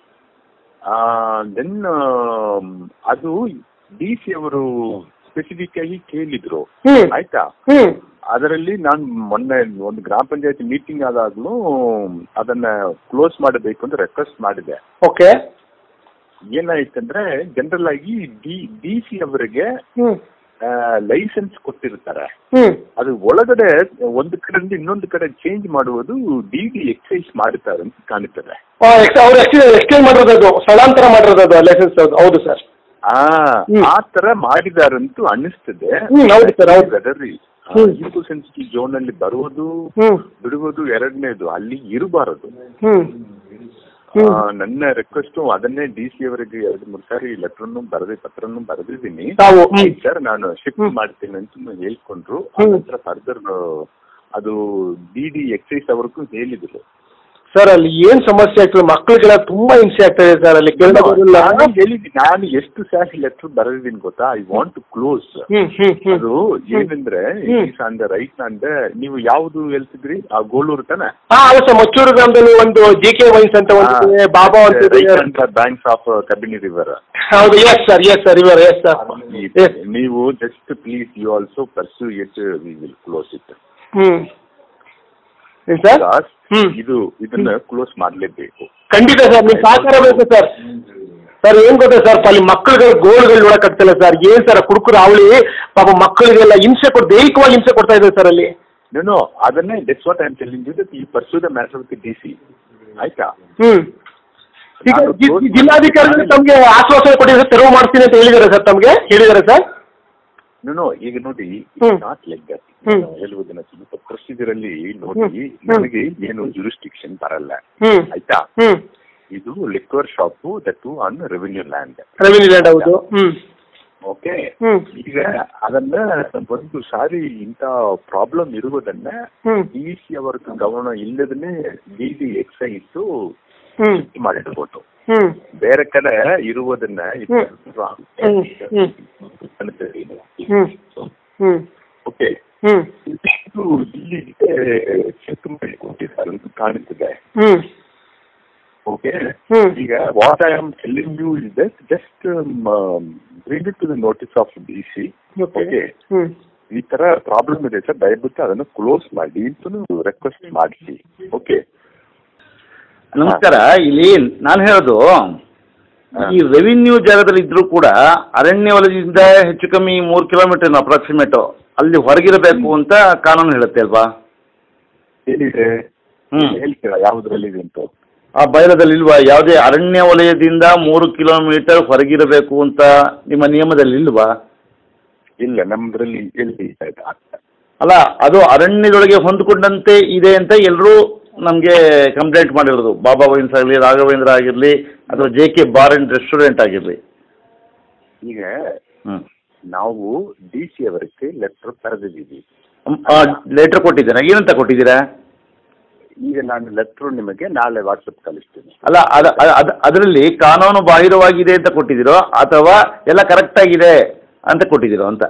ದೆನ್ ಅದು ಡಿ ಸಿ ಅವರು ಸ್ಪೆಸಿಫಿಕ್ ಆಗಿ ಕೇಳಿದ್ರು ಹ್ಮ್. ಆಯ್ತಾ ಹ್ಮ್ ಅದರಲ್ಲಿ ನಾನು ಮೊನ್ನೆ ಒಂದು ಗ್ರಾಮ ಪಂಚಾಯತಿ ಮೀಟಿಂಗ್ ಆದಾಗ್ಲೂ ಅದನ್ನ ಕ್ಲೋಸ್ ಮಾಡಬೇಕು ಅಂತ ರಿಕ್ವೆಸ್ಟ್ ಮಾಡಿದೆ ಓಕೆ ಏನಾಯ್ತಂದ್ರೆ ಜನರಲ್ ಆಗಿ ಡಿ ಡಿ ಸಿ ಅವರಿಗೆ ಹ್ಮ್ ಲೈಸೆನ್ಸ್ ಕೊಟ್ಟಿರ್ತಾರೆ ಹ್ಮ್ ಅದು ಒಳಗಡೆ ಒಂದು ಕಡೆಯಿಂದ ಇನ್ನೊಂದು ಕಡೆ ಚೇಂಜ್ ಮಾಡುವುದು ಡಿ ಡಿ ಎಕ್ಸೈಸ್ ಮಾಡ್ತಾರೆ ಅಂತ ಕಾಣುತ್ತದೆ ಅವ್ರು ಎಕ್ಸ್ಚೇಂಜ್ ಮಾಡಿರೋದು ಅದು ಸ್ಥಳಾಂತರ ಮಾಡಿರೋದು ಅದು ಲೈಸೆನ್ಸ್ ಹೌದು ಸರ್ ಆ ಹ್ಮ್. ಆ ತರ ಮಾಡಿದಾರಂತೂ ಅನ್ನಿಸ್ತದೆ ಹ್ಮ್, ಹೌದು sir, ಹೌದು. ವೆದರ್ ಹ್ಮ್. ಈಕೋ ಸೆನ್ಸಿಟಿವ್ ಝೋನ್ ಅಲ್ಲಿ ಬರುವುದು ಹ್ಮ್ ಬಿಡುವುದು ಎರಡನೇದು ಅಲ್ಲಿ ಇರಬಾರದು ಹ್ಮ್ ಆ, ನನ್ನ ರಿಕ್ವೆಸ್ಟ್ ಅದನ್ನೇ ಡಿ ಸಿ ಅವರಿಗೆ ಎರಡು ಮೂರು ಸಾರಿ ಲೆಟರ್ನು ಬರೆದಿ ಪತ್ರನು ಬರೆದಿದ್ದೀನಿ ತಾವು ಹ್ಮ್ ಸರ್ ನಾನು ಶಿಫ್ಟ್ ಹ್ಮ್. ಮಾಡ್ತೀನಿ ಅಂತ ಹೇಳ್ಕೊಂಡ್ರು ಹ್ಮ್. ನಂತರ ಫರ್ದರ್ ಅದು ಡಿ ಡಿ ಎಕ್ಸೈಸ್ ಅವ್ರಿಗೂ ಹೇಳಿದ್ರು ಸರ್ ಅಲ್ಲಿ ಏನ್ ಸಮಸ್ಯೆ ಆಗ್ತದೆ ಮಕ್ಕಳಿಗೆಲ್ಲ ತುಂಬಾ ಹಿಂಸೆ ಆಗ್ತದೆ ಸರ್ ಅಲ್ಲಿ ಕೇಳೋದಿಲ್ಲ ನಾನು ಹೇಳಿದ್ದೀನಿ ನಾನು ಎಷ್ಟು ಸಾರಿ ಲೆಟರ್ ಬರೆದಿದ್ದೀನಿ ಗೊತ್ತಾ I want to close hmm hmm hmm ಅದು ಏನಂದ್ರೆ ಹ್ಮ್. ಅಂದ ರೈಟ್ ಅಂದ್ರೆ ನೀವು ಯಾವ್ದು ಹೇಳ್ತಿದ್ರಿ ಆ ಗೋಳೂರು ತಾನೆ ಹಾ ಹೌದು ಸರ್ ಮಚ್ಚೂರು ಗ್ರಾಮದಲ್ಲಿ ಒಂದು ಜಿ ಕೆ ವೈನ್ಸ್ ಅಂತ ಒಂದು ಇದೆ, ಬಾಬಾ ಅಂತ ಇದೆ. ಬ್ಯಾಂಕ್ಸ್ ಆಫ್ ಕಬಿನಿ ರಿವರ್ ಹೌದು ಎಸ್ ಸರ್ ಎಸ್ ಸರ್ ಇವರ್ ಎಸ್ ಸರ್ ಎಸ್ ನೀವು just please you also pursue it we will close it hmm ಏನ್ ಸರ್ ಹ್ಮ್. ಇದು ಇದನ್ನ ಕ್ಲೋಸ್ ಮಾಡ್ಲೇಬೇಕು ಖಂಡಿತ ಸರ್ ನೀವು ಸಹಕಾರ ಬೇಕು ಸರ್ ಸರ್ ಏನ್ ಗೊತ್ತಾ ಸರ್ ಅಲ್ಲಿ ಮಕ್ಕಳುಗಳ ಗೋಲ್ಗಳು ನೋಡಕ್ಕಾಗ್ತಿಲ್ಲ ಸರ್ ಏನ್ ಸರ್ ಕುಡುಕರು ಅವಳಿ ಪಾಪ ಮಕ್ಕಳಿಗೆಲ್ಲ ಹಿಂಸೆ ಕೊಟ್ಟು ದೈಹಿಕವಾಗಿ ಹಿಂಸೆ ಕೊಡ್ತಾ ಇದ್ದಾರೆ ಸರ್ ಅಲ್ಲಿ ನೋ ಅದನ್ನೇ that's what I am telling you that you pursue the matter with D C ಆಯ್ತಾ ಹ್ಮ್ ಈಗ ನಾನು ಜಿ- close ಜಿಲ್ಲಾಧಿಕಾರಿಗಳು ಮಾಡಿ- ತಮಗೆ ಆಶ್ವಾಸನೆ ಕೊಟ್ಟಿದ್ದಾರೆ ತೆರವು ಮಾಡ್ತೀನಿ ಅಂತ ಹೇಳಿದ್ದಾರೆ ಸರ್ ತಮಗೆ ಹೇಳಿದ್ದಾರೆ ಸರ್ ನೋ ಈಗ ನೋಡಿ ಹ್ಮ್. ನಾಟ್ ಲೈಕ್ ದಟ್ ಹ್ಮ್. ಹೇಳುವುದನ್ನ ಸ್ವಲ್ಪ ಪ್ರೊಸೀಜರ್ ಅಲ್ಲಿ ನೋಡಿ ಹ್ಮ್. ನಮಗೆ ಏನು ಜುರಿಸ್ಟಿಕ್ಷನ್ ಬರಲ್ಲ ಹ್ಮ್ ಆಯ್ತಾ ಹ್ಮ್ ಇದು liquor shop that on revenue land revenue land ಹೌದು ಹ್ಮ್ ಓಕೆ ಹ್ಮ್ ಈಗ ಅದನ್ನ ಒಂದು ಸಾರಿ ಇಂತ ಪ್ರಾಬ್ಲಮ್ ಇರುವುದನ್ನ ಹ್ಮ್ ಡಿ ಸಿ ಅವರ ಗಮನ ಇಲ್ಲದನ್ನೇ ಡಿ ಡಿ ಎಕ್ಸೈಸ್ ಹ್ಮ್ ಶಿಫ್ಟ್ ಮಾಡಿರ್ಬೋದು ಹ್ಮ್ ಬೇರೆ ಕಡೆ ಇರುವುದನ್ನ ಹ್ಮ್. ಹ್ಮ್. ಹ್ಮ್. ಹ್ಮ್. ಹ್ಮ್ ಓಕೆ ಹ್ಮ್ ಇದು ಇಲ್ಲಿಗೆ ಶಿಫ್ಟ್ ಮಾಡಿ ಕೊಟ್ಟಿದ್ದಾರೆ ಅಂತ ಕಾಣುತ್ತದೆ ಹ್ಮ್ ಓಕೆ ಹ್ಮ್. ಈಗ what I am telling you is that just bring it to the notice of D C okay okay hmm ಈ ತರ ಪ್ರಾಬ್ಲಮ್ ಇದೆ ಸರ್ ದಯವಿಟ್ಟು ಅದನ್ನು ಕ್ಲೋಸ್ ಮಾಡಿ ಅಂತ ರಿಕ್ವೆಸ್ಟ್ ಮಾಡಿಸಿ ಓಕೆ ನಮಸ್ಕಾರ ಇಲ್ಲಿ ನಾನು ಹೇಳೋದು ಈ ರೆವಿನ್ಯೂ ಜಾಗದಲ್ಲಿ ಇದ್ರೂ ಕೂಡ ಅರಣ್ಯ ವಲಯದಿಂದ ಹೆಚ್ಚು ಕಮ್ಮಿ ಮೂರು ಕಿಲೋಮೀಟರ್ ಅಪ್ರಾಕ್ಸಿಮೇಟ್ ಅಲ್ಲಿ ಹೊರಗಿರಬೇಕು ಅಂತ ಕಾನೂನು ಹೇಳುತ್ತೆ ಅಲ್ವಾ ಏನಿದೆ ಹ್ಮ್. ಹೇಳ್ತೀರಾ ಯಾವ್ದ್ರಲ್ಲಿ ಇದೆ ಅಂತ ಆ ಬೈಲದಲ್ಲಿ ಇಲ್ವಾ ಯಾವುದೇ ಅರಣ್ಯ ವಲಯದಿಂದ ಮೂರು ಕಿಲೋಮೀಟರ್ ಹೊರಗಿರಬೇಕು ಅಂತ ನಿಮ್ಮ ನಿಯಮದಲ್ಲಿ ಇಲ್ವಾ ಇಲ್ಲ ನಮ್ದ್ರಲ್ಲಿ ಎಲ್ಲಿ ಆಯ್ತಾ ಅಲ್ಲ ಅದು ಅರಣ್ಯದೊಳಗೆ ಹೊಂದಿಕೊಂಡಂತೆ ಇದೆ ಅಂತ ಎಲ್ಲರೂ ನಮಗೆ ಕಂಪ್ಲೇಂಟ್ ಮಾಡಿರೋದು ಬಾಬಾ ವೈನ್ಸ್ ಆಗಲಿ ರಾಘವೇಂದ್ರ ಆಗಿರಲಿ ಅಥವಾ J K bar and restaurant ಆಗಿರಲಿ ಈಗ ಹ್ಞೂ ನಾವು ಡಿ ಸಿ ಅವರಿಗೆ ಲೆಟರ್ ಬರೆದಿದ್ದೀವಿ ಲೆಟರ್ ಕೊಟ್ಟಿದ್ದೀರಾ ಏನಂತ ಕೊಟ್ಟಿದ್ದೀರಾ ಈಗ ನಾನು ಲೆಟರ್ ನಿಮಗೆ ನಾಳೆ ವಾಟ್ಸಪ್ ಕಳಿಸ್ತೀನಿ ಅಲ್ಲ ಅದ ಅದ ಅದರಲ್ಲಿ ಕಾನೂನು ಬಾಹಿರವಾಗಿದೆ ಅಂತ ಕೊಟ್ಟಿದ್ದೀರೋ ಅಥವಾ ಎಲ್ಲ ಕರೆಕ್ಟ್ ಆಗಿದೆ ಅಂತ ಕೊಟ್ಟಿದ್ದೀರೋ ಅಂತ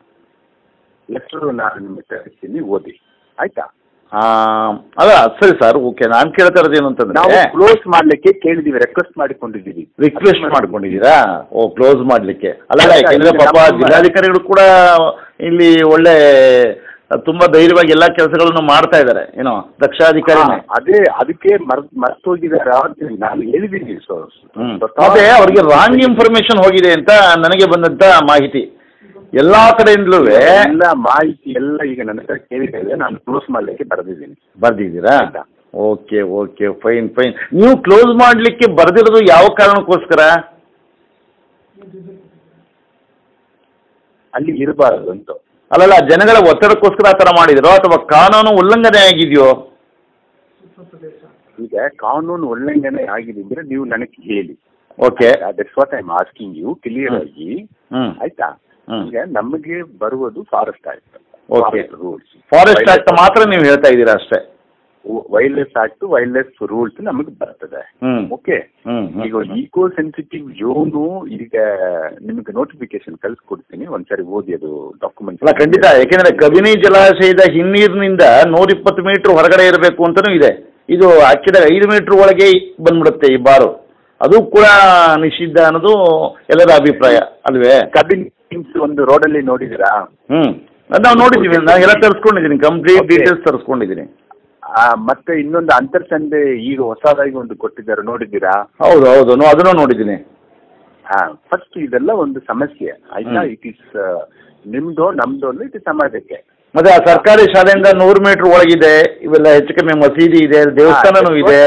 ಲೆಟರ್ ನಾನು ನಿಮಗೆ ಕಳಿಸ್ತೀನಿ ಓದಿ ಆಯ್ತಾ ಆ, ಅಲ್ಲ ಸರಿ ಸರ್ ಓಕೆ ನಾನು ಕೇಳ್ತಾ ಇರೋದು ಏನು ನಾವು ಅಂತಂದ್ರೆ ಕ್ಲೋಸ್ ಮಾಡ್ಲಿಕ್ಕೆ ಕೇಳಿದೀವಿ ರಿಕ್ವೆಸ್ಟ್ ಮಾಡಿಕೊಂಡಿದ್ದೀವಿ ರಿಕ್ವೆಸ್ಟ್ ಮಾಡ್ಕೊಂಡಿದ್ದೀರಾ ಓ ಕ್ಲೋಸ್ ಮಾಡ್ಲಿಕ್ಕೆ ಅಲ್ಲ ಅಲ್ಲ, ಯಾಕೆಂದ್ರೆ ಪಾಪ ಜಿಲ್ಲಾಧಿಕಾರಿಗಳು ಕೂಡ ಇಲ್ಲಿ ಒಳ್ಳೆ ತುಂಬಾ ಧೈರ್ಯವಾಗಿ ಎಲ್ಲಾ ಕೆಲಸಗಳನ್ನು ಮಾಡ್ತಾ ಇದ್ದಾರೆ ಏನೋ ದಕ್ಷಾಧಿಕಾರಿನೇ ಹಾ, ಅದೇ ಅದಕ್ಕೆ ಮರ್ ಮರ್ತೋಗಿದ್ದಾರೆ ಅಂತ ನಾನು ಹೇಳಿದ್ದೀನಿ ಸೊ ಹ್ಮ್. ಮತ್ತೆ ಅವ್ರಿಗೆ ರಾಂಗ್ ಇನ್ಫಾರ್ಮೇಶನ್ ಹೋಗಿದೆ ಅಂತ ನನಗೆ ಬಂದಂತ ಮಾಹಿತಿ ಎಲ್ಲಾ ಕಡೆಯಿಂದಲೂ ಎಲ್ಲ ಮಾಹಿತಿ ಎಲ್ಲ ಈಗ ನನ್ನ ಹತ್ರ ಕೇಳಿದ್ರೆ ನಾನು ಕ್ಲೋಸ್ ಮಾಡ್ಲಿಕ್ಕೆ ಬರೆದಿದ್ದೀನಿ ಬರ್ದಿದ್ದೀರಾ ಓಕೆ ಓಕೆ ಫೈನ್ ಫೈನ್ ನೀವು ಕ್ಲೋಸ್ ಮಾಡಲಿಕ್ಕೆ ಬರ್ದಿರೋದು ಯಾವ ಕಾರಣಕ್ಕೋಸ್ಕರ ಅಲ್ಲಿ ಇರಬಾರದು ಅಂತ ಅಲ್ಲಲ್ಲ ಜನಗಳ ಒತ್ತಡಕ್ಕೋಸ್ಕರ ಆ ಥರ ಮಾಡಿದಿರೋ ಅಥವಾ ಕಾನೂನು ಉಲ್ಲಂಘನೆ ಆಗಿದೆಯೋ ಈಗ ಕಾನೂನು ಉಲ್ಲಂಘನೆ ಆಗಿದ್ರೆ ನೀವು ನನಗೆ ಹೇಳಿ okay that's what I am asking you clear ಆಗಿ ಹ್ಮ್ ಆಯ್ತಾ ಹ್ಮ್. ಈಗ ನಮಗೆ ಬರುವುದು forest act Okay. Rules forest act ಮಾತ್ರ ನೀವು ಹೇಳ್ತಾ ಇದ್ದೀರಾ ಅಷ್ಟೇ wildlife act wildlife rules ನಮಗೆ ಬರ್ತದೆ ಹ್ಮ್ ಓಕೆ ಹ್ಮ್ ಹ್ಮ್. ಈಗ ಈಕೋ ಸೆನ್ಸಿಟಿವ್ ಝೋನು ಈಗ ನಿಮಗೆ ನೋಟಿಫಿಕೇಶನ್ ಕಳ್ಸಿಕೊಡ್ತೀನಿ ಒಂದ್ಸರಿ ಓದಿ ಅದು ಡಾಕ್ಯುಮೆಂಟ್ ಅಲ್ಲ ಖಂಡಿತ ಯಾಕೆಂದ್ರೆ ಕಬಿನಿ ಜಲಾಶಯದ ಹಿನ್ನೀರಿನಿಂದ ನೂರ ಇಪ್ಪತ್ತು ಮೀಟರ್ ಹೊರಗಡೆ ಇರಬೇಕು ಅಂತಾನೂ ಇದೆ ಇದು ಹಾಕಿದ ಐದು ಮೀಟರ್ ಒಳಗೆ ಬಂದ್ಬಿಡುತ್ತೆ ಈ ಬಾರು ಅದು ಕೂಡ ನಿಷಿದ್ಧ ಅನ್ನೋದು ಎಲ್ಲರ ಅಭಿಪ್ರಾಯ ಅಲ್ವೇ ಕಬಿನ್ ಒಂದು ರೋಡಲ್ಲಿ ನೋಡಿದಿರಾ ಹ್ಮ್ ಅದ್ ನಾವು ನೋಡಿದ್ದೀವಿ ನಾನು ಎಲ್ಲ ತರಿಸ್ಕೊಂಡಿದ್ದೀನಿ ಕಂಪ್ಲೀಟ್ Okay. ಡೀಟೇಲ್ಸ್ ತರಿಸ್ಕೊಂಡಿದ್ದೀನಿ ಆ, ಮತ್ತೆ ಇನ್ನೊಂದು ಅಂತರ್ಸಂದೆ ಈಗ ಹೊಸದಾಗಿ ಒಂದು ಕೊಟ್ಟಿದ್ದಾರೆ ನೋಡಿದ್ದೀರಾ ಹೌದು ಹೌದು ನೋ- ಅದನ್ನು ನೋಡಿದ್ದೀನಿ ಹಾ ಫಸ್ಟ್ ಇದೆಲ್ಲ ಒಂದು ಸಮಸ್ಯೆ ಆಯ್ತಾ ಹ್ಮ್. ಇಟ್ ಇಸ್ ನಿಮ್ದು ನಮ್ದು ಅಲ್ಲ ಇಟ್ ಸಮಾಜಕ್ಕೆ ಮತ್ತೆ ಆ ಸರ್ಕಾರಿ ಶಾಲೆಯಿಂದ ನೂರು ಮೀಟರ್ ಒಳಗಿದೆ ಇವೆಲ್ಲ ಹೆಚ್ಚು ಕಮ್ಮಿ ಮಸೀದಿ ಇದೆ ದೇವಸ್ಥಾನನೂ ಇದೆ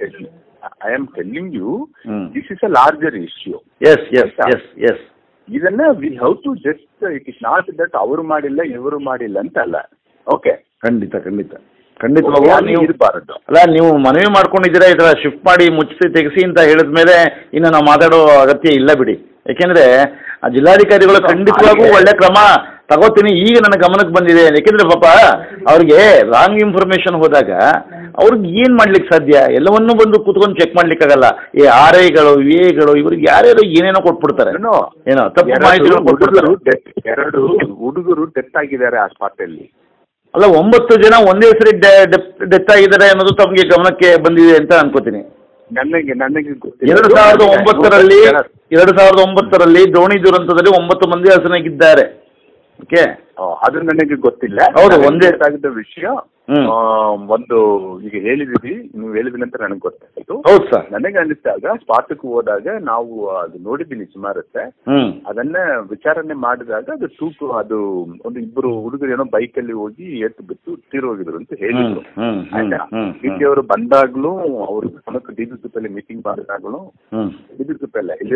I am telling you hmm. This is a larger issue yes yes yes yes ಇದನ್ನ we how to just it is not that ಅವರು ಮಾಡಿಲ್ಲ ಇವರು ಮಾಡಿಲ್ಲ ಅಂತ ಅಲ್ಲ ಓಕೆ ಖಂಡಿತ ಖಂಡಿತ ಖಂಡಿತವಾಗೂ ನೀವು ಇರಬಾರದು ಅಲ್ಲ ನೀವು ಮನವಿ ಮಾಡ್ಕೊಂಡಿದ್ದೀರಾ ಈ ಥರ ಶಿಫ್ಟ್ ಮಾಡಿ ಮುಚ್ಚಿಸಿ ತೆಗೆಸಿ ಅಂತ ಹೇಳಿದ ಮೇಲೆ ಇನ್ನು ನಾವು ಮಾತಾಡೋ ಅಗತ್ಯ ಇಲ್ಲ ಬಿಡಿ ಯಾಕೆಂದ್ರೆ ಆ ಜಿಲ್ಲಾಧಿಕಾರಿಗಳು ಖಂಡಿತವಾಗೂ ಒಳ್ಳೆ ಕ್ರಮ ತಗೋತೀನಿ ಈಗ ನನ್ನ ಗಮನಕ್ಕೆ ಬಂದಿದೆ ಯಾಕೆಂದ್ರೆ ಪಾಪ ಅವ್ರಿಗೆ ರಾಂಗ್ ಇನ್ಫಾರ್ಮೇಶನ್ ಹೋದಾಗ ಅವ್ರಿಗೆ ಏನ್ ಮಾಡ್ಲಿಕ್ಕೆ ಸಾಧ್ಯ ಎಲ್ಲವನ್ನೂ ಬಂದು ಕೂತ್ಕೊಂಡು ಚೆಕ್ ಮಾಡ್ಲಿಕ್ಕಾಗಲ್ಲ ಈ ಆರ್ ಐಗಳು ವಿ ಎಗಳು ಇವ್ರಿಗೆ ಯಾರ್ಯಾರು ಏನೇನೋ ಕೊಟ್ಬಿಡ್ತಾರೆ No. ಏನೋ ತಪ್ಪು ಎರಡು ಮಾಹಿತಿಗಳು ಕೊಟ್ಬಿಡ್ತಾರೆ ಹುಡುಗರು death- ಎರಡು ಹುಡುಗರು ಡೆತ್ ಆಗಿದ್ದಾರೆ ಆ ಸ್ಪಾಟ್ ಅಲ್ಲಿ ಅಲ್ಲ ಒಂಬತ್ತು ಜನ ಒಂದೇ ಸರಿ ಡೆತ್ ಆಗಿದ್ದಾರೆ ಅನ್ನೋದು ತಮಗೆ ಗಮನಕ್ಕೆ ಬಂದಿದೆ ಅಂತ ಅನ್ಕೋತೀನಿ ನನಗೆ ನನಗೆ ಗೊತ್ತಿಲ್ಲ ಎರಡು ಸಾವಿರದ ಒಂಬತ್ತರಲ್ಲಿ ಎರಡು ಸಾವಿರದ ಒಂಬತ್ತರಲ್ಲಿ ದೋಣಿ ದುರಂತದಲ್ಲಿ ಒಂಬತ್ತು ಮಂದಿ ಹಸನಾಗಿದ್ದಾರೆ ಓಕೆ ಆ, ಅದು ನನಗೆ ಗೊತ್ತಿಲ್ಲ ಹೌದು, ನನಗೆ ಒಂದೇ- ಗೊತ್ತಾಗಿದ್ದ ವಿಷಯ ಹ್ಮ್. ಆ, ಒಂದು ಈಗ ಹೇಳಿದಿರಿ ನೀವು ಹೇಳಿದ ನಂತರ ನನಗೆ ಗೊತ್ತಾಯ್ತು ಹೌದು ಸರ್ ನನಗೆ ಅನಿಸಿದಾಗ ಸ್ಪಾಟ್ಗೆ ಹೋದಾಗ ನಾವು ಅದು ನೋಡಿದ್ದೀನಿ ಸುಮಾರತ್ತೆ ಹ್ಮ್ ಅದನ್ನ ವಿಚಾರಣೆ ಮಾಡಿದಾಗ ಅದು ತೂಕು ಅದು ಒಂದು ಇಬ್ಬರು ಹುಡುಗರು ಏನೋ ಬೈಕ್ ಅಲ್ಲಿ ಹೋಗಿ ಎತ್ತು ಬಿಟ್ಟು ತೀರೋಗಿದ್ರು ಅಂತ ಹೇಳಿದ್ರು ಹ್ಮ್, ಹ್ಮ್, ಆಯ್ತಾ ಹ್ಮ್, ಡಿ ಸಿ ಅವರು ಬಂದಾಗ್ಲೂ ಅವರು ಸಮಕ್ಕೆ ಡಿ ಸಿ ಮೀಟಿಂಗ್ ಮಾಡಿದಾಗ್ಲೂ ಹ್ಮ್ ಡಿ ಸಿ ಅಲ್ಲ ಇಲ್ಲೇ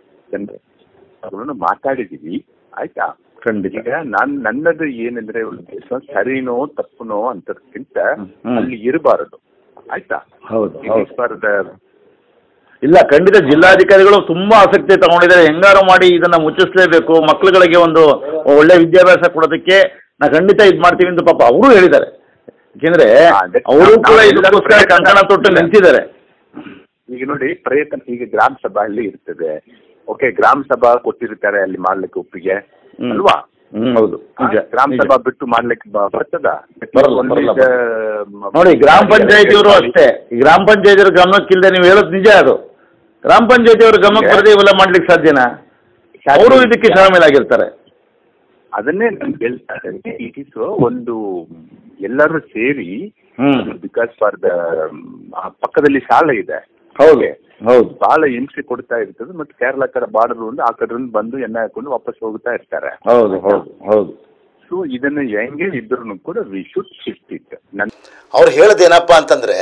ಜನರು ಮಾತಾಡಿದೀವಿ ಆಯ್ತಾ ಖಂಡಿತ ಈಗ ನಾನ್ ನನ್ನದು ಏನಂದ್ರೆ ಉದ್ದೇಶ ಸರಿನೋ ತಪ್ಪುನೋ ಅಂತದಕ್ಕಿಂತ ಹ್ಮ್. ಅಲ್ಲಿ ಇರಬಾರದು ಆಯ್ತಾ ಹೌದು It ಹೌದು is for the ಇಲ್ಲ ಖಂಡಿತ ಜಿಲ್ಲಾಧಿಕಾರಿಗಳು ತುಂಬಾ ಆಸಕ್ತಿ ತಗೊಂಡಿದ್ದಾರೆ ಹೆಂಗಾರು ಮಾಡಿ ಇದನ್ನ ಮುಚ್ಚಿಸ್ಲೇಬೇಕು ಮಕ್ಕಳುಗಳಿಗೆ ಒಂದು ಒಳ್ಳೆ ವಿದ್ಯಾಭ್ಯಾಸ ಕೊಡೋದಕ್ಕೆ ನಾ ಖಂಡಿತ ಇದು ಮಾಡ್ತೀವಿ ಅಂತ ಪಾಪ ಅವರು ಹೇಳಿದ್ದಾರೆ ಯಾಕೆಂದ್ರೆ ಹಾ, ಅದೇ. ಅವರು ನಾವು ಕೂಡ ಎಲ್ಲರೂ ಇದಕ್ಕೋಸ್ಕರ ಕಂಕಣ ತೊಟ್ಟು ನಿಂತಿದ್ದಾರೆ ಈಗ ನೋಡಿ ಪ್ರಯತ್ನ ಈಗ ಗ್ರಾಮ ಸಭಾ ಅಲ್ಲಿ ಇರ್ತದೆ ಓಕೆ ಗ್ರಾಮ ಸಭಾ ಕೊಟ್ಟಿರ್ತಾರೆ ಅಲ್ಲಿ ಮಾಡ್ಲಿಕ್ಕೆ ಒಪ್ಪಿಗೆ ಹ್ಮ್. ಅಲ್ವಾ ಹ್ಮ್ ಹೌದು ನಿಜ ಗ್ರಾಮ ನಿಜ. ಸಭಾ ಬಿಟ್ಟು ಮಾಡ್ಲಿಕ್ಕೆ ಬ- ಬರ್ತದ ಬರಲ್ಲ, Only ಬರಲ್ಲ, the, ಮ- ನೋಡಿ ಗ್ರಾಮ ಪಂಚಾಯತಿಯವರು ಅಷ್ಟೇ ಈ ಗ್ರಾಮ ಪಂಚಾಯತಿಯವ್ರ ಗಮನಕ್ಕಿಲ್ಲದೆ ನೀವು ಹೇಳೋದು ನಿಜ ಅದು ಗ್ರಾಮ ಪಂಚಾಯತಿಯವ್ರ ಗಮನಕ್ಕೆ ಬರದೆ ಇವೆಲ್ಲ ಮಾಡ್ಲಿಕ್ಕೆ ಸಾಧ್ಯನಾ ಅವರು ಇದಕ್ಕೆ ಶಾಮೀಲಾಗಿರ್ತಾರೆ ಅದನ್ನೇ ನಾನು ಹೇಳ್ತಾ ಇದ್ದೀನಿ ಇಟ್ ಇಸ್ ಒಂದು ಎಲ್ಲರೂ ಸೇರಿ ಹ್ಮ್ ಬಿಕಾಸ್ ಫಾರ್ ದ ಪಕ್ಕದಲ್ಲಿ ಶಾಲೆ ಇದೆ ಹೌದು ಹೌದು ಬಹಳ ಹಿಂಸೆ ಕೊಡ್ತಾ ಇರ್ತದೆ ಮತ್ತೆ ಕೇರಳ ಕಡೆ ಬಾರ್ಡರ್ ಒಂದು ಆ ಕಡೆ ಬಂದು ಎಣ್ಣೆ ಹಾಕೊಂಡು ವಾಪಸ್ ಹೋಗ್ತಾ ಇರ್ತಾರೆ ಹೌದು ಹೌದು ಹೌದು ಸೊ ಇದನ್ನ ಹೆಂಗೆ ಇದ್ರೂ ಕೂಡ ವಿ ಶುಡ್ ಶಿಫ್ಟ್ ಇಟ್ ನನ್ ಅವ್ರು ಹೇಳೋದೇನಪ್ಪ ಅಂತಂದರೆ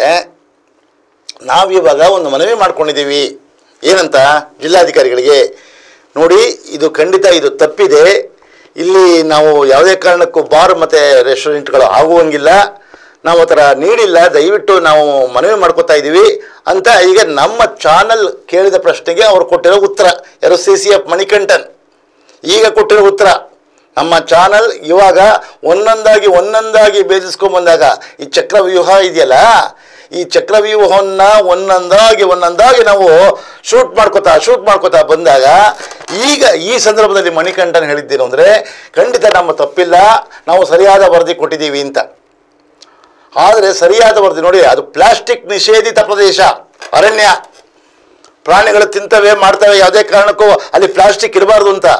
ನಾವಿವಾಗ ಒಂದು ಮನವಿ ಮಾಡ್ಕೊಂಡಿದ್ದೀವಿ ಏನಂತ ಜಿಲ್ಲಾಧಿಕಾರಿಗಳಿಗೆ ನೋಡಿ ಇದು ಖಂಡಿತ ಇದು ತಪ್ಪಿದೆ ಇಲ್ಲಿ ನಾವು ಯಾವುದೇ ಕಾರಣಕ್ಕೂ ಬಾರ್ ಮತ್ತು ರೆಸ್ಟೋರೆಂಟ್ಗಳು ಆಗುವಂಗಿಲ್ಲ ನಾವು ಆ ಥರ ನೀಡಿಲ್ಲ ದಯವಿಟ್ಟು ನಾವು ಮನವಿ ಮಾಡ್ಕೋತಾ ಇದ್ದೀವಿ ಅಂತ ಈಗ ನಮ್ಮ ಚಾನಲ್ ಕೇಳಿದ ಪ್ರಶ್ನೆಗೆ ಅವ್ರು ಕೊಟ್ಟಿರೋ ಉತ್ತರ ಯಾರು ಸಿ ಸಿ ಎಫ್ ಮಣಿಕಂಠನ್ ಈಗ ಕೊಟ್ಟಿರೋ ಉತ್ತರ ನಮ್ಮ ಚಾನಲ್ ಇವಾಗ ಒಂದೊಂದಾಗಿ ಒಂದೊಂದಾಗಿ ಭೇದಿಸ್ಕೊಂಡ್ಬಂದಾಗ ಈ ಚಕ್ರವ್ಯೂಹ ಇದೆಯಲ್ಲ ಈ ಚಕ್ರವ್ಯೂಹವನ್ನು ಒಂದೊಂದಾಗಿ ಒಂದೊಂದಾಗಿ ನಾವು ಶೂಟ್ ಮಾಡ್ಕೋತಾ ಶೂಟ್ ಮಾಡ್ಕೋತಾ ಬಂದಾಗ ಈಗ ಈ ಸಂದರ್ಭದಲ್ಲಿ ಮಣಿಕಂಠನ್ ಹೇಳಿದ್ದೇನು ಅಂದರೆ ಖಂಡಿತ ನಮ್ಮ ತಪ್ಪಿಲ್ಲ ನಾವು ಸರಿಯಾದ ವರದಿ ಕೊಟ್ಟಿದ್ದೀವಿ ಅಂತ ಆದರೆ ಸರಿಯಾದ ವರದಿ ನೋಡಿ ಅದು ಪ್ಲಾಸ್ಟಿಕ್ ನಿಷೇಧಿತ ಪ್ರದೇಶ ಅರಣ್ಯ ಪ್ರಾಣಿಗಳು ತಿಂತವೆ ಮಾಡ್ತವೆ ಯಾವುದೇ ಕಾರಣಕ್ಕೂ ಅಲ್ಲಿ ಪ್ಲಾಸ್ಟಿಕ್ ಇರಬಾರ್ದು ಅಂತ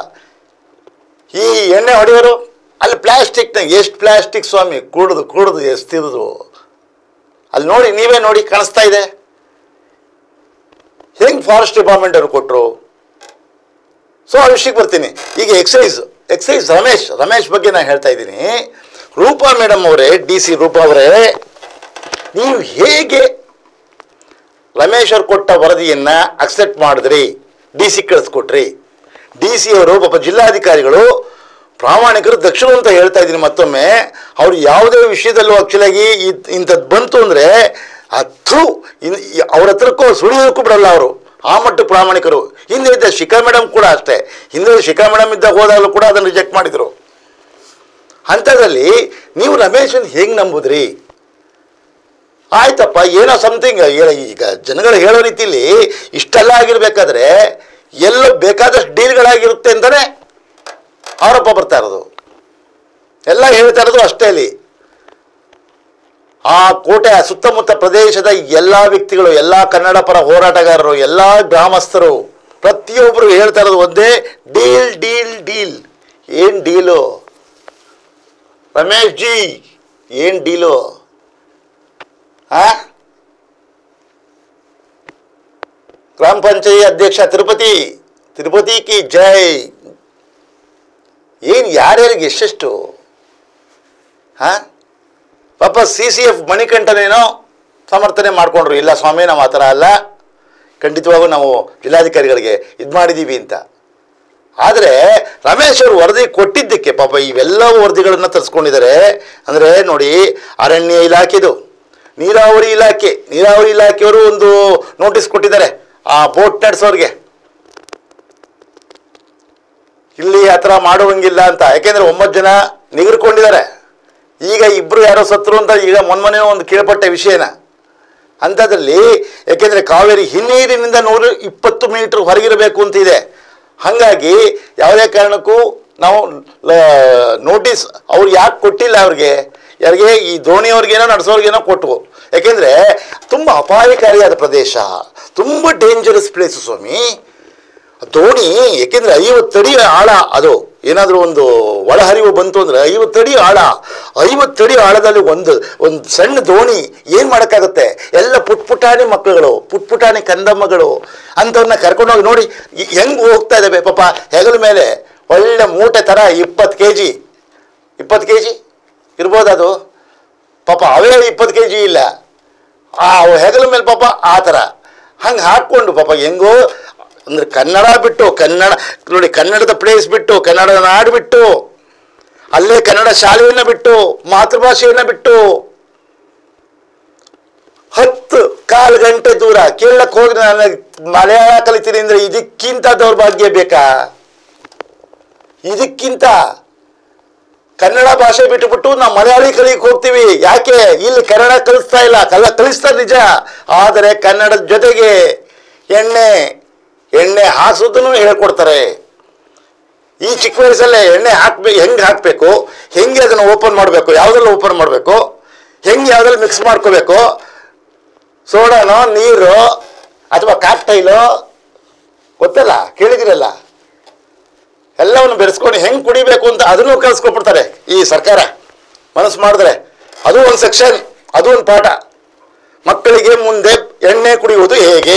ಈ ಎಣ್ಣೆ ಹೊಡೆಯೋರು ಅಲ್ಲಿ ಪ್ಲಾಸ್ಟಿಕ್ನ ಎಷ್ಟು ಪ್ಲಾಸ್ಟಿಕ್ ಸ್ವಾಮಿ ಕೂಡುದು ಕೂಡುದು ಎಸ್ತಿರುದು ಅಲ್ಲಿ ನೋಡಿ ನೀವೇ ನೋಡಿ ಕಾಣಿಸ್ತಾ ಇದೆ ಹೆಂಗೆ ಫಾರೆಸ್ಟ್ ಡಿಪಾರ್ಟ್ಮೆಂಟ್ ಅವರು ಕೊಟ್ಟರು ಸೊ ಆ ವಿಷಯಕ್ಕೆ ಬರ್ತೀನಿ ಈಗ ಎಕ್ಸೈಸ್ ಎಕ್ಸೈಸ್ ರಮೇಶ್ ರಮೇಶ್ ಬಗ್ಗೆ ನಾನು ಹೇಳ್ತಾ ಇದ್ದೀನಿ ರೂಪಾ ಮೇಡಮ್ ಅವರೇ ಡಿ ಸಿ ರೂಪಾ ಅವರೇ ನೀವು ಹೇಗೆ ರಮೇಶ್ ಅವ್ರು ಕೊಟ್ಟ ವರದಿಯನ್ನು ಅಕ್ಸೆಪ್ಟ್ ಮಾಡಿದ್ರಿ ಡಿ ಸಿ ಕಳಿಸ್ಕೊಟ್ರಿ ಡಿ ಸಿ ಅವರು ಪಾಪ ಜಿಲ್ಲಾಧಿಕಾರಿಗಳು ಪ್ರಾಮಾಣಿಕರು ದಕ್ಷಿಣ ಅಂತ ಹೇಳ್ತಾ ಇದ್ದೀನಿ ಮತ್ತೊಮ್ಮೆ ಅವ್ರು ಯಾವುದೇ ವಿಷಯದಲ್ಲೂ ಆ್ಯಕ್ಚುಲಾಗಿ ಇಂಥದ್ದು ಬಂತು ಅಂದರೆ ಅದು ಅವ್ರ ಹತ್ರಕ್ಕೂ ಸುಳಿಯೋಕ್ಕೂ ಬಿಡಲ್ಲ ಅವರು ಆ ಮಟ್ಟ ಪ್ರಾಮಾಣಿಕರು ಹಿಂದೆ ಇದ್ದ ಶಿಖಾ ಮೇಡಮ್ ಕೂಡ ಅಷ್ಟೇ ಹಿಂದೆ ಶಿಖಾ ಮೇಡಮ್ ಇದ್ದಾಗ ಹೋದಾಗಲೂ ಕೂಡ ಅದನ್ನು ರಿಜೆಕ್ಟ್ ಮಾಡಿದರು ಅಂಥದ್ರಲ್ಲಿ ನೀವು ರಮೇಶನ್ ಹೇಗೆ ನಂಬುದ್ರಿ ಆಯ್ತಪ್ಪ ಏನೋ ಸಮಥಿಂಗ್ ಈಗ ಜನಗಳು ಹೇಳೋ ರೀತಿಲಿ ಇಷ್ಟೆಲ್ಲ ಆಗಿರ್ಬೇಕಾದ್ರೆ ಎಲ್ಲೋ ಬೇಕಾದಷ್ಟು ಡೀಲ್ಗಳಾಗಿರುತ್ತೆ ಅಂತಲೇ ಆರೋಪ ಬರ್ತಾ ಇರೋದು ಎಲ್ಲ ಹೇಳ್ತಾ ಇರೋದು ಅಷ್ಟೇ ಅಲ್ಲಿ ಆ ಕೋಟೆ ಸುತ್ತಮುತ್ತ ಪ್ರದೇಶದ ಎಲ್ಲ ವ್ಯಕ್ತಿಗಳು ಎಲ್ಲ ಕನ್ನಡ ಪರ ಹೋರಾಟಗಾರರು ಎಲ್ಲ ಗ್ರಾಮಸ್ಥರು ಪ್ರತಿಯೊಬ್ಬರು ಹೇಳ್ತಾ ಇರೋದು ಒಂದೇ ಡೀಲ್ ಡೀಲ್ ಡೀಲ್ ಏನು ಡೀಲು ರಮೇಶ್ ಜಿ ಏನು ಡೀಲು ಆ ಗ್ರಾಮ ಪಂಚಾಯತ್ ಅಧ್ಯಕ್ಷ ತಿರುಪತಿ ತಿರುಪತಿ ಕಿ ಜೈ ಏನು ಯಾರ್ಯಾರಿಗೆ ಎಷ್ಟೆಷ್ಟು ಹಾ ಪಾಪ ಸಿ ಸಿ ಎಫ್ ಮಣಿಕಂಠನೇನೋ ಸಮರ್ಥನೆ ಮಾಡಿಕೊಂಡ್ರು ಇಲ್ಲ ಸ್ವಾಮಿ ನಾವು ಆ ಥರ ಅಲ್ಲ ಖಂಡಿತವಾಗೂ ನಾವು ಜಿಲ್ಲಾಧಿಕಾರಿಗಳಿಗೆ ಇದು ಮಾಡಿದ್ದೀವಿ ಅಂತ ಆದರೆ ರಮೇಶ್ ಅವರು ವರದಿ ಕೊಟ್ಟಿದ್ದಕ್ಕೆ ಪಾಪ ಇವೆಲ್ಲ ವರದಿಗಳನ್ನು ತರಿಸ್ಕೊಂಡಿದ್ದಾರೆ ಅಂದರೆ ನೋಡಿ ಅರಣ್ಯ ಇಲಾಖೆದು ನೀರಾವರಿ ಇಲಾಖೆ ನೀರಾವರಿ ಇಲಾಖೆಯವರು ಒಂದು ನೋಟಿಸ್ ಕೊಟ್ಟಿದ್ದಾರೆ ಆ ಬೋಟ್ ನಡೆಸೋರಿಗೆ ಇಲ್ಲಿ ಆ ಥರ ಮಾಡುವಂಗಿಲ್ಲ ಅಂತ ಯಾಕೆಂದ್ರೆ ಒಂಬತ್ತು ಜನ ನಿಗರ್ಕೊಂಡಿದ್ದಾರೆ ಈಗ ಇಬ್ಬರು ಯಾರೋ ಸತ್ರು ಅಂತ ಈಗ ಮೊನ್ನೆ ಒಂದು ಕೇಳ್ಪಟ್ಟೆ ವಿಷಯನ ಅಂಥದ್ರಲ್ಲಿ ಯಾಕೆಂದರೆ ಕಾವೇರಿ ಹಿನ್ನೀರಿನಿಂದ ನೂರು ಇಪ್ಪತ್ತು ಮೀಟ್ರ್ ಹೊರಗಿರಬೇಕು ಅಂತ ಇದೆ ಹಾಗಾಗಿ ಯಾವುದೇ ಕಾರಣಕ್ಕೂ ನಾವು ನೋಟಿಸ್ ಅವ್ರು ಯಾಕೆ ಕೊಟ್ಟಿಲ್ಲ ಅವ್ರಿಗೆ ಯಾರಿಗೆ ಈ ದೋಣಿಯವ್ರಿಗೇನೋ ನಡೆಸೋರ್ಗೇನೋ ಕೊಟ್ಟು ಯಾಕೆಂದರೆ ತುಂಬ ಅಪಾಯಕಾರಿಯಾದ ಪ್ರದೇಶ ತುಂಬ ಡೇಂಜರಸ್ ಪ್ಲೇಸು ಸ್ವಾಮಿ ದೋಣಿ ಏಕೆಂದರೆ ಐವತ್ತಡಿ ಆಳ ಅದು ಏನಾದರೂ ಒಂದು ಒಳಹರಿವು ಬಂತು ಅಂದರೆ ಐವತ್ತಡಿ ಆಳ ಐವತ್ತಡಿ ಆಳದಲ್ಲಿ ಒಂದು ಒಂದು ಸಣ್ಣ ದೋಣಿ ಏನು ಮಾಡೋಕ್ಕಾಗುತ್ತೆ ಎಲ್ಲ ಪುಟ್ಪುಟಾಣಿ ಮಕ್ಕಳುಗಳು ಪುಟ್ಪುಟಾಣಿ ಕಂದಮ್ಮಗಳು ಅಂಥವ್ರನ್ನ ಕರ್ಕೊಂಡೋಗಿ ನೋಡಿ ಹೆಂಗೆ ಹೋಗ್ತಾ ಇದ್ದಾವೆ ಪಾಪ ಹೆಗಲ ಮೇಲೆ ಒಳ್ಳೆ ಮೂಟೆ ಥರ ಇಪ್ಪತ್ತು ಕೆ ಜಿ ಇಪ್ಪತ್ತು ಕೆ ಜಿ ಇರ್ಬೋದು ಅದು ಪಾಪ ಅವೇ ಇಪ್ಪತ್ತು ಕೆ ಜಿ ಇಲ್ಲ ಆ ಹೆಗಲ ಮೇಲೆ ಪಾಪ ಆ ಥರ ಹಂಗೆ ಹಾಕ್ಕೊಂಡು ಪಾಪ ಹೆಂಗೋ ಅಂದರೆ ಕನ್ನಡ ಬಿಟ್ಟು ಕನ್ನಡ ನೋಡಿ ಕನ್ನಡದ ಪ್ಲೇಸ್ ಬಿಟ್ಟು ಕನ್ನಡದ ನಾಡು ಬಿಟ್ಟು ಅಲ್ಲೇ ಕನ್ನಡ ಶಾಲೆಯನ್ನು ಬಿಟ್ಟು ಮಾತೃಭಾಷೆಯನ್ನು ಬಿಟ್ಟು ಹತ್ತು ಕಾಲು ಗಂಟೆ ದೂರ ಕೇಳಕ್ಕೆ ಹೋಗಿ ನಾನು ಮಲಯಾಳ ಕಲಿತೀನಿ ಅಂದರೆ ಇದಕ್ಕಿಂತ ದೌರ್ಭಾಗ್ಯ ಬೇಕಾ ಇದಕ್ಕಿಂತ ಕನ್ನಡ ಭಾಷೆ ಬಿಟ್ಟುಬಿಟ್ಟು ನಾವು ಮಲಯಾಳಿ ಕಲಿಯಕ್ಕೆ ಹೋಗ್ತೀವಿ ಯಾಕೆ ಇಲ್ಲಿ ಕನ್ನಡ ಕಲಿಸ್ತಾ ಇಲ್ಲ ಕಲ್ಲ ಕಲಿಸ್ತಾರೆ ನಿಜ ಆದರೆ ಕನ್ನಡದ ಜೊತೆಗೆ ಎಣ್ಣೆ ಎಣ್ಣೆ ಹಾಸೋದನ್ನು ಹೇಳ್ಕೊಡ್ತಾರೆ ಈ ಚಿಕ್ಕ ವಯಸ್ಸಲ್ಲೇ ಎಣ್ಣೆ ಹಾಕ್ಬೇಕು ಹೆಂಗೆ ಹಾಕಬೇಕು ಹೆಂಗೆ ಅದನ್ನು ಓಪನ್ ಮಾಡಬೇಕು ಯಾವುದ್ರಲ್ಲಿ ಓಪನ್ ಮಾಡಬೇಕು ಹೆಂಗೆ ಯಾವುದ್ರಲ್ಲಿ ಮಿಕ್ಸ್ ಮಾಡ್ಕೋಬೇಕು ಸೋಡಾನೋ ನೀರು ಅಥವಾ ಕಾಕ್ಟೈಲು ಗೊತ್ತಲ್ಲ ಕೇಳಿದಿರಲ್ಲ ಎಲ್ಲವನ್ನು ಬೆರೆಸ್ಕೊಂಡು ಹೆಂಗೆ ಕುಡಿಬೇಕು ಅಂತ ಅದನ್ನು ಕಲಿಸ್ಕೊಟ್ಬಿಡ್ತಾರೆ ಈ ಸರ್ಕಾರ ಮನಸ್ಸು ಮಾಡಿದ್ರೆ ಅದು ಒಂದು ಸೆಕ್ಷನ್ ಅದು ಒಂದು ಪಾಠ ಮಕ್ಕಳಿಗೆ ಮುಂದೆ ಎಣ್ಣೆ ಕುಡಿಯುವುದು ಹೇಗೆ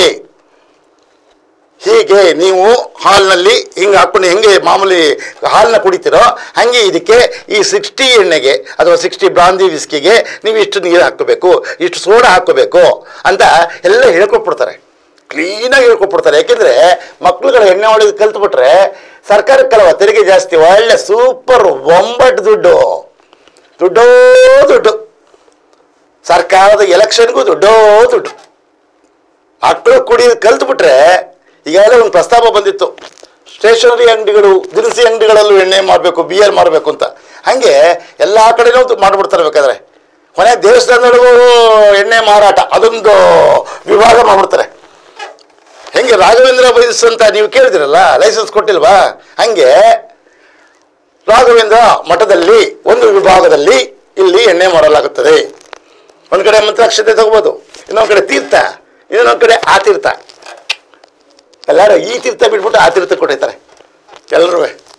ಹೀಗೆ ನೀವು ಹಾಲ್ನಲ್ಲಿ ಹಿಂಗೆ ಹಾಕ್ಕೊಂಡು ಹೆಂಗೆ ಮಾಮೂಲಿ ಹಾಲನ್ನ ಕುಡಿತೀರೋ ಹಾಗೆ ಇದಕ್ಕೆ ಈ ಸಿಕ್ಸ್ಟಿ ಎಣ್ಣೆಗೆ ಅಥವಾ ಸಿಕ್ಸ್ಟಿ ಬ್ರಾಂದಿ ವಿಸ್ಕಿಗೆ ನೀವು ಇಷ್ಟು ನೀರು ಹಾಕ್ಕೋಬೇಕು ಇಷ್ಟು ಸೋಡಾ ಹಾಕ್ಕೋಬೇಕು ಅಂತ ಎಲ್ಲ ಹೇಳ್ಕೊಟ್ಬಿಡ್ತಾರೆ ಕ್ಲೀನಾಗಿ ಹೇಳ್ಕೊಟ್ಬಿಡ್ತಾರೆ ಯಾಕೆಂದರೆ ಮಕ್ಳುಗಳು ಎಣ್ಣೆ ಹೊಡೆದು ಕಲ್ತ್ಬಿಟ್ರೆ ಸರ್ಕಾರಕ್ಕಲ್ವ ತೆರಿಗೆ ಜಾಸ್ತಿ ಒಳ್ಳೆ ಸೂಪರ್ ಒಂಬಟ್ಟು ದುಡ್ಡು ದುಡ್ಡೋ ದುಡ್ಡು ಸರ್ಕಾರದ ಎಲೆಕ್ಷನ್ಗೂ ದುಡ್ಡೋ ದುಡ್ಡು ಮಕ್ಕಳು ಕುಡಿಯೋದು ಕಲ್ತ್ಬಿಟ್ರೆ ಈಗಾಗಲೇ ಒಂದು ಪ್ರಸ್ತಾಪ ಬಂದಿತ್ತು ಸ್ಟೇಷನರಿ ಅಂಗಡಿಗಳು ದಿನಸಿ ಅಂಗಡಿಗಳಲ್ಲೂ ಎಣ್ಣೆ ಮಾಡಬೇಕು ಬಿಯರ್ ಮಾಡಬೇಕು ಅಂತ ಹಾಗೆ ಎಲ್ಲ ಕಡೆನೂ ಮಾಡಿಬಿಡ್ತಾರೆ ಬೇಕಾದ್ರೆ ಕೊನೆ ದೇವಸ್ಥಾನದೊಳಗೂ ಎಣ್ಣೆ ಮಾರಾಟ ಅದೊಂದು ವಿಭಾಗ ಮಾಡಿಬಿಡ್ತಾರೆ ಹೆಂಗೆ ರಾಘವೇಂದ್ರ ಬೈಸ್ ಅಂತ ನೀವು ಕೇಳಿದಿರಲ್ಲ ಲೈಸೆನ್ಸ್ ಕೊಟ್ಟಿಲ್ವಾ ಹಂಗೆ ರಾಘವೇಂದ್ರ ಮಠದಲ್ಲಿ ಒಂದು ವಿಭಾಗದಲ್ಲಿ ಇಲ್ಲಿ ಎಣ್ಣೆ ಮಾಡಲಾಗುತ್ತದೆ ಒಂದು ಕಡೆ ಮಂತ್ರಾಕ್ಷತೆ ತಗೋಬೋದು ಇನ್ನೊಂದು ಕಡೆ ತೀರ್ಥ ಇನ್ನೊಂದು ಕಡೆ ಆ ತೀರ್ಥ ಎಲ್ಲರೂ ಈ ತೀರ್ಥ ಬಿಟ್ಬಿಟ್ಟು ಆ ತೀರ್ಥ ಕೊಟ್ಟಿರ್ತಾರೆ ಎಲ್ಲರೂ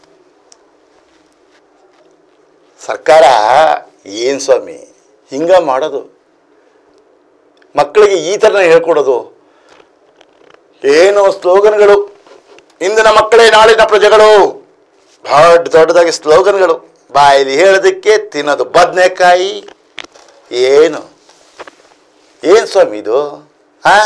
ಸರ್ಕಾರ ಏನು ಸ್ವಾಮಿ ಹಿಂಗ ಮಾಡೋದು ಮಕ್ಕಳಿಗೆ ಈ ಥರನ ಹೇಳ್ಕೊಡೋದು ಏನೋ ಸ್ಲೋಗನ್ಗಳು ಇಂದಿನ ಮಕ್ಕಳೇ ನಾಳಿನ ಪ್ರಜೆಗಳು ದೊಡ್ಡ ದೊಡ್ಡದಾಗಿ ಸ್ಲೋಗನ್ಗಳು ಬಾಯಲ್ಲಿ ಹೇಳೋದಕ್ಕೆ ತಿನ್ನೋದು ಬದನೆಕಾಯಿ ಏನು ಏನು ಸ್ವಾಮಿ ಇದು ಹಾ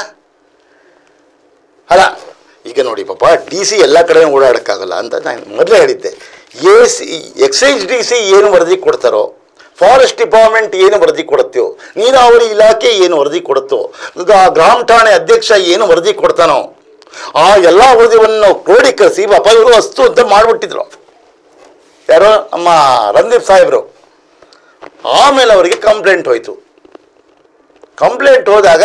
ಅಲ್ಲ ಈಗ ನೋಡಿ ಪಾಪ ಡಿ ಸಿ ಎಲ್ಲ ಕಡೆ ಓಡಾಡೋಕ್ಕಾಗಲ್ಲ ಅಂತ ನಾನು ಮೊದಲೇ ಹೇಳಿದ್ದೆ A C excise D C ಏನು ವರದಿ ಕೊಡ್ತಾರೋ ಫಾರೆಸ್ಟ್ ಡಿಪಾರ್ಟ್ಮೆಂಟ್ ಏನು ವರದಿ ಕೊಡುತ್ತೋ ನೀರಾವರಿ ಇಲಾಖೆ ಏನು ವರದಿ ಕೊಡುತ್ತೋ ಈಗ ಗ್ರಾಮ ಠಾಣೆ ಅಧ್ಯಕ್ಷ ಏನು ವರದಿ ಕೊಡ್ತಾನೋ ಆ ಎಲ್ಲ ವರದಿಯನ್ನು ಕ್ರೋಢೀಕರಿಸಿ ಪಾಪ ಇವರು ವಸ್ತು ಅಂತ ಮಾಡಿಬಿಟ್ಟಿದ್ರು ಯಾರೋ ನಮ್ಮ ರಂದೀಪ್ ಸಾಹೇಬರು ಆಮೇಲೆ ಅವರಿಗೆ ಕಂಪ್ಲೇಂಟ್ ಹೋಯಿತು ಕಂಪ್ಲೇಂಟ್ ಹೋದಾಗ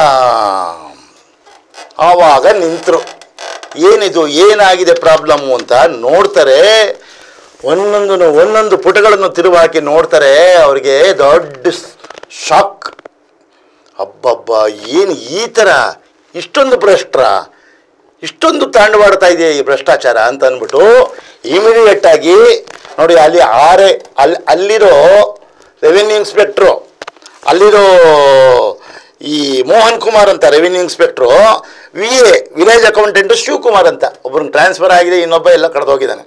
ಆವಾಗ ನಿಂತರು ಏನಿದು ಏನಾಗಿದೆ ಪ್ರಾಬ್ಲಮ್ಮು ಅಂತ ನೋಡ್ತಾರೆ ಒಂದೊಂದು ಒಂದೊಂದು ಪುಟಗಳನ್ನು ತಿರುವು ಹಾಕಿ ನೋಡ್ತಾರೆ ಅವರಿಗೆ ದೊಡ್ಡ ಶಾಕ್ ಅಬ್ಬಬ್ಬ ಏನು ಈ ಥರ ಇಷ್ಟೊಂದು ಭ್ರಷ್ಟ್ರ ಇಷ್ಟೊಂದು ತಾಂಡವಾಡ್ತಾ ಇದೆ ಈ ಭ್ರಷ್ಟಾಚಾರ ಅಂತ ಅಂದ್ಬಿಟ್ಟು ಇಮಿಡಿಯೇಟ್ ಆಗಿ ನೋಡಿ ಅಲ್ಲಿ ಆರೆ ಅಲ್ಲಿ ಅಲ್ಲಿರೋ ರೆವಿನ್ಯೂ ಇನ್ಸ್ಪೆಕ್ಟ್ರು ಅಲ್ಲಿರೋ ಈ ಮೋಹನ್ ಕುಮಾರ್ ಅಂತ revenue inspector V A village accountant Shivakumar ಅಂತ ಒಬ್ಬರು ಟ್ರಾನ್ಸ್ಫರ್ ಆಗಿದೆ ಇನ್ನೊಬ್ಬ ಎಲ್ಲ ಕಳೆದೋಗಿದ್ದಾನೆ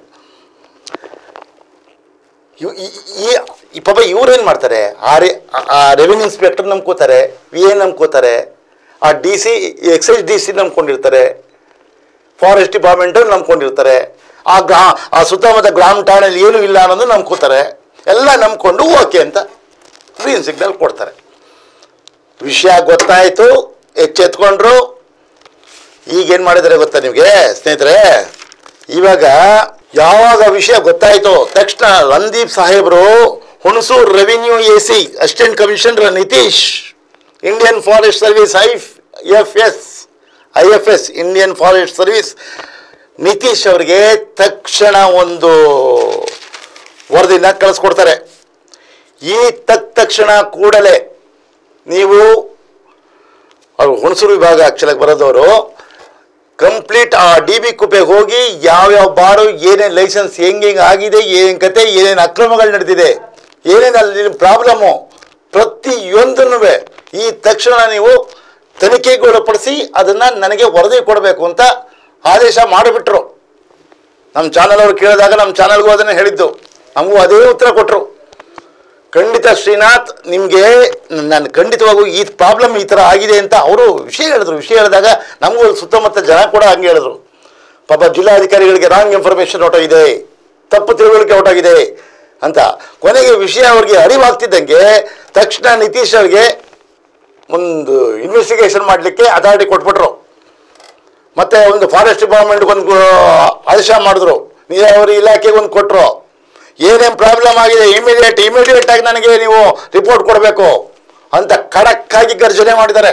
ಇವ್- ಈ- ಈ- ಈ ಪಾಪ ಇವ್ರೇನು ಮಾಡ್ತಾರೆ ಆ ರೆ ಆ ರೆವಿನ್ಯೂ ಇನ್ಸ್ಪೆಕ್ಟರ್ ನಂಬ್ಕೋತಾರೆ ವಿ ಎ ನಂಬ್ಕೋತಾರೆ ಆ D C excise D C ನಂಬ್ಕೊಂಡಿರ್ತಾರೆ ಫಾರೆಸ್ಟ್ ಡಿಪಾರ್ಟ್ಮೆಂಟು ನಂಬ್ಕೊಂಡಿರ್ತಾರೆ ಆ ಗ್ರಾ ಆ ಸುತ್ತಮುತ್ತ ಗ್ರಾಮ ಠಾಣೆಯಲ್ಲಿ ಏನೂ ಇಲ್ಲ ಅನ್ನೋದು ನಂಬ್ಕೋತಾರೆ ಎಲ್ಲ ನಂಬ್ಕೊಂಡು ಓಕೆ ಅಂತ ಗ್ರೀನ್ ಸಿಗ್ನಲ್ ಕೊಡ್ತಾರೆ ವಿಷಯ ಗೊತ್ತಾಯಿತು ಎಚ್ಚೆತ್ಕೊಂಡ್ರು ಈಗೇನು ಮಾಡಿದ್ದಾರೆ ಗೊತ್ತಾ ನಿಮಗೆ ಸ್ನೇಹಿತರೆ ಇವಾಗ ಯಾವಾಗ ವಿಷಯ ಗೊತ್ತಾಯಿತು ತಕ್ಷಣ ರಂದೀಪ್ ಸಾಹೇಬರು Hunsur revenue A C assistant commissioner Nitish Indian forest service I F S I F S Indian forest service Nitish ಅವರಿಗೆ ತಕ್ಷಣ ಒಂದು ವರದಿನ ಕಳಿಸ್ಕೊಡ್ತಾರೆ ಈ ತಕ್ಕ ತಕ್ಷಣ ಕೂಡಲೇ ನೀವು ಅವ್ರು ಹುಣಸೂರು ವಿಭಾಗ ಆಕ್ಚುಲಾಗಿ ಬರೋದವರು ಕಂಪ್ಲೀಟ್ ಆ ಡಿ ಬಿ ಕುಪ್ಪೆಗೆ ಹೋಗಿ ಯಾವ್ಯಾವ ಬಾರು ಏನೇನು ಲೈಸೆನ್ಸ್ ಹೆಂಗೆ ಹೆಂಗೆ ಆಗಿದೆ ಏನೇನು ಕತೆ ಏನೇನು ಅಕ್ರಮಗಳು ನಡೆದಿದೆ ಏನೇನು ಅಲ್ಲಿ ಪ್ರಾಬ್ಲಮ್ಮು ಪ್ರತಿಯೊಂದನ್ನು ಈ ತಕ್ಷಣ ನೀವು ತನಿಖೆಗೆ ಒಳಪಡಿಸಿ ಅದನ್ನು ನನಗೆ ವರದಿ ಕೊಡಬೇಕು ಅಂತ ಆದೇಶ ಮಾಡಿಬಿಟ್ರು ನಮ್ಮ ಚಾನಲ್ ಅವ್ರು ಕೇಳಿದಾಗ ನಮ್ಮ ಚಾನಲ್ಗೂ ಅದನ್ನು ಹೇಳಿದ್ದು ನಮಗೂ ಅದೇ ಉತ್ತರ ಕೊಟ್ಟರು ಖಂಡಿತ ಶ್ರೀನಾಥ್ ನಿಮಗೆ ನಾನು ಖಂಡಿತವಾಗೂ ಈ ಪ್ರಾಬ್ಲಮ್ ಈ ಥರ ಆಗಿದೆ ಅಂತ ಅವರು ವಿಷಯ ಹೇಳಿದ್ರು ವಿಷಯ ಹೇಳಿದಾಗ ನಮಗೂ ಸುತ್ತಮುತ್ತ ಜನ ಕೂಡ ಹಂಗೆ ಹೇಳಿದ್ರು ಪಾಪ ಜಿಲ್ಲಾಧಿಕಾರಿಗಳಿಗೆ ರಾಂಗ್ ಇನ್ಫಾರ್ಮೇಷನ್ ಹೊರಟೋಗಿದೆ ತಪ್ಪು ತಿಳುವಳಿಕೆ ಹೊರಟೋಗಿದೆ ಅಂತ ಕೊನೆಗೆ ವಿಷಯ ಅವ್ರಿಗೆ ಅರಿವಾಗ್ತಿದ್ದಂಗೆ ತಕ್ಷಣ ನಿತೀಶ್ ಅವ್ರಿಗೆ ಒಂದು ಇನ್ವೆಸ್ಟಿಗೇಷನ್ ಮಾಡಲಿಕ್ಕೆ ಅಥಾರಿಟಿ ಕೊಟ್ಬಿಟ್ರು ಮತ್ತೆ ಒಂದು ಫಾರೆಸ್ಟ್ ಡಿಪಾರ್ಟ್ಮೆಂಟ್ಗೆ ಒಂದು ಆದೇಶ ಮಾಡಿದ್ರು ನೀರಾವರಿ ಇಲಾಖೆಗೆ ಒಂದು ಕೊಟ್ಟರು ಏನೇನು ಪ್ರಾಬ್ಲಮ್ ಆಗಿದೆ ಇಮಿಡಿಯೇಟ್ ಇಮಿಡಿಯೇಟ್ ಆಗಿ ನನಗೆ ನೀವು ರಿಪೋರ್ಟ್ ಕೊಡಬೇಕು ಅಂತ ಖಡಕ್ ಆಗಿ ಗರ್ಜನೆ ಮಾಡಿದ್ದಾರೆ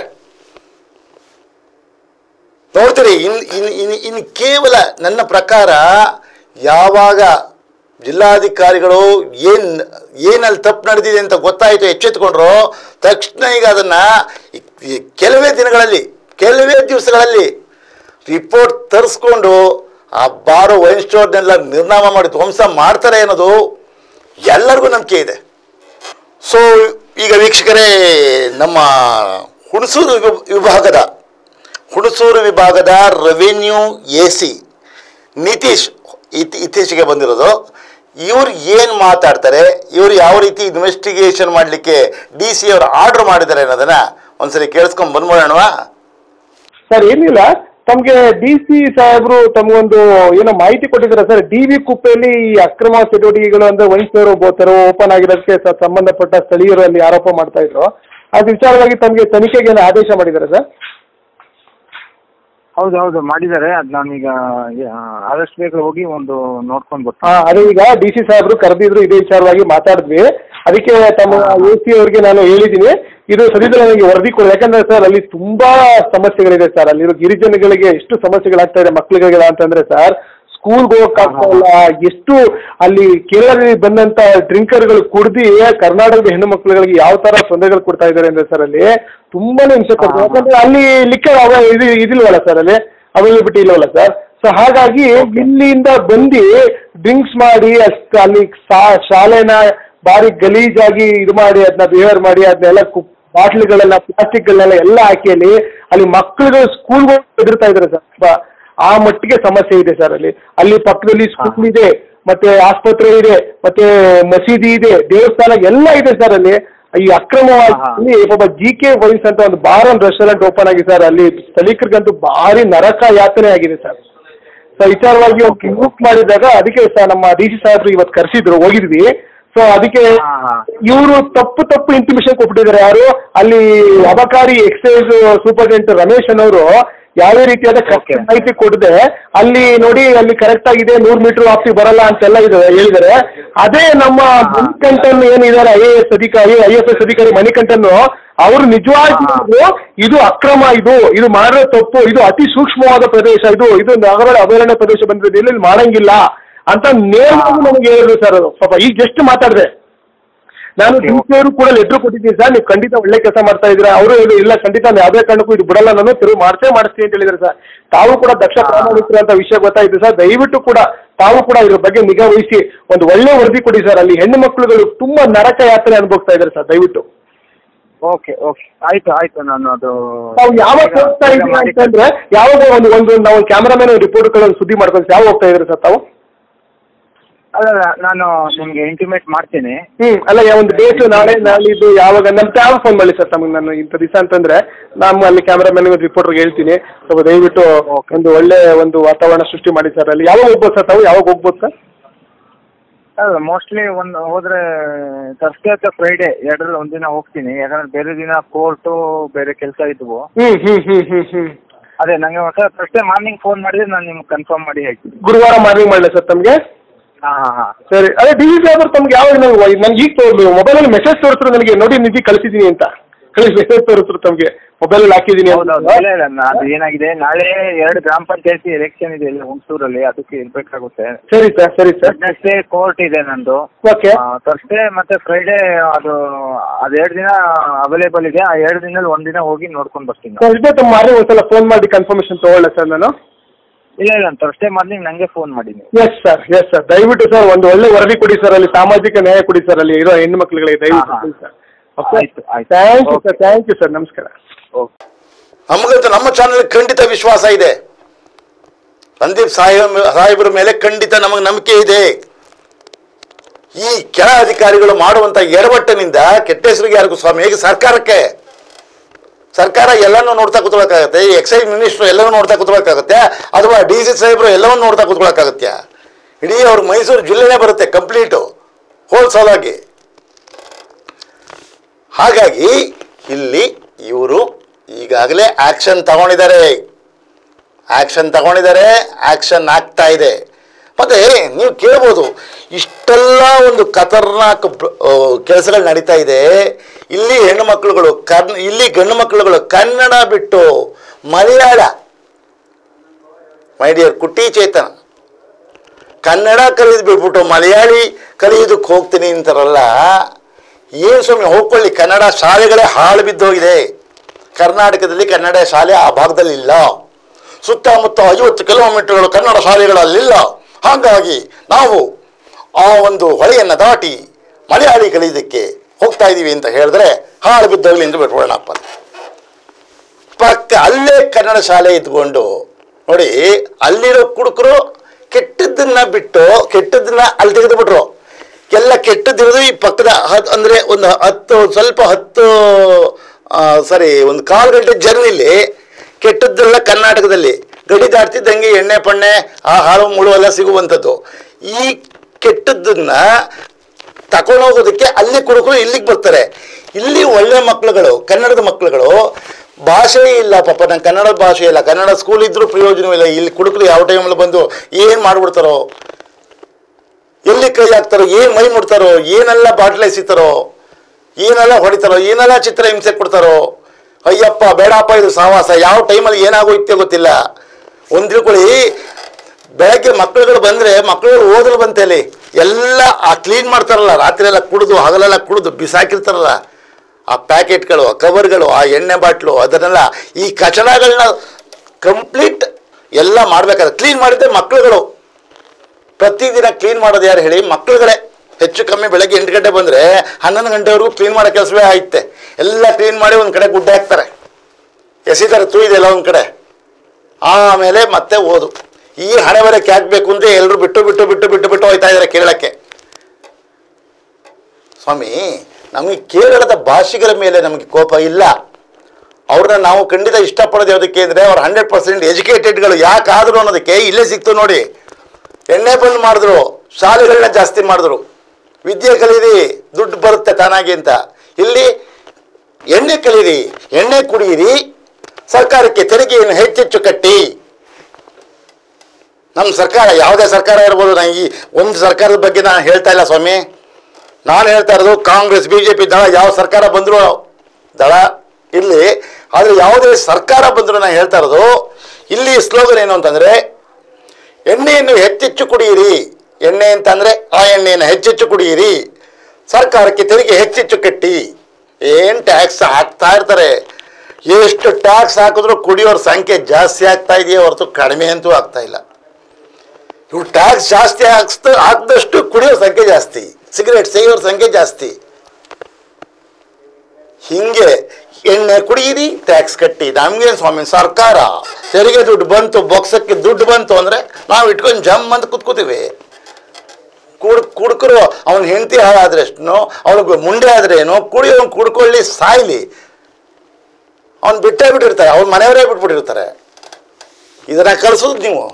ನೋಡ್ತೀರಿ ಇನ್ ಇನ್ ಇನ್ ಇನ್ ಕೇವಲ ನನ್ನ ಪ್ರಕಾರ ಯಾವಾಗ ಜಿಲ್ಲಾಧಿಕಾರಿಗಳು ಏನು ಏನಲ್ಲಿ ತಪ್ಪು ನಡೆದಿದೆ ಅಂತ ಗೊತ್ತಾಯಿತು ಎಚ್ಚೆತ್ಕೊಂಡ್ರು ತಕ್ಷಣ ಈಗ ಅದನ್ನು ಕೆಲವೇ ದಿನಗಳಲ್ಲಿ ಕೆಲವೇ ದಿವಸಗಳಲ್ಲಿ ರಿಪೋರ್ಟ್ ತರಿಸ್ಕೊಂಡು ಆ ಬಾರೋ ವೈನ್ ಸ್ಟೋರ್ನೆಲ್ಲ ನಿರ್ನಾಮ ಮಾಡಿ ಧ್ವಂಸ ಮಾಡ್ತಾರೆ ಅನ್ನೋದು ಎಲ್ಲರಿಗೂ ನಂಬಿಕೆ ಇದೆ ಸೊ ಈಗ ವೀಕ್ಷಕರೇ ನಮ್ಮ ಹುಣಸೂರು ವಿಭ- ವಿಭಾಗದ ಹುಣಸೂರು ವಿಭಾಗದ ರೆವಿನ್ಯೂ ಎ ಸಿ ನಿತೀಶ್ ಇತ್ ಇತ್ತೀಚೆಗೆ ಬಂದಿರೋದು ಇವ್ರು ಏನು ಮಾತಾಡ್ತಾರೆ ಇವರು ಯಾವ ರೀತಿ ಇನ್ವೆಸ್ಟಿಗೇಷನ್ ಮಾಡಲಿಕ್ಕೆ ಡಿ ಸಿ ಅವರು ಆರ್ಡರ್ ಮಾಡಿದ್ದಾರೆ ಅನ್ನೋದನ್ನ ಒಂದ್ಸರಿ ಕೇಳಿಸ್ಕೊಂಡ್ ಬಂದ್ಬಿಡೋಣವಾ ಸರ್ ಏನಿಲ್ಲ ತಮ್ಗೆ ಡಿ ಸಿ ಸಾಹೇಬರು ತಮಗೊಂದು ಏನೋ ಮಾಹಿತಿ ಕೊಟ್ಟಿದ್ದಾರೆ ಸರ್ ಡಿ ವಿ ಕುಪ್ಪೆಯಲ್ಲಿ ಈ ಅಕ್ರಮ ಚಟುವಟಿಕೆಗಳು ಅಂದ್ರೆ ವೈಸ್ನವರು ಬೋತರು ಓಪನ್ ಆಗಿರೋದಕ್ಕೆ ಸ- ಸಂಬಂಧಪಟ್ಟ ಸ್ಥಳೀಯರು ಅಲ್ಲಿ ಆರೋಪ ಮಾಡ್ತಾ ಇದ್ರು ಅದು ವಿಚಾರವಾಗಿ ತಮಗೆ ತನಿಖೆಗೆ ಏನೋ ಆದೇಶ ಮಾಡಿದ್ದಾರೆ ಸರ್ ಹೌದು ಹೌದು ಮಾಡಿದ್ದಾರೆ ಅದು ನಾನೀಗ ಆ, ಆದಷ್ಟು ಬೇಗ ಹೋಗಿ ಒಂದು ನೋಡ್ಕೊಂಡು ಬರ್ತೀನಿ ಹಾ ಅದೇ ಈಗ ಡಿ ಸಿ ಸಾಹೇಬರು ಕರೆದಿದ್ರು ಇದೇ ವಿಚಾರವಾಗಿ ಮಾತಾಡಿದ್ವಿ ಅದಕ್ಕೆ ತಮ್ಮ ಎ ಸಿ ಅವರಿಗೆ ನಾನು ಹೇಳಿದ್ದೀನಿ ಇದು ಸದ್ಯದಲ್ಲಿ ನನಗೆ ವರದಿ ಕೊಡಿ ಯಾಕಂದ್ರೆ ಸರ್ ಅಲ್ಲಿ ತುಂಬಾ ಸಮಸ್ಯೆಗಳಿದೆ ಸರ್ ಅಲ್ಲಿರೋ ಗಿರಿಜನಗಳಿಗೆ ಎಷ್ಟು ಸಮಸ್ಯೆಗಳಾಗ್ತಾ ಇದೆ ಮಕ್ಕಳಿಗೆ ಅಂತಂದ್ರೆ ಸರ್ ಸ್ಕೂಲ್ಗೆ ಹೋಗಕ್ಕಾಗ್ತಾ ಇಲ್ಲ ಎಷ್ಟು ಅಲ್ಲಿ ಕೇರಳದಲ್ಲಿ ಬಂದಂತ ಡ್ರಿಂಕರ್ಗಳು ಕುಡ್ದು ಕರ್ನಾಟಕದ ಹೆಣ್ಣು ಮಕ್ಕಳುಗಳಿಗೆ ಯಾವ ತರ ತೊಂದರೆಗಳು ಕೊಡ್ತಾ ಇದ್ದಾರೆ ಅಂದ್ರೆ ಸರ್ ಅಲ್ಲಿ ತುಂಬಾನೇ ಹಿಂಸೆ ಕೊಡ್ತಾರೆ ಯಾಕಂದ್ರೆ ಅಲ್ಲಿ ಲಿಕ್ಕರ್ ಅವ ಇದು ಇದಿಲ್ವಲ್ಲ ಸರ್ ಅಲ್ಲಿ ಅವೈಲಬಿಲಿಟಿ ಇಲ್ವಲ್ಲ ಸರ್ ಸೊ ಹಾಗಾಗಿ ಇಲ್ಲಿಂದ ಬಂದು ಡ್ರಿಂಕ್ಸ್ ಮಾಡಿ ಅಷ್ಟು ಅಲ್ಲಿ ಸಾ- ಶಾಲೆನ ಭಾರಿ ಗಲೀಜಾಗಿ ಇದು ಮಾಡಿ ಅದನ್ನ ಬಿಹೇವ್ ಮಾಡಿ ಅದನ್ನೆಲ್ಲ ಬಾಟ್ಲಿಗಳೆಲ್ಲ ಪ್ಲಾಸ್ಟಿಕ್ಗಳನ್ನೆಲ್ಲ ಎಲ್ಲ ಹಾಕಿ ಅಲ್ಲಿ ಅಲ್ಲಿ ಮಕ್ಕಳುಗಳು ಸ್ಕೂಲ್ಗೆ ಹೆದರ್ತಾ ಇದ್ದಾರೆ ಸರ್ ಆ ಮಟ್ಟಿಗೆ ಸಮಸ್ಯೆ ಇದೆ ಸರ್ ಅಲ್ಲಿ ಅಲ್ಲಿ ಪಕ್ಕದಲ್ಲಿ ಸ್ಕೂಲ್ ಇದೆ ಮತ್ತೆ ಆಸ್ಪತ್ರೆ ಇದೆ ಮತ್ತೆ ಮಸೀದಿ ಇದೆ ದೇವಸ್ಥಾನ ಎಲ್ಲ ಇದೆ ಸರ್ ಅಲ್ಲಿ ಈ ಅಕ್ರಮವಾಗಿ ಒಬ್ಬ ಜಿ ಕೆ ವೈನ್ಸ್ ಅಂತ ಒಂದು ಬಾರ್ ಅಂಡ್ ರೆಸ್ಟೋರೆಂಟ್ ಓಪನ್ ಆಗಿದೆ ಸರ್ ಅಲ್ಲಿ ಸ್ಥಳೀಕರಿಗಂತೂ ಭಾರಿ ನರಕ ಯಾತನೆ ಆಗಿದೆ ಸರ್ ಸೊ ವಿಚಾರವಾಗಿ ಬುಕ್ ಮಾಡಿದಾಗ ಅದಕ್ಕೆ ಸರ್ ನಮ್ಮ ಡಿ ಸಿ ಸಾಹೇಬ್ರು ಇವತ್ತು ಕರೆಸಿದ್ರು ಹೋಗಿದ್ವಿ ಸೊ ಅದಕ್ಕೆ ಇವರು ತಪ್ಪು ತಪ್ಪು ಇಂಟಿಮೇಷನ್ ಕೊಟ್ಬಿಟ್ಟಿದ್ದಾರೆ ಯಾರು ಅಲ್ಲಿ ಅಬಕಾರಿ ಎಕ್ಸೈಸ್ ಸೂಪರ್ಡೆಂಟ್ ರಮೇಶ್ ಅನ್ನೋರು ಯಾವುದೇ ರೀತಿಯಾದ correct ಮಾಹಿತಿ ಕೊಡದೆ ಅಲ್ಲಿ ನೋಡಿ ಅಲ್ಲಿ ಕರೆಕ್ಟ್ ಆಗಿದೆ ನೂರು ಮೀಟರ್ ವ್ಯಾಪ್ತಿ ಬರಲ್ಲ ಅಂತೆಲ್ಲ ಇದೆ ಹೇಳಿದ್ದಾರೆ ಅದೇ ನಮ್ಮ ಮಣಿಕಂಠನ್ ಏನಿದ್ದಾರೆ ಐ ಎ ಎಸ್ ಅಧಿಕಾರಿ ಐ ಎಫ್ ಎಸ್ ಅಧಿಕಾರಿ ಮಣಿಕಂಠನ್ ಅವರು ನಿಜವಾಗಿ ಇದು ಅಕ್ರಮ ಇದು ಇದು ಮಾಡಿರೋ ತಪ್ಪು ಇದು ಅತಿ ಸೂಕ್ಷ್ಮವಾದ ಪ್ರದೇಶ ಇದು ಇದು ನಗರ ಅಭಯಾರಣ್ಯ ಪ್ರದೇಶ ಬಂದಿದೆ ಇಲ್ಲಿ ಮಾಡಂಗಿಲ್ಲ ಅಂತ ನೇರವಾಗಿ ನಮಗೆ ಹೇಳಿದ್ರು ಸರ್ ಅದು ಪಾಪ ಈಗ ಜಸ್ಟ್ ಮಾತಾಡಿದೆ ನಾನು ಡಿ ಸಿ ಅವರು ಕೂಡ ಲೆಟ್ರ್ ಕೊಟ್ಟಿದ್ದೀನಿ ಸರ್ ನೀವು ಖಂಡಿತ ಒಳ್ಳೆ ಕೆಲಸ ಮಾಡ್ತಾ ಇದ್ದೀರಾ ಅವರು ಹೇಳಿ ಇಲ್ಲ ಖಂಡಿತ ನಾನು ಯಾವುದೇ ಕಾರಣಕ್ಕೂ ಇದು ಬಿಡಲ್ಲ ನಾನು ತಿರುವು ಮಾಡ್ತೇ ಮಾಡಿಸ್ತೀನಿ ಅಂತ ಹೇಳಿದ್ದಾರೆ ಸರ್ ತಾವು ಕೂಡ ದಕ್ಷ ಪ್ರಾಮಾಣಿಕರು ಅಂತ ವಿಷಯ ಗೊತ್ತಾಯಿತು ಸರ್ ದಯವಿಟ್ಟು ಕೂಡ ತಾವು ಕೂಡ ಇದ್ರ ಬಗ್ಗೆ ನಿಗಾ ವಹಿಸಿ ಒಂದು ಒಳ್ಳೆ ವರದಿ ಕೊಡಿ ಸರ್ ಅಲ್ಲಿ ಹೆಣ್ಣು ಮಕ್ಕಳುಗಳು ತುಂಬಾ ನರಕ ಯಾತ್ರೆ ಅನುಭವಿಸ್ತಾ ಇದ್ದಾರೆ ಸರ್ ದಯವಿಟ್ಟು ಓಕೆ ಓಕೆ ಆಯ್ತು ಆಯ್ತು ನಾನು ಅದು ತಾವು ಯಾವಾಗ ಹೋಗ್ತಾ ಇದ್ದೀರಾ ಅಂತಂದ್ರೆ ಯಾವಾಗ ಒಂದು ಒಂದು ನಾವು ಕ್ಯಾಮ್ರಾಮನ್ ರಿಪೋರ್ಟ್ ಸುದ್ದಿ ಮಾಡ್ಕೊಂಡು ಯಾವಾಗ ಹೋಗ್ತಾ ಇದ್ದೀರಾ ಸರ್ ತಾವು ಅಲ್ಲ ನಾನು ನಿಮ್ಗೆ ಇಂಟಿಮೇಟ್ ಮಾಡ್ತೀನಿ ಹ್ಮ್ ಅಲ್ಲ ಯಾವ ಒಂದು ಡೇಟ್ ನಾಳೆ ನಾಳಿದ್ದು ಯಾವಾಗ ನಮ್ಮ ಯಾವ ಫೋನ್ ಮಾಡಿ ಸರ್ ತಮಗೆ ನಾನು ಇಂಥ ದಿವಸ ಅಂತಂದ್ರೆ ನಾನು ಅಲ್ಲಿ ಕ್ಯಾಮ್ರಾಮನ್ ರಿಪೋರ್ಟರ್ಗೆ ಹೇಳ್ತೀನಿ ಸ್ವಲ್ಪ ದಯವಿಟ್ಟು ಒಂದು ಒಳ್ಳೆ ಒಂದು ವಾತಾವರಣ ಸೃಷ್ಟಿ ಮಾಡಿ ಸರ್ ಅಲ್ಲಿ ಯಾವಾಗ ಹೋಗ್ಬೋದು ಸರ್ ತಾವು ಯಾವಾಗ ಹೋಗ್ಬೋದು ಸರ್ ಅಲ್ಲ ಮೋಸ್ಟ್ಲಿ ಒಂದು ಹೋದ್ರೆ ಥರ್ಸ್ಡೇ ಅಥವಾ ಫ್ರೈಡೇ ಎರಡರಲ್ಲಿ ಒಂದಿನ ಹೋಗ್ತೀನಿ ಯಾಕಂದ್ರೆ ಬೇರೆ ದಿನ ಕೋರ್ಟು ಬೇರೆ ಕೆಲಸ ಇದ್ವು ಹ್ಮ್ ಹ್ಮ್ ಹ್ಮ್ ಹ್ಮ್ ಹ್ಮ್ ಅದೇ ನಂಗೆ ಹೊಸ ಥರ್ಸ್ಡೇ ಮಾರ್ನಿಂಗ್ ಫೋನ್ ಮಾಡಿದ್ರೆ ನಾನು ನಿಮ್ಗೆ ಕನ್ಫರ್ಮ್ ಮಾಡಿ ಹೇಳ್ತೀನಿ ಗುರುವಾರ ಮಾರ್ನಿಂಗ್ ಮಾಡಲ ಸರ್ ತಮಗೆ ಹಾಂ ಹಾಂ ಹಾಂ ಸರಿ ಅದೇ ಡಿ ಸಿ ಅವರು ತಮ್ಗೆ ಯಾವಾಗ ನನಗೆ ನನಗೆ ಈಗ ತೋರ್ ಮೊಬೈಲಲ್ಲಿ ಮೆಸೇಜ್ ತೋರಿಸ್ರು ನನಗೆ ನೋಡಿ ನಿಧಿ ಕಳಿಸಿದ್ದೀನಿ ಅಂತ ಕಳಿಸಿ ಮೆಸೇಜ್ ತೋರಿಸ್ರು ತಮಗೆ ಮೊಬೈಲಲ್ಲಿ ಹಾಕಿದ್ದೀನಿ ಅಂತ. ಹೌದೌದು ಇಲ್ಲ ಇಲ್ಲ ನಾ- ಅದು ಏನಾಗಿದೆ ನಾಳೆ ಎರಡು ಗ್ರಾಮ ಪಂಚಾಯತಿ ಎಲೆಕ್ಷನ್ ಇದೆ ಇಲ್ಲಿ ಹುಣಸೂರಲ್ಲಿ ಅದಕ್ಕೆ ಇರ್ಬೇಕಾಗುತ್ತೆ ಸರಿ ಸರ್ ಸರಿ ಸರ್ ವೆಡ್ನೆಸ್ಡೇ ಕೋರ್ಟ್ ಇದೆ ನಂದು ಓಕೆ ಥರ್ಸ್ಡೇ ಮತ್ತೆ ಫ್ರೈಡೇ ಅದು ಅದು ಎರಡು ದಿನ ಅವೈಲೇಬಲ್ ಇದೆ ಆ ಎರಡು ದಿನದಲ್ಲಿ ಒಂದಿನ ಹೋಗಿ ನೋಡ್ಕೊಂಡು ಬರ್ತೀನಿ ನಾನು. ಥರ್ಸ್ಡೇ ತಮ್ಮ ಮಾರ್ನಿಂಗ್ ಒಂದ್ಸಲ ಫೋನ್ ಮಾಡಿ ಕನ್ಫರ್ಮೇಶನ್ ತಗೊಳ್ಳ ಸರ್ ನಾನು ಇಲ್ಲ ಇಲ್ಲ ಥರ್ಸ್ಡೇ ಮಾರ್ನಿಂಗ್ ನಂಗೆ ಫೋನ್ ಮಾಡಿ ನೀವು ಎಸ್ ಸರ್ ಎಸ್ ಸರ್ ದಯವಿಟ್ಟು ಸರ್ ಒಂದು ಒಳ್ಳೆ ವರದಿ ಕೊಡಿ ಸರ್ ಅಲ್ಲಿ ಸಾಮಾಜಿಕ ನ್ಯಾಯ ಕೊಡಿ ಸರ್ ಅಲ್ಲಿ ಇರೋ ಹೆಣ್ಣು ಮಕ್ಕಳಿಗೆ ದಯವಿಟ್ಟು ಕೊಡಿ sir okay thank you sir thank you sir ನಮಸ್ಕಾರ ನಮಗಂತೂ ನಮ್ಮ ಚಾನಲ್ ಖಂಡಿತ ವಿಶ್ವಾಸ ಇದೆ ಸಂದೀಪ್ ಸಾಹೇಬ್ ಸಾಹೇಬರ ಮೇಲೆ ಖಂಡಿತ ನಮಗೆ ನಂಬಿಕೆ ಇದೆ ಈ ಕೆಳ ಅಧಿಕಾರಿಗಳು ಮಾಡುವಂತ ಎಡವಟ್ಟಿನಿಂದ ಕೆಟ್ಟ ಹೆಸರಿಗೆ ಯಾರಿಗೂ ಸ್ವಾಮಿ ಹೇಗೆ ಸರ್ಕಾರಕ್ಕೆ ಸರ್ಕಾರ ಎಲ್ಲನೂ ನೋಡ್ತಾ ಕೂತ್ಕೊಳ್ಳೋಕ್ಕಾಗತ್ತೆ ಈ ಎಕ್ಸೈಸ್ ಮಿನಿಸ್ಟ್ರು ಎಲ್ಲವೂ ನೋಡ್ತಾ ಕೂತ್ಕೊಳ್ಳೋಕ್ಕಾಗತ್ತೆ ಅಥವಾ ಡಿ ಸಿ ಸಾಹೇಬರು ಎಲ್ಲವನ್ನೂ ನೋಡ್ತಾ ಕೂತ್ಕೊಳ್ಳೋಕ್ಕಾಗತ್ತೆ ಇಡೀ ಅವ್ರ ಮೈಸೂರು ಜಿಲ್ಲೆನೇ ಬರುತ್ತೆ ಕಂಪ್ಲೀಟು ಹೋಲ್ಸೋಲ್ ಆಗಿ ಹಾಗಾಗಿ ಇಲ್ಲಿ ಇವರು ಈಗಾಗಲೇ ಆಕ್ಷನ್ ತಗೊಂಡಿದ್ದಾರೆ ಆಕ್ಷನ್ ತಗೊಂಡಿದ್ದಾರೆ ಆಕ್ಷನ್ ಆಗ್ತಾ ಇದೆ ಮತ್ತೆ ನೀವು ಕೇಳ್ಬೋದು ಇಷ್ಟೆಲ್ಲ ಒಂದು ಖತರ್ನಾಕ್ ಕೆಲಸಗಳು ನಡೀತಾ ಇದೆ ಇಲ್ಲಿ ಹೆಣ್ಣು ಮಕ್ಕಳುಗಳು ಕನ್ ಇಲ್ಲಿ ಗಂಡು ಮಕ್ಕಳುಗಳು ಕನ್ನಡ ಬಿಟ್ಟು ಮಲಯಾಳ ಮೈ ಡಿಯರ್ ಕುಟ್ಟಿ ಚೇತನ ಕನ್ನಡ ಕಲಿಯೋದು ಬಿಟ್ಬಿಟ್ಟು ಮಲಯಾಳಿ ಕಲಿಯೋದಕ್ಕೆ ಹೋಗ್ತೀನಿ ಅಂತಾರಲ್ಲ ಏನು ಸ್ವಾಮಿ ಹೋಗ್ಕೊಳ್ಳಿ ಕನ್ನಡ ಶಾಲೆಗಳೇ ಹಾಳು ಬಿದ್ದೋಗಿದೆ ಕರ್ನಾಟಕದಲ್ಲಿ ಕನ್ನಡ ಶಾಲೆ ಆ ಭಾಗದಲ್ಲಿ ಇಲ್ಲ ಸುತ್ತಮುತ್ತ ಐವತ್ತು ಕಿಲೋಮೀಟರ್ಗಳು ಕನ್ನಡ ಶಾಲೆಗಳಲ್ಲಿಲ್ಲ ಹಾಗಾಗಿ ನಾವು ಆ ಒಂದು ಹೊಳೆಯನ್ನು ದಾಟಿ ಮಲಯಾಳಿ ಕಲಿಯೋದಕ್ಕೆ ಹೋಗ್ತಾ ಇದ್ದೀವಿ ಅಂತ ಹೇಳಿದ್ರೆ ಹಾಳು ಬಿದ್ದೋಗ್ಲಿ ಎಂದು ಬಿಟ್ಬಿಡೋಣಪ್ಪ ಪಕ್ಕ ಅಲ್ಲೇ ಕನ್ನಡ ಶಾಲೆ ಇದ್ಕೊಂಡು ನೋಡಿ ಅಲ್ಲಿರೋ ಕುಡುಕರು ಕೆಟ್ಟದ್ದನ್ನ ಬಿಟ್ಟು ಕೆಟ್ಟದ್ದನ್ನ ಅಲ್ಲಿ ತೆಗೆದುಬಿಟ್ರು ಎಲ್ಲ ಕೆಟ್ಟದ್ದಿರೋದು ಈ ಪಕ್ಕದ ಹತ್ ಅಂದರೆ ಒಂದು ಹತ್ತು ಸ್ವಲ್ಪ ಹತ್ತು ಆ, ಸರಿ ಒಂದು ಕಾಲು ಗಂಟೆ ಜರ್ನಿಲಿ ಕೆಟ್ಟದ್ದೆಲ್ಲ ಕರ್ನಾಟಕದಲ್ಲಿ ಗಡಿ ದಾಟ್ತಿದ್ದಂಗೆ ಎಣ್ಣೆ ಪಣ್ಣೆ ಆ ಹಾಳು ಮುಳು ಎಲ್ಲ ಸಿಗುವಂಥದ್ದು ಈ ಕೆಟ್ಟದ್ದನ್ನ ತಗೊಂಡೋಗೋದಕ್ಕೆ ಅಲ್ಲಿ ಕುಡುಕರು ಇಲ್ಲಿಗೆ ಬರ್ತಾರೆ ಇಲ್ಲಿ ಒಳ್ಳೆ ಮಕ್ಕಳುಗಳು ಕನ್ನಡದ ಮಕ್ಕಳುಗಳು ಭಾಷೆ ಇಲ್ಲ ಪಾಪ ನಂಗೆ ಕನ್ನಡ ಭಾಷೆ ಇಲ್ಲ ಕನ್ನಡ ಸ್ಕೂಲ್ ಇದ್ರೂ ಪ್ರಯೋಜನವಿಲ್ಲ ಇಲ್ಲಿ ಕುಡುಕರು ಯಾವ ಟೈಮಲ್ಲಿ ಬಂದು ಏನು ಮಾಡ್ಬಿಡ್ತಾರೋ ಎಲ್ಲಿ ಕೈ ಹಾಕ್ತಾರೋ ಏನು ಮೈ ಮುಡ್ತಾರೋ ಏನೆಲ್ಲ ಬಾಟ್ಲೆ ಎಸಿತಾರೋ ಏನೆಲ್ಲ ಹೊಡಿತಾರೋ ಏನೆಲ್ಲ ಚಿತ್ರ ಹಿಂಸೆ ಕೊಡ್ತಾರೋ ಅಯ್ಯಪ್ಪ ಬೇಡಪ್ಪ ಇದು ಸಹವಾಸ ಯಾವ ಟೈಮಲ್ಲಿ ಏನಾಗೋಯ್ತೋ ಗೊತ್ತಿಲ್ಲ ಒಂದು ತಿಳ್ಕೊಳ್ಳಿ ಬೆಳಗ್ಗೆ ಮಕ್ಕಳುಗಳು ಬಂದರೆ ಮಕ್ಕಳುಗಳು ಓದಲು ಬಂತೇಳಿ ಎಲ್ಲ ಆ ಕ್ಲೀನ್ ಮಾಡ್ತಾರಲ್ಲ ರಾತ್ರಿ ಎಲ್ಲ ಕುಡಿದು ಹಗಲೆಲ್ಲ ಕುಡಿದು ಬಿಸಾಕಿರ್ತಾರಲ್ಲ ಆ ಪ್ಯಾಕೆಟ್ಗಳು ಆ ಕವರ್ಗಳು ಆ ಎಣ್ಣೆ ಬಾಟ್ಲು ಅದನ್ನೆಲ್ಲ ಈ ಕಚಡಗಳನ್ನ ಕಂಪ್ಲೀಟ್ ಎಲ್ಲ ಮಾಡಬೇಕಾದ್ರೆ ಕ್ಲೀನ್ ಮಾಡಿದ್ದೆ ಮಕ್ಕಳುಗಳು ಪ್ರತಿದಿನ ಕ್ಲೀನ್ ಮಾಡೋದು ಯಾರು ಹೇಳಿ ಮಕ್ಕಳುಗಳೇ ಹೆಚ್ಚು ಕಮ್ಮಿ ಬೆಳಗ್ಗೆ ಎಂಟು ಗಂಟೆ ಬಂದರೆ ಹನ್ನೊಂದು ಗಂಟೆವರೆಗೂ ಕ್ಲೀನ್ ಮಾಡೋ ಕೆಲಸವೇ ಆಯ್ತೆ ಎಲ್ಲ ಕ್ಲೀನ್ ಮಾಡಿ ಒಂದು ಕಡೆ ಗುಡ್ಡೆ ಹಾಕ್ತಾರೆ ಎಸಿತಾರೆ ತುಯ್ದೆಲ್ಲ ಒಂದು ಕಡೆ ಆಮೇಲೆ ಮತ್ತೆ ಓದು ಈ ಹಣೆ ಬರಕ್ಕೆ ಹಾಕ್ಬೇಕು ಅಂದರೆ ಎಲ್ಲರೂ ಬಿಟ್ಟು ಬಿಟ್ಟು ಬಿಟ್ಟು ಬಿಟ್ಟು ಬಿಟ್ಟು ಹೋಯ್ತಾ ಇದ್ದಾರೆ ಕೇರಳಕ್ಕೆ ಸ್ವಾಮಿ ನಮಗೆ ಕೇರಳದ ಭಾಷಿಗರ ಮೇಲೆ ನಮಗೆ ಕೋಪ ಇಲ್ಲ ಅವ್ರನ್ನ ನಾವು ಖಂಡಿತ ಇಷ್ಟಪಡೋದು ಯಾವುದಕ್ಕೆ ಅಂದರೆ ಅವ್ರು ಹಂಡ್ರೆಡ್ ಪರ್ಸೆಂಟ್ ಎಜುಕೇಟೆಡ್ಗಳು ಯಾಕಾದ್ರು ಅನ್ನೋದಕ್ಕೆ ಇಲ್ಲೇ ಸಿಕ್ತು ನೋಡಿ ಎಣ್ಣೆ ಬಂದ್ ಮಾಡಿದ್ರು ಶಾಲೆಗಳನ್ನ ಜಾಸ್ತಿ ಮಾಡಿದ್ರು ವಿದ್ಯೆ ಕಲೀರಿ ದುಡ್ಡು ಬರುತ್ತೆ ತಾನಾಗಿ ಅಂತ ಇಲ್ಲಿ ಎಣ್ಣೆ ಕಲೀರಿ ಎಣ್ಣೆ ಕುಡಿಯಿರಿ ಸರ್ಕಾರಕ್ಕೆ ತೆರಿಗೆಯನ್ನು ಹೆಚ್ಚೆಚ್ಚು ಕಟ್ಟಿ ನಮ್ಮ ಸರ್ಕಾರ ಯಾವುದೇ ಸರ್ಕಾರ ಇರ್ಬೋದು ನಾನು ಈ ಒಂದು ಸರ್ಕಾರದ ಬಗ್ಗೆ ನಾನು ಹೇಳ್ತಾ ಇಲ್ಲ ಸ್ವಾಮಿ ನಾನು ಹೇಳ್ತಾ ಇರೋದು ಕಾಂಗ್ರೆಸ್ ಬಿ ಜೆ ಪಿ ದಳ ಯಾವ ಸರ್ಕಾರ ಬಂದರೂ ದಳ ಇಲ್ಲಿ ಆದರೆ ಯಾವುದೇ ಸರ್ಕಾರ ಬಂದರೂ ನಾನು ಹೇಳ್ತಾ ಇರೋದು ಇಲ್ಲಿ ಸ್ಲೋಗನ್ ಏನು ಅಂತಂದರೆ ಎಣ್ಣೆಯನ್ನು ಹೆಚ್ಚೆಚ್ಚು ಕುಡಿಯಿರಿ ಎಣ್ಣೆ ಅಂತಂದರೆ ಆ ಎಣ್ಣೆಯನ್ನು ಹೆಚ್ಚೆಚ್ಚು ಕುಡಿಯಿರಿ ಸರ್ಕಾರಕ್ಕೆ ತೆರಿಗೆ ಹೆಚ್ಚೆಚ್ಚು ಕಟ್ಟಿ ಏನು ಟ್ಯಾಕ್ಸ್ ಹಾಕ್ತಾ ಇರ್ತಾರೆ ಎಷ್ಟು ಟ್ಯಾಕ್ಸ್ ಹಾಕಿದ್ರು ಕುಡಿಯೋರ ಸಂಖ್ಯೆ ಜಾಸ್ತಿ ಆಗ್ತಾ ಇದೆಯೇ ಹೊರತು ಕಡಿಮೆ ಅಂತೂ ಆಗ್ತಾ ಇಲ್ಲ ಇವ್ರು ಟ್ಯಾಕ್ಸ್ ಜಾಸ್ತಿ ಹಾಕ್ಸ್ತ ಹಾಕಿದಷ್ಟು ಕುಡಿಯೋರ ಸಂಖ್ಯೆ ಜಾಸ್ತಿ ಸಿಗರೇಟ್ ಸೇಯೋರ ಸಂಖ್ಯೆ ಜಾಸ್ತಿ ಹಿಂಗೆ ಎಣ್ಣೆ ಕುಡಿಯಿರಿ ಟ್ಯಾಕ್ಸ್ ಕಟ್ಟಿ ನಮ್ಗೇನು ಸ್ವಾಮಿ ಸರ್ಕಾರ ತೆರಿಗೆ ದುಡ್ಡು ಬಂತು ಬೊಕ್ಸಕ್ಕೆ ದುಡ್ಡು ಬಂತು ಅಂದರೆ ನಾವು ಇಟ್ಕೊಂಡು ಜಮ್ ಅಂತ ಕೂತ್ಕೋತೀವಿ ಕುಡ್ ಕುಡ್ಕರು ಅವನ ಹೆಂಡತಿ ಹಾಳಾದ್ರೆಷ್ಟು ಅವನಿಗೆ ಮುಂಡೆ ಆದ್ರೇನು ಕುಡಿಯೋನು ಕುಡ್ಕೊಳ್ಳಿ ಸಾಯ್ಲಿ ಅವ್ನು ಬಿಟ್ಟೇ ಬಿಟ್ಟಿರ್ತಾರೆ ಅವ್ನ ಮನೆಯವರೇ ಬಿಟ್ಬಿಟ್ಟಿರ್ತಾರೆ ಇದನ್ನ ಕಲಿಸೋದು ನೀವು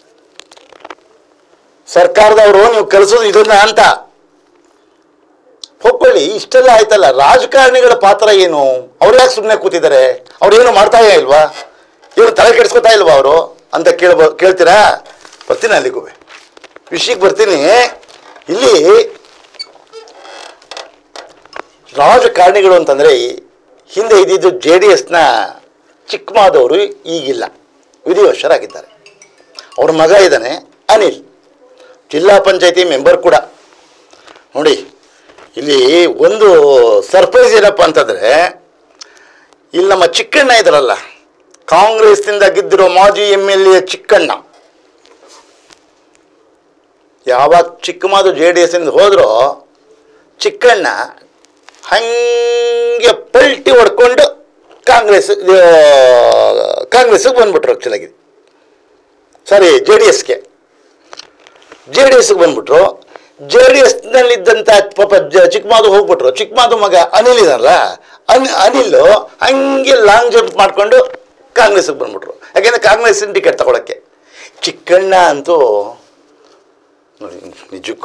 ಸರ್ಕಾರದವರು ನೀವು ಕಲಿಸೋದು ಇದನ್ನ ಅಂತ ಹೊಕ್ಕೊಳ್ಳಿ ಇಷ್ಟೆಲ್ಲ ಆಯ್ತಲ್ಲ ರಾಜಕಾರಣಿಗಳ ಪಾತ್ರ ಏನು ಅವ್ರು ಯಾಕೆ ಸುಮ್ಮನೆ ಕೂತಿದ್ದಾರೆ ಅವ್ರು ಏನು ಮಾಡ್ತಾ ಇಲ್ವಾ ಏನು ತಲೆ ಕೆಡಿಸ್ಕೊತಾ ಇಲ್ವಾ ಅವರು ಅಂತ ಕೇಳ್ಬೋ ಕೇಳ್ತೀರಾ ಬರ್ತೀನಿ ಅಲ್ಲಿಗೂ ವಿಷಯಕ್ಕೆ ಬರ್ತೀನಿ ಇಲ್ಲಿ ರಾಜಕಾರಣಿಗಳು ಅಂತಂದರೆ ಹಿಂದೆ ಇದ್ದಿದ್ದು ಜೆ ಡಿ ಎಸ್ನ ಚಿಕ್ಕಮಾದವರು ಈಗಿಲ್ಲ ವಿಧಿವಶರಾಗಿದ್ದಾರೆ ಅವ್ರ ಮಗ ಇದ್ದಾನೆ ಅನಿಲ್ ಜಿಲ್ಲಾ ಪಂಚಾಯತಿ ಮೆಂಬರ್ ಕೂಡ ನೋಡಿ ಇಲ್ಲಿ ಒಂದು ಸರ್ಪ್ರೈಸ್ ಏನಪ್ಪ ಅಂತಂದರೆ ಇಲ್ಲಿ ನಮ್ಮ ಚಿಕ್ಕಣ್ಣ ಇದ್ರಲ್ಲ ಕಾಂಗ್ರೆಸ್ನಿಂದ ಗೆದ್ದಿರೋ ಮಾಜಿ ಎಮ್ ಎಲ್ ಎ ಚಿಕ್ಕಣ್ಣ ಯಾವಾಗ ಚಿಕ್ಕಮಾದು ಜೆ ಡಿ ಎಸ್ನಿಂದ ಹೋದ್ರೋ ಚಿಕ್ಕಣ್ಣ ಹಂಗೆ ಪಲ್ಟಿ ಹೊಡ್ಕೊಂಡು ಕಾಂಗ್ರೆಸ್ ಇದು, ಕಾಂಗ್ರೆಸ್ಸಿಗೆ ಬಂದ್ಬಿಟ್ರು ಆ್ಯಕ್ಚುಲಾಗಿ ಸಾರಿ ಜೆ ಡಿ ಎಸ್ಗೆ ಜೆ ಡಿ ಎಸ್ಗೆ ಬಂದ್ಬಿಟ್ರು ಜೆ ಡಿ ಎಸ್ನಲ್ಲಿದ್ದಂಥ ಪಾಪ ಜ ಚಿಕ್ಕಮಾದು ಹೋಗ್ಬಿಟ್ರು ಚಿಕ್ಕಮಾದು ಮಗ ಅನಿಲ್ ಇದಾರಲ್ಲ ಅನ್ ಅನಿಲ್ ಹಂಗೆ ಲಾಂಗ್ ಜಂಪ್ ಮಾಡಿಕೊಂಡು ಕಾಂಗ್ರೆಸ್ಗೆ ಬಂದ್ಬಿಟ್ರು ಯಾಕೆಂದರೆ ಕಾಂಗ್ರೆಸ್ಸಿನ ಟಿಕೆಟ್ ತಗೊಳಕ್ಕೆ ಚಿಕ್ಕಣ್ಣ ಅಂತೂ ನೋಡಿ ನಿಜಕ್ಕೂ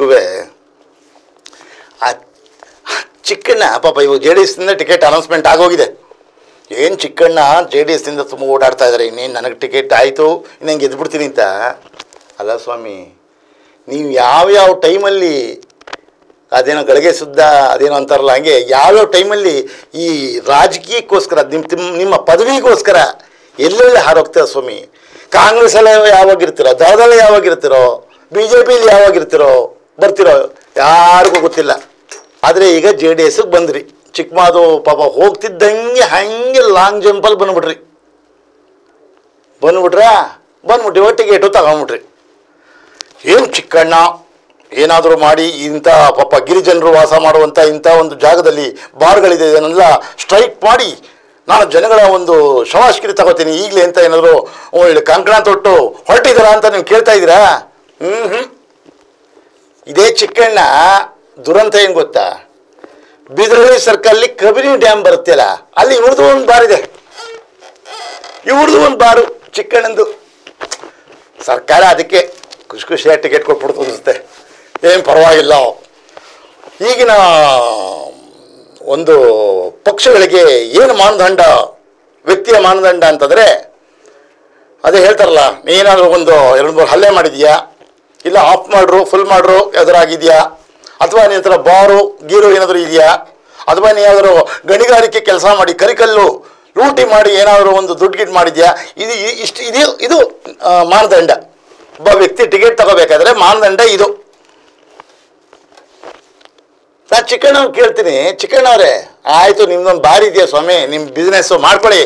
ಆ ಚಿಕ್ಕಣ್ಣ ಪಾಪ ಇವಾಗ ಜೆ ಡಿ ಎಸ್ನಿಂದ ಟಿಕೆಟ್ ಅನೌನ್ಸ್ಮೆಂಟ್ ಆಗೋಗಿದೆ ಏನು ಚಿಕ್ಕಣ್ಣ ಜೆ ಡಿ ಎಸ್ನಿಂದ ತುಂಬ ಓಡಾಡ್ತಾ ಇದ್ದಾರೆ ಇನ್ನೇನು ನನಗೆ ಟಿಕೆಟ್ ಆಯಿತು ಇನ್ನೇನು ಗೆದ್ಬಿಡ್ತೀನಿ ಅಂತ ಅಲ್ಲ ಸ್ವಾಮಿ ನೀವು ಯಾವ್ಯಾವ ಟೈಮಲ್ಲಿ ಅದೇನೋ ಗಳಿಗೆ ಸುದ್ದ ಅದೇನೋ ಅಂತಾರಲ್ಲ ಹಂಗೆ ಯಾವ್ಯಾವ ಟೈಮಲ್ಲಿ ಈ ರಾಜಕೀಯಕ್ಕೋಸ್ಕರ ನಿಮ್ಮ ತಿಮ್- ನಿಮ್ಮ ಪದವಿಗೋಸ್ಕರ ಎಲ್ಲೆಲ್ಲಿ ಹಾರೋಗ್ತೀರ ಸ್ವಾಮಿ ಕಾಂಗ್ರೆಸ್ಸಲ್ಲೇ ಯಾವಾಗ ಇರ್ತೀರೋ ದಳದಲ್ಲೇ ಯಾವಾಗ ಇರ್ತೀರೋ ಬಿ ಜೆ ಪಿಲಿ ಯಾವಾಗ ಇರ್ತೀರೋ ಬರ್ತಿರೋ ಯಾರಿಗೂ ಗೊತ್ತಿಲ್ಲ ಆದರೆ ಈಗ ಜೆ ಡಿ ಎಸ್ಗೆ ಬಂದ್ರಿ ಚಿಕ್ಕಮಾದು ಪಾಪ ಹೋಗ್ತಿದ್ದಂಗೆ ಹಂಗೆ ಲಾಂಗ್ ಜಂಪಲ್ಲಿ ಬಂದ್ಬಿಟ್ರಿ ಬಂದ್ಬಿಟ್ರಾ ಬಂದ್ಬಿಟ್ಟು ಟಿಕೆಟು ತಗೊಂಬಿಟ್ರಿ ಏನು ಚಿಕ್ಕಣ್ಣ ಏನಾದರೂ ಮಾಡಿ ಇಂಥ ಪಾಪ ಗಿರಿಜನರು ವಾಸ ಮಾಡುವಂಥ ಇಂಥ ಒಂದು ಜಾಗದಲ್ಲಿ ಬಾರ್ಗಳಿದೆ ಇದನ್ನೆಲ್ಲ ಸ್ಟ್ರೈಕ್ ಮಾಡಿ ನಾನು ಜನಗಳ ಒಂದು ಶವಾಶ್ಕಿರಿ ತಗೋತೀನಿ ಈಗಲೇ ಅಂತ ಏನಾದರೂ ಒಳ್ಳೆ ಕಂಕಣ ತೊಟ್ಟು ಹೊರಟಿದ್ದೀರಾ ಅಂತ ನೀವು ಕೇಳ್ತಾ ಇದ್ದೀರಾ ಹ್ಞೂ ಹ್ಞೂ ಇದೇ ಚಿಕ್ಕಣ್ಣ ದುರಂತ ಏನು ಗೊತ್ತಾ ಬಿದರಳ್ಳಿ ಸರ್ಕಲ್ಲಿ ಕಬಿನಿ ಡ್ಯಾಮ್ ಬರುತ್ತಲ್ಲ ಅಲ್ಲಿ ಇವ್ರದ್ದು ಒಂದು ಬಾರ್ ಇದೆ ಇವ್ರದ್ದು ಒಂದು ಬಾರು ಚಿಕ್ಕಣ್ಣಂದು ಸರ್ಕಾರ ಅದಕ್ಕೆ ಖುಷಿ ಖುಷಿಯಾಗಿ ಟಿಕೆಟ್ ಕೊಟ್ಬಿಡ್ತು ಅನಿಸುತ್ತೆ ಏನು ಪರವಾಗಿಲ್ಲ ಈಗಿನ ಒಂದು ಪಕ್ಷಗಳಿಗೆ ಏನು ಮಾನದಂಡ ವ್ಯಕ್ತಿಯ ಮಾನದಂಡ ಅಂತಂದರೆ ಅದೇ ಹೇಳ್ತಾರಲ್ಲ ನೀನಾದರೂ ಒಂದು ಎರಡು ಮೂರು ಹಲ್ಲೆ ಮಾಡಿದ್ಯಾ ಇಲ್ಲ ಆಫ್ ಮಾಡ್ರು ಫುಲ್ ಮಾಡ್ರು ಎದುರಾಗಿದೆಯಾ ಅಥವಾ ನಿನ್ನ ಹತ್ರ ಬಾರು ಗೀರು ಏನಾದರೂ ಇದೆಯಾ ಅಥವಾ ನೀ ಯಾವ್ದಾದ್ರು ಗಣಿಗಾರಿಕೆ ಕೆಲಸ ಮಾಡಿ ಕರಿಕಲ್ಲು ಲೂಟಿ ಮಾಡಿ ಏನಾದರೂ ಒಂದು ದುಡ್ಡು ಗಿಡ್ ಮಾಡಿದ್ಯಾ ಇದು ಇ- ಇಷ್ಟು ಇದು ಇದು ಆ, ಮಾನದಂಡ ಒಬ್ಬ ವ್ಯಕ್ತಿ ಟಿಕೆಟ್ ತಗೋಬೇಕಾದ್ರೆ ಮಾನದಂಡ ಇದು ನಾನು ಚಿಕ್ಕಣ್ಣವ್ರು ಕೇಳ್ತೀನಿ ಚಿಕ್ಕಣ್ಣವ್ರೆ ಆಯಿತು ನಿಮ್ದೊಂದು ಬಾರಿ ಇದೆಯಾ ಸ್ವಾಮಿ ನಿಮ್ಮ ಬಿಸ್ನೆಸ್ಸು ಮಾಡ್ಕೊಳ್ಳಿ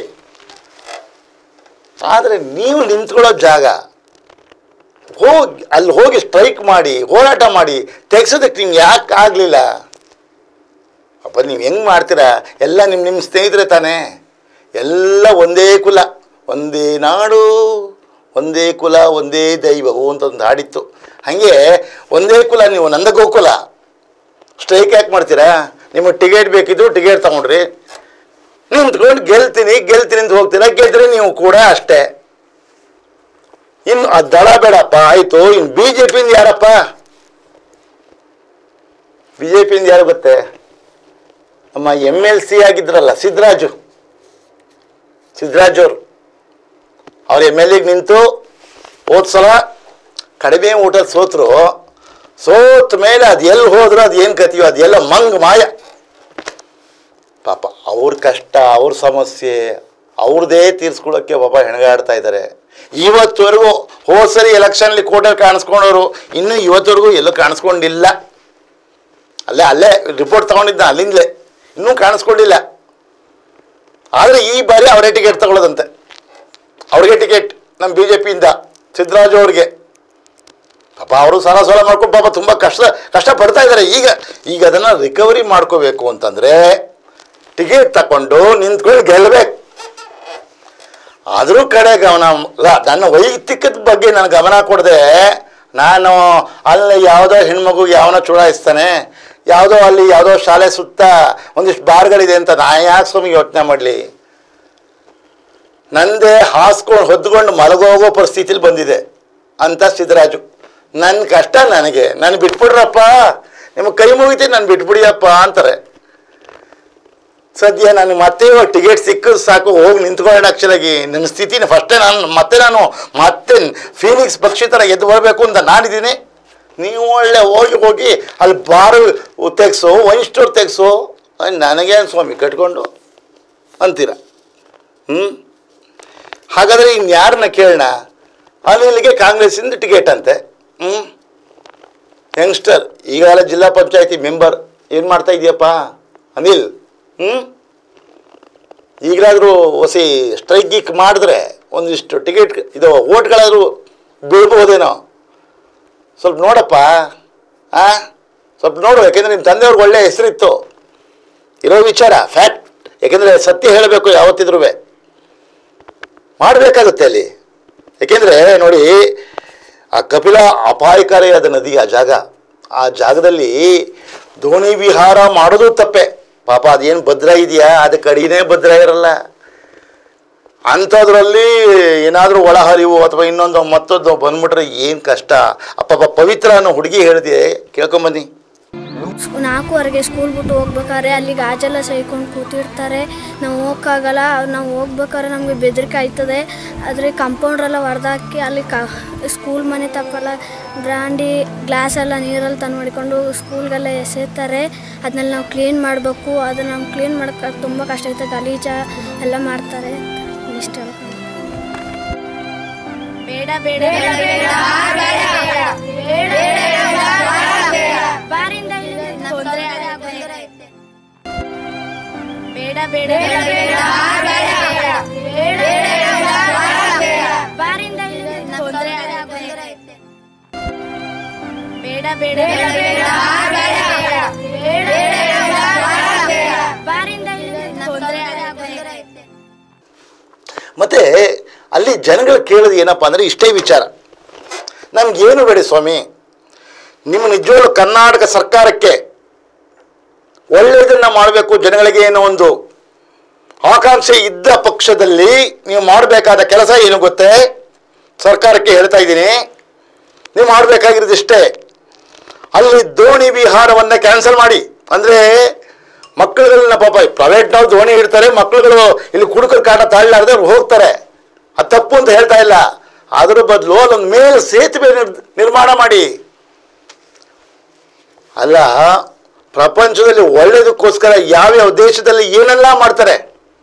ಆದರೆ ನೀವು ನಿಂತ್ಕೊಳ್ಳೋ ಜಾಗ ಹೋಗಿ ಅಲ್ಲಿ ಹೋಗಿ ಸ್ಟ್ರೈಕ್ ಮಾಡಿ ಹೋರಾಟ ಮಾಡಿ ತೆಗ್ಸೋದಕ್ಕೆ ನಿಮ್ಗೆ ಯಾಕೆ ಆಗಲಿಲ್ಲ ಅಪ್ಪ ನೀವು ಹೆಂಗೆ ಮಾಡ್ತೀರಾ ಎಲ್ಲ ನಿಮ್ಮ ನಿಮ್ಮ ಸ್ನೇಹಿತರೆ ತಾನೇ ಎಲ್ಲ ಒಂದೇ ಕುಲ ಒಂದೇ ನಾಡು ಒಂದೇ ಕುಲ ಒಂದೇ ದೈವವು ಅಂತ ಒಂದು ಹಾಡಿತ್ತು ಹಾಗೆ ಒಂದೇ ಕುಲ ನೀವು ನಂದಗೋಕುಲ ಸ್ಟ್ರೈಕ್ ಯಾಕೆ ಮಾಡ್ತೀರಾ ನಿಮಗೆ ಟಿಕೆಟ್ ಬೇಕಿದ್ದು ಟಿಕೆಟ್ ತಗೊಂಡ್ರಿ ನಿಂತ್ಕೊಂಡು ಗೆಲ್ತೀನಿ ಗೆಲ್ತೀನಿ ಅಂತ ಹೋಗ್ತೀರಾ ಗೆದ್ರೆ ನೀವು ಕೂಡ ಅಷ್ಟೇ ಇನ್ನು ಆ ದಳ ಬೇಡಪ್ಪ ಆಯ್ತು ಇನ್ನು ಬಿ ಜೆ ಪಿಯಿಂದ ಯಾರಪ್ಪ ಬಿ ಜೆ ಪಿಯಿಂದ ಯಾರು ಗೊತ್ತೇ ನಮ್ಮ ಎಮ್ ಎಲ್ ಸಿ ಆಗಿದ್ರಲ್ಲ ಸಿದ್ದರಾಜು ಸಿದ್ದರಾಜು ಅವರು ಅವ್ರು ಎಮ್ ಎಲ್ ಎಗೆ ನಿಂತು ಹೋದ ಸಲ ಕಡಿಮೆ ಊಟದ ಸೋತರು ಸೋತ ಮೇಲೆ ಅದು ಎಲ್ಲಿ ಹೋದ್ರು ಅದು ಏನು ಕತಿಯೋ ಅದು ಎಲ್ಲ ಮಂಗ್ ಮಾಯ ಪಾಪ ಅವ್ರ ಕಷ್ಟ ಅವ್ರ ಸಮಸ್ಯೆ ಅವ್ರದ್ದೇ ತೀರ್ಸ್ಕೊಳ್ಳೋಕ್ಕೆ ಪಾಪ ಹೆಣಗಾಡ್ತಾ ಇದ್ದಾರೆ ಇವತ್ತುವರೆಗೂ ಹೋದ ಸರಿ ಎಲೆಕ್ಷನ್ಲಿ ಕೋರ್ಟಲ್ಲಿ ಕಾಣಿಸ್ಕೊಂಡವರು ಇನ್ನೂ ಇವತ್ತವರೆಗೂ ಎಲ್ಲೂ ಕಾಣಿಸ್ಕೊಂಡಿಲ್ಲ ಅಲ್ಲೇ ಅಲ್ಲೇ ರಿಪೋರ್ಟ್ ತಗೊಂಡಿದ್ದ ಅಲ್ಲಿಂದಲೇ ಇನ್ನೂ ಕಾಣಿಸ್ಕೊಂಡಿಲ್ಲ ಆದರೆ ಈ ಬಾರಿ ಅವರೇ ಟಿಕೆಟ್ ತಗೊಳ್ಳೋದಂತೆ ಅವ್ರಿಗೆ ಟಿಕೆಟ್ ನಮ್ಮ ಬಿ ಜೆ ಪಿಯಿಂದ ಸಿದ್ದರಾಜು ಅವ್ರಿಗೆ ಪಾಪ ಅವರು ಸಾಲ ಸಾಲ ಮಾಡ್ಕೊಂಡು ಪಾಪ ತುಂಬ ಕಷ್ಟ ಕಷ್ಟ ಪಡ್ತಾ ಇದ್ದಾರೆ ಈಗ ಈಗ ಅದನ್ನು ರಿಕವರಿ ಮಾಡ್ಕೋಬೇಕು ಅಂತಂದರೆ ಟಿಕೆಟ್ ತಗೊಂಡು ನಿಂತ್ಕೊಂಡು ಗೆಲ್ಲಬೇಕು ಆದರೂ ಕಡೆ ಗಮನ ಅಲ್ಲ ನನ್ನ ವೈಯಕ್ತಿಕದ ಬಗ್ಗೆ ನಾನು ಗಮನ ಕೊಡದೆ ನಾನು ಅಲ್ಲಿ ಯಾವುದೋ ಹೆಣ್ಮಗು ಯಾವನೋ ಚುಡಾಯಿಸ್ತಾನೆ ಯಾವುದೋ ಅಲ್ಲಿ ಯಾವುದೋ ಶಾಲೆ ಸುತ್ತ ಒಂದಿಷ್ಟು ಬಾರ್ಗಳಿದೆ ಅಂತ ನಾ ಯಾಕೆ ಸ್ವಾಮಿ ಯೋಚನೆ ಮಾಡಲಿ ನಂದೇ ಹಾಸ್ಕೊಂಡು ಹೊದ್ಕೊಂಡು ಮಲಗೋಗೋ ಪರಿಸ್ಥಿತಿಲಿ ಬಂದಿದೆ ಅಂತ ಸಿದ್ದರಾಜು ನನ್ನ ಕಷ್ಟ ನನಗೆ ನಾನು ಬಿಟ್ಬಿಡ್ರಪ್ಪ ನಿಮಗೆ ಕೈ ಮುಗಿತೀನಿ ನಾನು ಬಿಟ್ಬಿಡಿಯಪ್ಪ ಅಂತಾರೆ ಸದ್ಯ ನನಗೆ ಮತ್ತೆ ಇವಾಗ ಟಿಕೆಟ್ ಸಿಕ್ಕಿದ್ ಸಾಕು ಹೋಗಿ ನಿಂತ್ಕೊಳ್ಳೋಣ ಆ್ಯಕ್ಚುಲಾಗಿ ನನ್ನ ಸ್ಥಿತಿನ ಫಸ್ಟೇ ನಾನು ಮತ್ತೆ ನಾನು ಮತ್ತೆ ಫೀನಿಕ್ಸ್ ಪಕ್ಷಿ ಥರ ಎದ್ದು ಬರಬೇಕು ಅಂತ ನಾನಿದ್ದೀನಿ ನೀವು ಒಳ್ಳೆ ಹೋಗಿ ಹೋಗಿ ಅಲ್ಲಿ ಬಾರು ತೆಗ್ಸು ವೈನ್ ಸ್ಟೋರ್ ತೆಗ್ಸು ನನಗೇನು ಸ್ವಾಮಿ ಕಟ್ಕೊಂಡು ಅಂತೀರ ಹ್ಞೂ ಹಾಗಾದರೆ ಇನ್ಯಾರನ್ನ ಕೇಳೋಣ ಅನಿಲ್ಗೆ ಕಾಂಗ್ರೆಸ್ಸಿಂದ ಟಿಕೆಟ್ ಅಂತೆ ಹ್ಞೂ ಯಂಗ್ಸ್ಟರ್ ಈಗಾಗಲೇ ಜಿಲ್ಲಾ ಪಂಚಾಯತಿ ಮೆಂಬರ್ ಏನು ಮಾಡ್ತಾ ಇದೆಯಪ್ಪ ಅನಿಲ್ ಹ್ಞೂ ಈಗಲಾದರೂ ಹೊಸಿ ಸ್ಟ್ರೈಕ್ ಗೀಕ್ ಮಾಡಿದ್ರೆ ಒಂದಿಷ್ಟು ಟಿಕೆಟ್ ಇದು ಓಟ್ಗಳಾದರೂ ಬೀಳ್ಬೋದೇನೋ ಸ್ವಲ್ಪ ನೋಡಪ್ಪ ಆ ಸ್ವಲ್ಪ ನೋಡು ಯಾಕೆಂದರೆ ನಿಮ್ಮ ತಂದೆಯವ್ರಿಗೆ ಒಳ್ಳೆ ಹೆಸರಿತ್ತು ಇರೋ ವಿಚಾರ ಫ್ಯಾಕ್ಟ್ ಯಾಕೆಂದರೆ ಸತ್ಯ ಹೇಳಬೇಕು ಯಾವತ್ತಿದ್ರೂ ಮಾಡಬೇಕಾಗುತ್ತೆ ಅಲ್ಲಿ ಯಾಕೆಂದರೆ ನೋಡಿ ಆ ಕಪಿಲ ಅಪಾಯಕಾರಿಯಾದ ನದಿ ಆ ಜಾಗ ಆ ಜಾಗದಲ್ಲಿ ದೋಣಿ ವಿಹಾರ ಮಾಡೋದು ತಪ್ಪೆ ಪಾಪ ಅದೇನು ಭದ್ರ ಇದೆಯಾ ಅದಕ್ಕೆ ಅಡಿನೇ ಭದ್ರ ಇರಲ್ಲ ಅಂಥದ್ರಲ್ಲಿ ಏನಾದರೂ ಒಳಹರಿವು ಅಥವಾ ಇನ್ನೊಂದು ಮತ್ತೊಂದು ಬಂದ್ಬಿಟ್ರೆ ಏನು ಕಷ್ಟ ಅಪ್ಪ ಪವಿತ್ರ ಅನ್ನೋ ಹುಡುಗಿ ಹೇಳಿದೆ ಕೇಳ್ಕೊಂಬನ್ನಿ ನಾಲ್ಕೂವರೆಗೆ ಸ್ಕೂಲ್ ಬಿಟ್ಟು ಹೋಗ್ಬೇಕಾದ್ರೆ ಅಲ್ಲಿ ಗಾಜೆಲ್ಲ ಸೈಕೊಂಡು ಕೂತಿರ್ತಾರೆ ನಾವು ಹೋಗೋಕ್ಕಾಗಲ್ಲ ನಾವು ಹೋಗ್ಬೇಕಾದ್ರೆ ನಮಗೆ ಬೆದರಿಕೆ ಆಯ್ತದೆ ಆದರೆ ಕಾಂಪೌಂಡ್ರೆಲ್ಲ ಹೊಡೆದಾಕಿ ಅಲ್ಲಿ ಕ ಸ್ಕೂಲ್ ಮನೆ ತಪ್ಪಲ್ಲ ಬ್ರಾಂಡಿ ಗ್ಲಾಸ್ ಎಲ್ಲ ನೀರಲ್ಲಿ ತಂದು ಮಾಡಿಕೊಂಡು ಸ್ಕೂಲ್ಗೆಲ್ಲ ಎಸೆತಾರೆ ಅದನ್ನೆಲ್ಲ ನಾವು ಕ್ಲೀನ್ ಮಾಡಬೇಕು ಅದನ್ನು ನಾವು ಕ್ಲೀನ್ ಮಾಡೋಕ್ಕೆ ತುಂಬ ಕಷ್ಟ ಆಯ್ತದೆ ಗಲೀಜ ಎಲ್ಲ ಮಾಡ್ತಾರೆ ಇಷ್ಟ ಬೇಡ ಬೇಡ ಬಾರಿಂದ ತೊಂದರೆ ಬೇಡ ಬೇಡ ಬಾರಿಂದ ತೊಂದರೆ ಬೇಡ ಬೇಡ ಬಾರಿಂದ ತೊಂದರೆ ಮತ್ತು ಅಲ್ಲಿ ಜನಗಳು ಕೇಳೋದು ಏನಪ್ಪ ಅಂದರೆ ಇಷ್ಟೇ ವಿಚಾರ ನಮಗೇನು ಬೇಡಿ ಸ್ವಾಮಿ ನಿಮ್ಮ ನಿಜವಾಗ್ಲೂ ಕರ್ನಾಟಕ ಸರ್ಕಾರಕ್ಕೆ ಒಳ್ಳೆಯದನ್ನು ಮಾಡಬೇಕು ಜನಗಳಿಗೆ ಏನೋ ಒಂದು ಆಕಾಂಕ್ಷೆ ಇದ್ದ ಪಕ್ಷದಲ್ಲಿ ನೀವು ಮಾಡಬೇಕಾದ ಕೆಲಸ ಏನು ಗೊತ್ತೇ ಸರ್ಕಾರಕ್ಕೆ ಹೇಳ್ತಾ ಇದ್ದೀನಿ ನೀವು ಮಾಡಬೇಕಾಗಿರೋದು ಇಷ್ಟೇ ಅಲ್ಲಿ ದೋಣಿ ವಿಹಾರವನ್ನು ಕ್ಯಾನ್ಸಲ್ ಮಾಡಿ ಅಂದರೆ ಮಕ್ಕಳುಗಳನ್ನ ಪಾಪ ಪ್ರೈವೇಟ್ನವ್ರು ದೋಣಿ ಇಡ್ತಾರೆ ಮಕ್ಕಳುಗಳು ಇಲ್ಲಿ ಕುಡುಕರ ಕಾಟ ತಾಳಲಾರ್ದೆ ಅವ್ರು ಹೋಗ್ತಾರೆ ಅದು ತಪ್ಪು ಅಂತ ಹೇಳ್ತಾ ಇಲ್ಲ ಅದ್ರ ಬದಲು ಅಲ್ಲೊಂದು ಮೇಲ್ ಸೇತುವೆ ನಿರ್- ನಿರ್ಮಾಣ ಮಾಡಿ ಅಲ್ಲ ಪ್ರಪಂಚದಲ್ಲಿ ಒಳ್ಳೇದಕ್ಕೋಸ್ಕರ ಯಾವ್ಯಾವ ದೇಶದಲ್ಲಿ ಏನೆಲ್ಲ ಮಾಡ್ತಾರೆ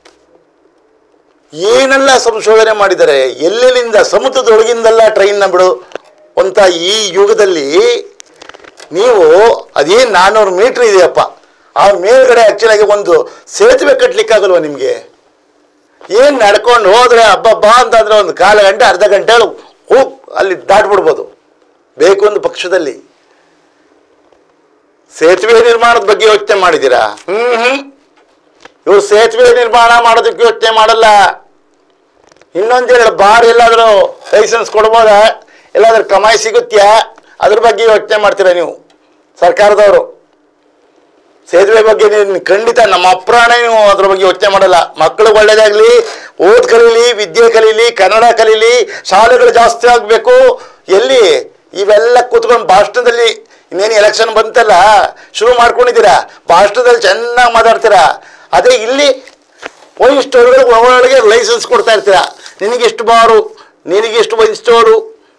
ಏನೆಲ್ಲ ಸಂಶೋಧನೆ ಮಾಡಿದ್ದಾರೆ ಎಲ್ಲೆಲ್ಲಿಂದ ಸಮುದ್ರದೊಳಗಿಂದೆಲ್ಲ ಟ್ರೈನ್ನ ಬಿಡು ಅಂತ ಈ ಯುಗದಲ್ಲಿ ನೀವು ಅದೇನು ನಾನ್ನೂರು ಮೀಟ್ರ್ ಇದೆಯಪ್ಪ ಆ ಮೇಲ್ಗಡೆ ಆ್ಯಕ್ಚುಲಾಗಿ ಒಂದು ಸೇತುವೆ ಕಟ್ಟಲಿಕ್ಕಾಗಲ್ವ ನಿಮಗೆ ಏನು ನಡ್ಕೊಂಡು ಹೋದ್ರೆ ಹಬ್ಬಬ್ಬಾ ಅಂತಂದ್ರೆ ಒಂದು ಕಾಲು ಗಂಟೆ ಅರ್ಧ ಗಂಟೆ ಹೋಗಿ ಅಲ್ಲಿ ದಾಟ್ಬಿಡ್ಬೋದು ಬೇಕು ಒಂದು ಪಕ್ಷದಲ್ಲಿ ಸೇತುವೆ ನಿರ್ಮಾಣದ ಬಗ್ಗೆ ಯೋಚನೆ ಮಾಡಿದ್ದೀರಾ ಹ್ಮ್ ಹ್ಮ್ ಇವ್ರು ಸೇತುವೆ ನಿರ್ಮಾಣ ಮಾಡೋದಕ್ಕೆ ಯೋಚನೆ ಮಾಡಲ್ಲ ಇನ್ನೊಂದೆರಡು ಬಾರ್ ಎಲ್ಲಾದರೂ ಲೈಸೆನ್ಸ್ ಕೊಡ್ಬೋದಾ ಎಲ್ಲಾದ್ರೂ ಕಮಾಯಿ ಸಿಗುತ್ತ್ಯಾ ಅದ್ರ ಬಗ್ಗೆ ಯೋಚನೆ ಮಾಡ್ತೀರಾ ನೀವು ಸರ್ಕಾರದವರು ಸೇತುವೆ ಬಗ್ಗೆ ನೀವು ಖಂಡಿತ ನಮ್ಮ ಅಪ್ರಾಣ ನೀವು ಅದ್ರ ಬಗ್ಗೆ ಯೋಚನೆ ಮಾಡಲ್ಲ ಮಕ್ಕಳು ಒಳ್ಳೇದಾಗ್ಲಿ ಓದ್ ಕಲೀಲಿ ವಿದ್ಯೆ ಕಲೀಲಿ ಕನ್ನಡ ಕಲೀಲಿ ಶಾಲೆಗಳು ಜಾಸ್ತಿ ಆಗಬೇಕು ಎಲ್ಲಿ ಇವೆಲ್ಲ ಕೂತ್ಕೊಂಡು ಭಾಷಣದಲ್ಲಿ ಇನ್ನೇನು ಎಲೆಕ್ಷನ್ ಬಂತಲ್ಲ ಶುರು ಮಾಡ್ಕೊಂಡಿದ್ದೀರಾ ಭಾಷಣದಲ್ಲಿ ಚೆನ್ನಾಗಿ ಮಾತಾಡ್ತೀರಾ ಅದೇ ಇಲ್ಲಿ ವೈನ್ ಸ್ಟೋರ್ಗಳು ಒಳಗೆ ಲೈಸೆನ್ಸ್ ಕೊಡ್ತಾ ಇರ್ತೀರಾ ನಿನಗಿಷ್ಟು ಬಾರು ನಿನಗಿಷ್ಟು ವೈನ್ ಸ್ಟೋರು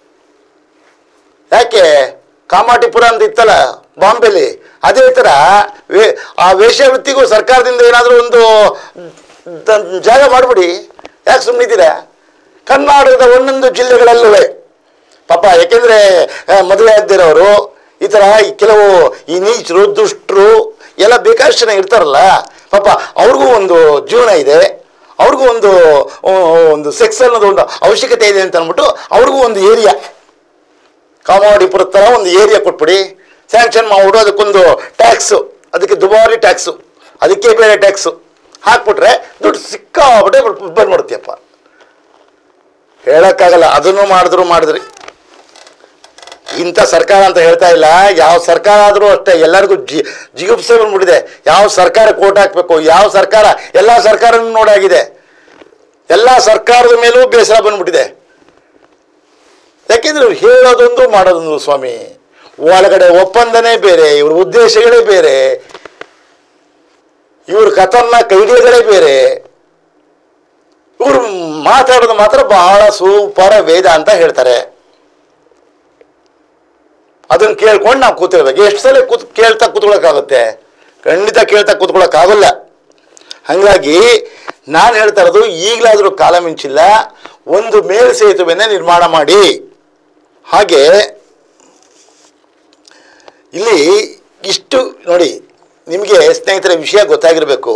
ಯಾಕೆ ಕಾಮಾಟಿಪುರ ಅಂತ ಇತ್ತಲ್ಲ ಬಾಂಬೆಲಿ ಅದೇ ಥರ ವೇ ಆ ವೇಶ್ಯಾವೃತ್ತಿಗೂ ಸರ್ಕಾರದಿಂದ ಏನಾದರೂ ಒಂದು ದ- ಜಾಗ ಮಾಡಿಬಿಡಿ ಯಾಕೆ ಸುಮ್ಮನಿದ್ದೀರಾ ಕರ್ನಾಟಕದ ಒಂದೊಂದು ಜಿಲ್ಲೆಗಳಲ್ಲೂ ಪಾಪ ಯಾಕೆಂದರೆ ಮದುವೆ ಆಗದಿರೋರು ಈ ಥರ ಈ ಕೆಲವು ಈ ನೀಚರು ದುಷ್ಟರು ಎಲ್ಲ ಬೇಕಾದಷ್ಟು ಜನ ಇರ್ತಾರಲ್ಲ ಪಾಪ ಅವ್ರಿಗೂ ಒಂದು ಜೀವನ ಇದೆ ಅವ್ರಿಗೂ ಒಂದು ಆ, ಒಂದು ಸೆಕ್ಸ್ ಅನ್ನೋದು ಒಂದು ಅವಶ್ಯಕತೆ ಇದೆ ಅಂತ ಅಂದ್ಬಿಟ್ಟು ಅವ್ರಿಗೂ ಒಂದು ಏರಿಯಾ ಕಾಮಾಡಿಪುರ ಥರ ಒಂದು ಏರಿಯಾ ಕೊಟ್ಬಿಡಿ ಸ್ಯಾಂಕ್ಷನ್ ಮಾಡ್ಬಿಡು ಅದಕ್ಕೊಂದು ಟ್ಯಾಕ್ಸು ಅದಕ್ಕೆ ದುಬಾರಿ ಟ್ಯಾಕ್ಸು ಅದಕ್ಕೆ ಬೇರೆ ಟ್ಯಾಕ್ಸು ಹಾಕ್ಬಿಟ್ರೆ ದುಡ್ಡು ಸಿಕ್ಕಾಬಿಟ್ಟೆ ಬಂದ್ಬಿಡ್ತೀಯಪ್ಪ ಹೇಳಕ್ಕಾಗಲ್ಲ ಅದನ್ನು ಮಾಡಿದ್ರು ಮಾಡಿದ್ರಿ ಇಂಥ ಸರ್ಕಾರ ಅಂತ ಹೇಳ್ತಾ ಇಲ್ಲ ಯಾವ ಸರ್ಕಾರ ಆದರೂ ಅಷ್ಟೇ ಎಲ್ಲರಿಗೂ ಜಿ ಜಿಗುಪ್ಸೆ ಬಂದ್ಬಿಟ್ಟಿದೆ ಯಾವ ಸರ್ಕಾರ ಕೋಟ್ ಹಾಕಬೇಕು ಯಾವ ಸರ್ಕಾರ ಎಲ್ಲ ಸರ್ಕಾರನೂ ನೋಡಾಗಿದೆ ಎಲ್ಲ ಸರ್ಕಾರದ ಮೇಲೂ ಬೇಸರ ಬಂದ್ಬಿಟ್ಟಿದೆ ಯಾಕೆಂದ್ರೆ ಇವ್ರು ಹೇಳೋದೊಂದು ಮಾಡೋದೊಂದು ಸ್ವಾಮಿ ಒಳಗಡೆ ಒಪ್ಪಂದನೇ ಬೇರೆ ಇವ್ರ ಉದ್ದೇಶಗಳೇ ಬೇರೆ ಇವ್ರ ಖತರ್ನಾಕ್ ಐಡಿಯಾಗಳೇ ಬೇರೆ ಇವರು ಮಾತಾಡೋದು ಮಾತ್ರ ಬಹಳ ಸೂಪರ ವೇದ ಅಂತ ಹೇಳ್ತಾರೆ ಅದನ್ನ ಕೇಳ್ಕೊಂಡು ನಾವು ಕೂತಿರ್ಬೇಕು ಎಷ್ಟು ಸಲ ಕೂತ್ ಕೇಳ್ತಾ ಕೂತ್ಕೊಳ್ಳೋಕ್ಕಾಗುತ್ತೆ ಖಂಡಿತ ಕೇಳ್ತಾ ಕೂತ್ಕೊಳ್ಳೋಕ್ಕಾಗಲ್ಲ ಹಾಗಾಗಿ ನಾನು ಹೇಳ್ತಾ ಇರೋದು ಈಗಲಾದರೂ ಕಾಲ ಮಿಂಚಿಲ್ಲ ಒಂದು ಮೇಲ್ ಸೇತುವೆನ ನಿರ್ಮಾಣ ಮಾಡಿ ಹಾಗೆ ಇಲ್ಲಿ ಇಷ್ಟು ನೋಡಿ ನಿಮಗೆ ಸ್ನೇಹಿತರೆ ವಿಷಯ ಗೊತ್ತಾಗಿರಬೇಕು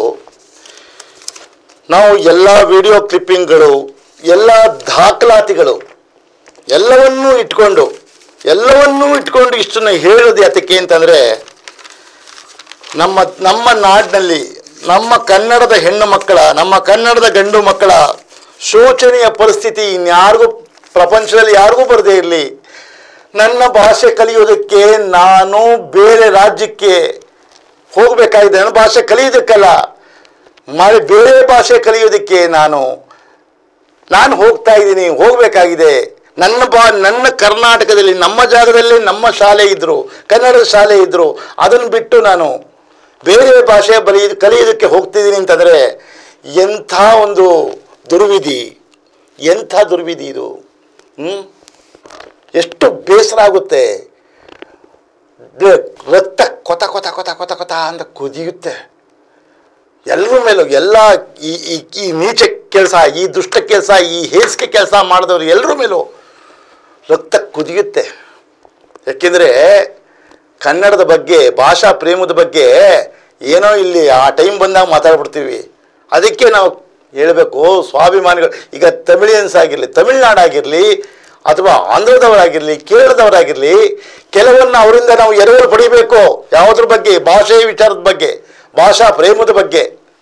ನಾವು ಎಲ್ಲ ವಿಡಿಯೋ ಕ್ಲಿಪ್ಪಿಂಗ್ಗಳು ಎಲ್ಲ ದಾಖಲಾತಿಗಳು ಎಲ್ಲವನ್ನೂ ಇಟ್ಕೊಂಡು ಎಲ್ಲವನ್ನೂ ಇಟ್ಕೊಂಡು ಇಷ್ಟನ್ನು ಹೇಳೋದು ಯಾತಕ್ಕೆ ಅಂತಂದರೆ ನಮ್ಮ ನಮ್ಮ ನಾಡಿನಲ್ಲಿ ನಮ್ಮ ಕನ್ನಡದ ಹೆಣ್ಣು ಮಕ್ಕಳ ನಮ್ಮ ಕನ್ನಡದ ಗಂಡು ಮಕ್ಕಳ ಶೋಚನೀಯ ಪರಿಸ್ಥಿತಿ ಇನ್ಯಾರಿಗೂ ಪ್ರಪಂಚದಲ್ಲಿ ಯಾರಿಗೂ ಬರದೇ ಇರಲಿ ನನ್ನ ಭಾಷೆ ಕಲಿಯೋದಕ್ಕೆ ನಾನು ಬೇರೆ ರಾಜ್ಯಕ್ಕೆ ಹೋಗಬೇಕಾಗಿದೆ ನನ್ನ ಭಾಷೆ ಕಲಿಯೋದಕ್ಕಲ್ಲ ಮಾಡಿ ಬೇರೆ ಭಾಷೆ ಕಲಿಯೋದಕ್ಕೆ ನಾನು ನಾನು ಹೋಗ್ತಾ ಇದ್ದೀನಿ ಹೋಗಬೇಕಾಗಿದೆ ನನ್ನ ಬಾ ನನ್ನ ಕರ್ನಾಟಕದಲ್ಲಿ ನಮ್ಮ ಜಾಗದಲ್ಲಿ ನಮ್ಮ ಶಾಲೆ ಇದ್ದರು ಕನ್ನಡದ ಶಾಲೆ ಇದ್ದರು ಅದನ್ನು ಬಿಟ್ಟು ನಾನು ಬೇರೆ ಭಾಷೆ ಬಲಿ ಕಲಿಯೋದಕ್ಕೆ ಹೋಗ್ತಿದ್ದೀನಿ ಅಂತಂದರೆ ಎಂಥ ಒಂದು ದುರ್ವಿಧಿ ಎಂಥ ದುರ್ವಿಧಿ ಇದು ಹ್ಞೂ ಎಷ್ಟು ಬೇಸರ ಆಗುತ್ತೆ ದ- ರಕ್ತ ಕೊತ ಕೊತ ಕೊತ ಕೊತ ಕೊತ ಅಂತ ಕುದಿಯುತ್ತೆ ಎಲ್ಲರ ಮೇಲೂ ಎಲ್ಲ ಈ ಈ ಈ ನೀಚ ಕೆಲಸ ಈ ದುಷ್ಟ ಕೆಲಸ ಈ ಹೇಸಿಗೆ ಕೆಲಸ ಮಾಡಿದವರು ಎಲ್ಲರ ಮೇಲೂ ರಕ್ತ ಕುದಿಯುತ್ತೆ ಯಾಕೆಂದರೆ ಕನ್ನಡದ ಬಗ್ಗೆ ಭಾಷಾ ಪ್ರೇಮದ ಬಗ್ಗೆ ಏನೋ ಇಲ್ಲಿ ಆ ಟೈಮ್ ಬಂದಾಗ ಮಾತಾಡ್ಬಿಡ್ತೀವಿ ಅದಕ್ಕೆ ನಾವು ಹೇಳಬೇಕು ಸ್ವಾಭಿಮಾನಿಗಳು ಈಗ ತಮಿಳಿಯನ್ಸ್ ಆಗಿರಲಿ ತಮಿಳ್ನಾಡಾಗಿರಲಿ ಅಥವಾ ಆಂಧ್ರದವರಾಗಿರಲಿ ಕೇರಳದವರಾಗಿರಲಿ ಕೆಲವನ್ನ ಅವರಿಂದ ನಾವು ಎರವಲು ಪಡಿಬೇಕು ಯಾವುದ್ರ ಬಗ್ಗೆ ಭಾಷೆ ವಿಚಾರದ ಬಗ್ಗೆ ಭಾಷಾ ಪ್ರೇಮದ ಬಗ್ಗೆ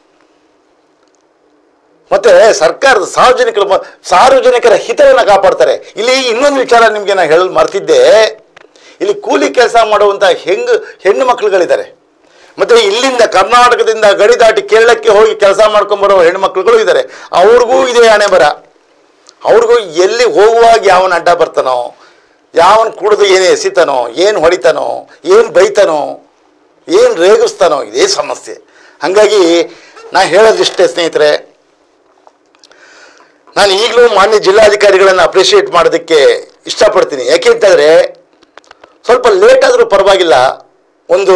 ಮತ್ತೆ ಸರ್ಕಾರದ ಸಾರ್ವಜನಿಕರ ಮ- ಸಾರ್ವಜನಿಕರ ಹಿತವನ್ನು ಕಾಪಾಡ್ತಾರೆ ಇಲ್ಲಿ ಇನ್ನೊಂದು ವಿಚಾರ ನಿಮಗೆ ನಾನು ಹೇಳಲು ಮರ್ತಿದ್ದೆ ಇಲ್ಲಿ ಕೂಲಿ ಕೆಲಸ ಮಾಡುವಂಥ ಹೆಂಗ್ ಹೆಣ್ಣು ಮಕ್ಕಳುಗಳಿದ್ದಾರೆ ಮತ್ತೆ ಇಲ್ಲಿಂದ ಕರ್ನಾಟಕದಿಂದ ಗಡಿ ದಾಟಿ ಕೇರಳಕ್ಕೆ ಹೋಗಿ ಕೆಲಸ ಮಾಡ್ಕೊಂಬರೋ ಹೆಣ್ಮಕ್ಳುಗಳು ಇದ್ದಾರೆ ಅವ್ರಿಗೂ ಇದೆ ಹಣೆ ಬರ ಅವ್ರಿಗೂ ಎಲ್ಲಿ ಹೋಗುವಾಗ ಯಾವನ ಅಡ್ಡ ಬರ್ತಾನೋ ಯಾವನ್ ಕುಡಿದು ಏನು ಎಸಿತಾನೋ ಏನು ಹೊಡಿತಾನೋ ಏನು ಬೈತಾನೋ ಏನು ರೇಗಿಸ್ತಾನೋ ಇದೇ ಸಮಸ್ಯೆ ಹಾಗಾಗಿ ನಾ ಹೇಳೋದಿಷ್ಟೇ ಸ್ನೇಹಿತರೆ ನಾನು ಈಗಲೂ ಮಾನ್ಯ ಜಿಲ್ಲಾಧಿಕಾರಿಗಳನ್ನು ಅಪ್ರಿಷಿಯೇಟ್ ಮಾಡೋದಕ್ಕೆ ಇಷ್ಟಪಡ್ತೀನಿ ಯಾಕೆಂತಂದರೆ ಸ್ವಲ್ಪ ಲೇಟ್ ಆದರೂ ಪರವಾಗಿಲ್ಲ ಒಂದು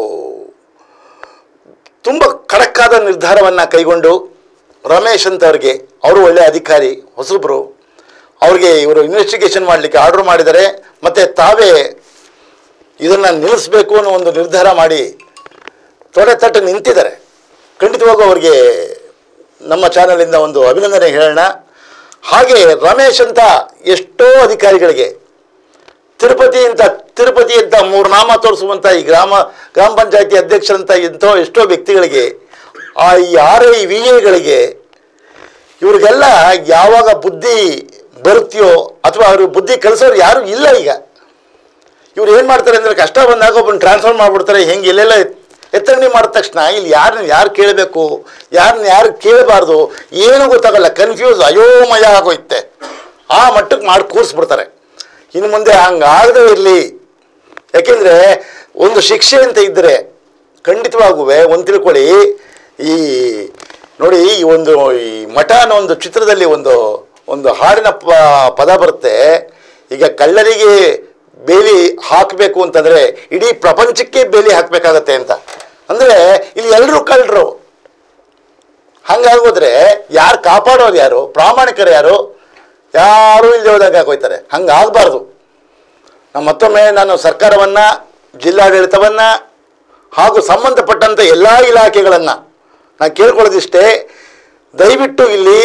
ತುಂಬ ಖಡಕ್ಕಾದ ನಿರ್ಧಾರವನ್ನು ಕೈಗೊಂಡು ರಮೇಶ್ ಅಂತವ್ರಿಗೆ ಅವರು ಒಳ್ಳೆಯ ಅಧಿಕಾರಿ ಹೊಸಬ್ರು ಅವ್ರಿಗೆ ಇವರು ಇನ್ವೆಸ್ಟಿಗೇಷನ್ ಮಾಡಲಿಕ್ಕೆ ಆರ್ಡರ್ ಮಾಡಿದ್ದಾರೆ ಮತ್ತು ತಾವೇ ಇದನ್ನು ನಿಲ್ಲಿಸಬೇಕು ಅನ್ನೋ ಒಂದು ನಿರ್ಧಾರ ಮಾಡಿ ತೊಡೆ ತಟ್ಟು ನಿಂತಿದ್ದಾರೆ ಖಂಡಿತವಾಗೂ ಅವ್ರಿಗೆ ನಮ್ಮ ಚಾನಲಿಂದ ಒಂದು ಅಭಿನಂದನೆ ಹೇಳೋಣ ಹಾಗೆ ರಮೇಶ್ ಅಂತ ಎಷ್ಟೋ ಅಧಿಕಾರಿಗಳಿಗೆ ತಿರುಪತಿ ಅಂತ ತಿರುಪತಿ ಅಂತ ಮೂರು ನಾಮ ತೋರಿಸುವಂಥ ಈ ಗ್ರಾಮ ಗ್ರಾಮ ಪಂಚಾಯತಿ ಅಧ್ಯಕ್ಷರಂತ ಇಂಥ ಎಷ್ಟೋ ವ್ಯಕ್ತಿಗಳಿಗೆ ಆ ಈ ಆರ್ ಐ ವಿ ಎಗಳಿಗೆ ಇವ್ರಿಗೆಲ್ಲ ಯಾವಾಗ ಬುದ್ಧಿ ಬರುತ್ತೆಯೋ ಅಥವಾ ಅವ್ರಿಗೆ ಬುದ್ಧಿ ಕಲಿಸೋರು ಯಾರೂ ಇಲ್ಲ ಈಗ ಇವ್ರು ಏನು ಮಾಡ್ತಾರೆ ಅಂದರೆ ಕಷ್ಟ ಬಂದಾಗ ಒಬ್ಬನ ಟ್ರಾನ್ಸ್ಫರ್ ಮಾಡಿಬಿಡ್ತಾರೆ ಹೆಂಗೆ ಇಲ್ಲೆಲ್ಲ ಎತ್ತರಣೆ ಮಾಡಿದ ತಕ್ಷಣ ಇಲ್ಲಿ ಯಾರನ್ನ ಯಾರು ಕೇಳಬೇಕು ಯಾರನ್ನ ಯಾರು ಕೇಳಬಾರ್ದು ಏನೂ ಗೊತ್ತಾಗಲ್ಲ ಕನ್ಫ್ಯೂಸ್ ಅಯೋಮಯ ಆಗೋಯ್ತೆ ಆ ಮಟ್ಟಕ್ಕೆ ಮಾಡಿ ಕೂರಿಸ್ಬಿಡ್ತಾರೆ ಇನ್ನು ಮುಂದೆ ಹಂಗಾಗದೇ ಇರಲಿ ಯಾಕೆಂದರೆ ಒಂದು ಶಿಕ್ಷೆ ಅಂತ ಇದ್ದರೆ ಖಂಡಿತವಾಗುವೆ ಒಂದು ತಿಳ್ಕೊಳ್ಳಿ ಈ ನೋಡಿ ಈ ಒಂದು ಈ ಮಠ ಅನ್ನೋ ಒಂದು ಚಿತ್ರದಲ್ಲಿ ಒಂದು ಒಂದು ಹಾಡಿನ ಪ ಪದ ಬರುತ್ತೆ ಈಗ ಕಳ್ಳರಿಗೆ ಬೇಲಿ ಹಾಕಬೇಕು ಅಂತಂದರೆ ಇಡೀ ಪ್ರಪಂಚಕ್ಕೆ ಬೇಲಿ ಹಾಕಬೇಕಾಗತ್ತೆ ಅಂತ ಅಂದರೆ ಇಲ್ಲಿ ಎಲ್ಲರೂ ಕಳ್ಳರು ಹಂಗಾಗೋದ್ರೆ ಯಾರು ಕಾಪಾಡೋರು ಯಾರು ಪ್ರಾಮಾಣಿಕರು ಯಾರು ಯಾರೂ ಇಲ್ಲದೆ ಹೋದಾಗ ಆಗೋಯ್ತಾರೆ ಹಂಗಾಗಬಾರ್ದು ನಾನು ಮತ್ತೊಮ್ಮೆ ನಾನು ಸರ್ಕಾರವನ್ನು ಜಿಲ್ಲಾಡಳಿತವನ್ನು ಹಾಗೂ ಸಂಬಂಧಪಟ್ಟಂಥ ಎಲ್ಲ ಇಲಾಖೆಗಳನ್ನು ನಾನು ಕೇಳ್ಕೊಳ್ಳೋದಿಷ್ಟೇ ದಯವಿಟ್ಟು ಇಲ್ಲಿ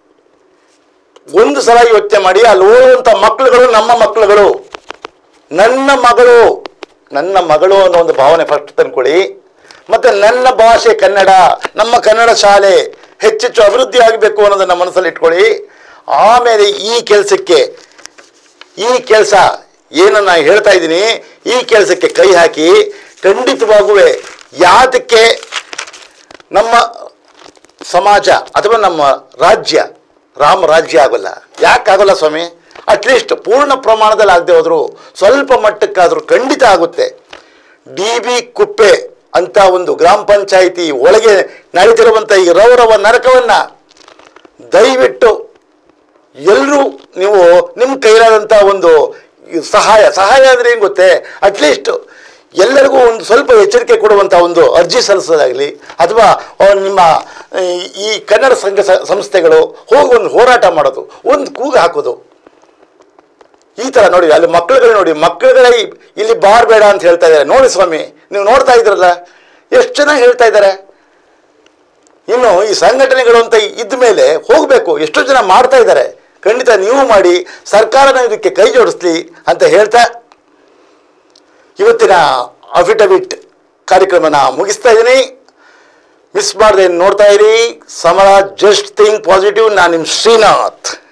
ಒಂದು ಸಲ ಯೋಚನೆ ಮಾಡಿ ಅಲ್ಲಿ ಓದುವಂಥ ಮಕ್ಕಳುಗಳು ನಮ್ಮ ಮಕ್ಕಳುಗಳು ನನ್ನ ಮಗಳು ನನ್ನ ಮಗಳು ಅನ್ನೋ ಒಂದು ಭಾವನೆ ಫಸ್ಟ್ ತಂದ್ಕೊಳ್ಳಿ ಮತ್ತು ನನ್ನ ಭಾಷೆ ಕನ್ನಡ ನಮ್ಮ ಕನ್ನಡ ಶಾಲೆ ಹೆಚ್ಚೆಚ್ಚು ಅಭಿವೃದ್ಧಿ ಆಗಬೇಕು ಅನ್ನೋದನ್ನು ಮನಸ್ಸಲ್ಲಿ ಇಟ್ಕೊಳ್ಳಿ ಆಮೇಲೆ ಈ ಕೆಲಸಕ್ಕೆ ಈ ಕೆಲಸ ಏನು ನಾನು ಹೇಳ್ತಾ ಇದ್ದೀನಿ ಈ ಕೆಲಸಕ್ಕೆ ಕೈ ಹಾಕಿ ಖಂಡಿತವಾಗುವೆ ಯಾತಕ್ಕೆ ನಮ್ಮ ಸಮಾಜ ಅಥವಾ ನಮ್ಮ ರಾಜ್ಯ ರಾಮ ರಾಜ್ಯ ಆಗೋಲ್ಲ ಯಾಕಾಗೋಲ್ಲ ಸ್ವಾಮಿ ಅಟ್ಲೀಸ್ಟ್ ಪೂರ್ಣ ಪ್ರಮಾಣದಲ್ಲಿ ಆಗದೆ ಹೋದ್ರು ಸ್ವಲ್ಪ ಮಟ್ಟಕ್ಕಾದರೂ ಖಂಡಿತ ಆಗುತ್ತೆ ಡಿ ಬಿ ಕುಪ್ಪೆ ಅಂತ ಒಂದು ಗ್ರಾಮ ಪಂಚಾಯಿತಿ ಒಳಗೆ ನಡೀತಿರುವಂಥ ಈ ರೌರವ ನರಕವನ್ನು ದಯವಿಟ್ಟು ಎಲ್ಲರೂ ನೀವು ನಿಮ್ಮ ಕೈಲಾದಂಥ ಒಂದು ಈ ಸಹಾಯ ಸಹಾಯ ಅಂದರೆ ಏನು ಗೊತ್ತೇ ಅಟ್ಲೀಸ್ಟ್ ಎಲ್ಲರಿಗೂ ಒಂದು ಸ್ವಲ್ಪ ಎಚ್ಚರಿಕೆ ಕೊಡುವಂಥ ಒಂದು ಅರ್ಜಿ ಸಲ್ಲಿಸೋದಾಗಲಿ ಅಥವಾ ಅಹ್, ನಿಮ್ಮ ಈ- ಈ ಕನ್ನಡ ಸಂಘ ಸ- ಸಂಸ್ಥೆಗಳು ಹೋಗಿ ಒಂದು ಹೋರಾಟ ಮಾಡೋದು ಒಂದು ಕೂಗು ಹಾಕೋದು ಈ ಥರ ನೋಡಿ ಅಲ್ಲಿ ಮಕ್ಕಳುಗಳು ನೋಡಿ ಮಕ್ಕಳುಗಳೇ ಇ- ಇಲ್ಲಿ ಬಾರ್ ಬೇಡ ಅಂತ ಹೇಳ್ತಾ ಇದ್ದಾರೆ ನೋಡಿ ಸ್ವಾಮಿ ನೀವು ನೋಡ್ತಾ ಇದ್ರಲ್ಲ ಎಷ್ಟು ಚೆನ್ನಾಗಿ ಹೇಳ್ತಾ ಇದ್ದಾರೆ ಇನ್ನು ಈ ಸಂಘಟನೆಗಳು ಅಂತ ಇದ್ದ ಮೇಲೆ ಹೋಗಬೇಕು ಎಷ್ಟೋ ಜನ ಮಾಡ್ತಾ ಇದ್ದಾರೆ ಖಂಡಿತ ನೀವು ಮಾಡಿ ಸರ್ಕಾರನ ಇದಕ್ಕೆ ಕೈ ಜೋಡಿಸ್ಲಿ ಅಂತ ಹೇಳ್ತಾ ಇವತ್ತಿನ ಅಫಿಡವಿಟ್ ಕಾರ್ಯಕ್ರಮನ ಮುಗಿಸ್ತಾ ಇದ್ದೀನಿ ಮಿಸ್ ಮಾಡದೆ ನೋಡ್ತಾ ಇರಿ ಸಮರ ಜಸ್ಟ್ ಥಿಂಕ್ ಪಾಸಿಟಿವ್ ನಾನು ನಿಮ್ಮ ಶ್ರೀನಾಥ್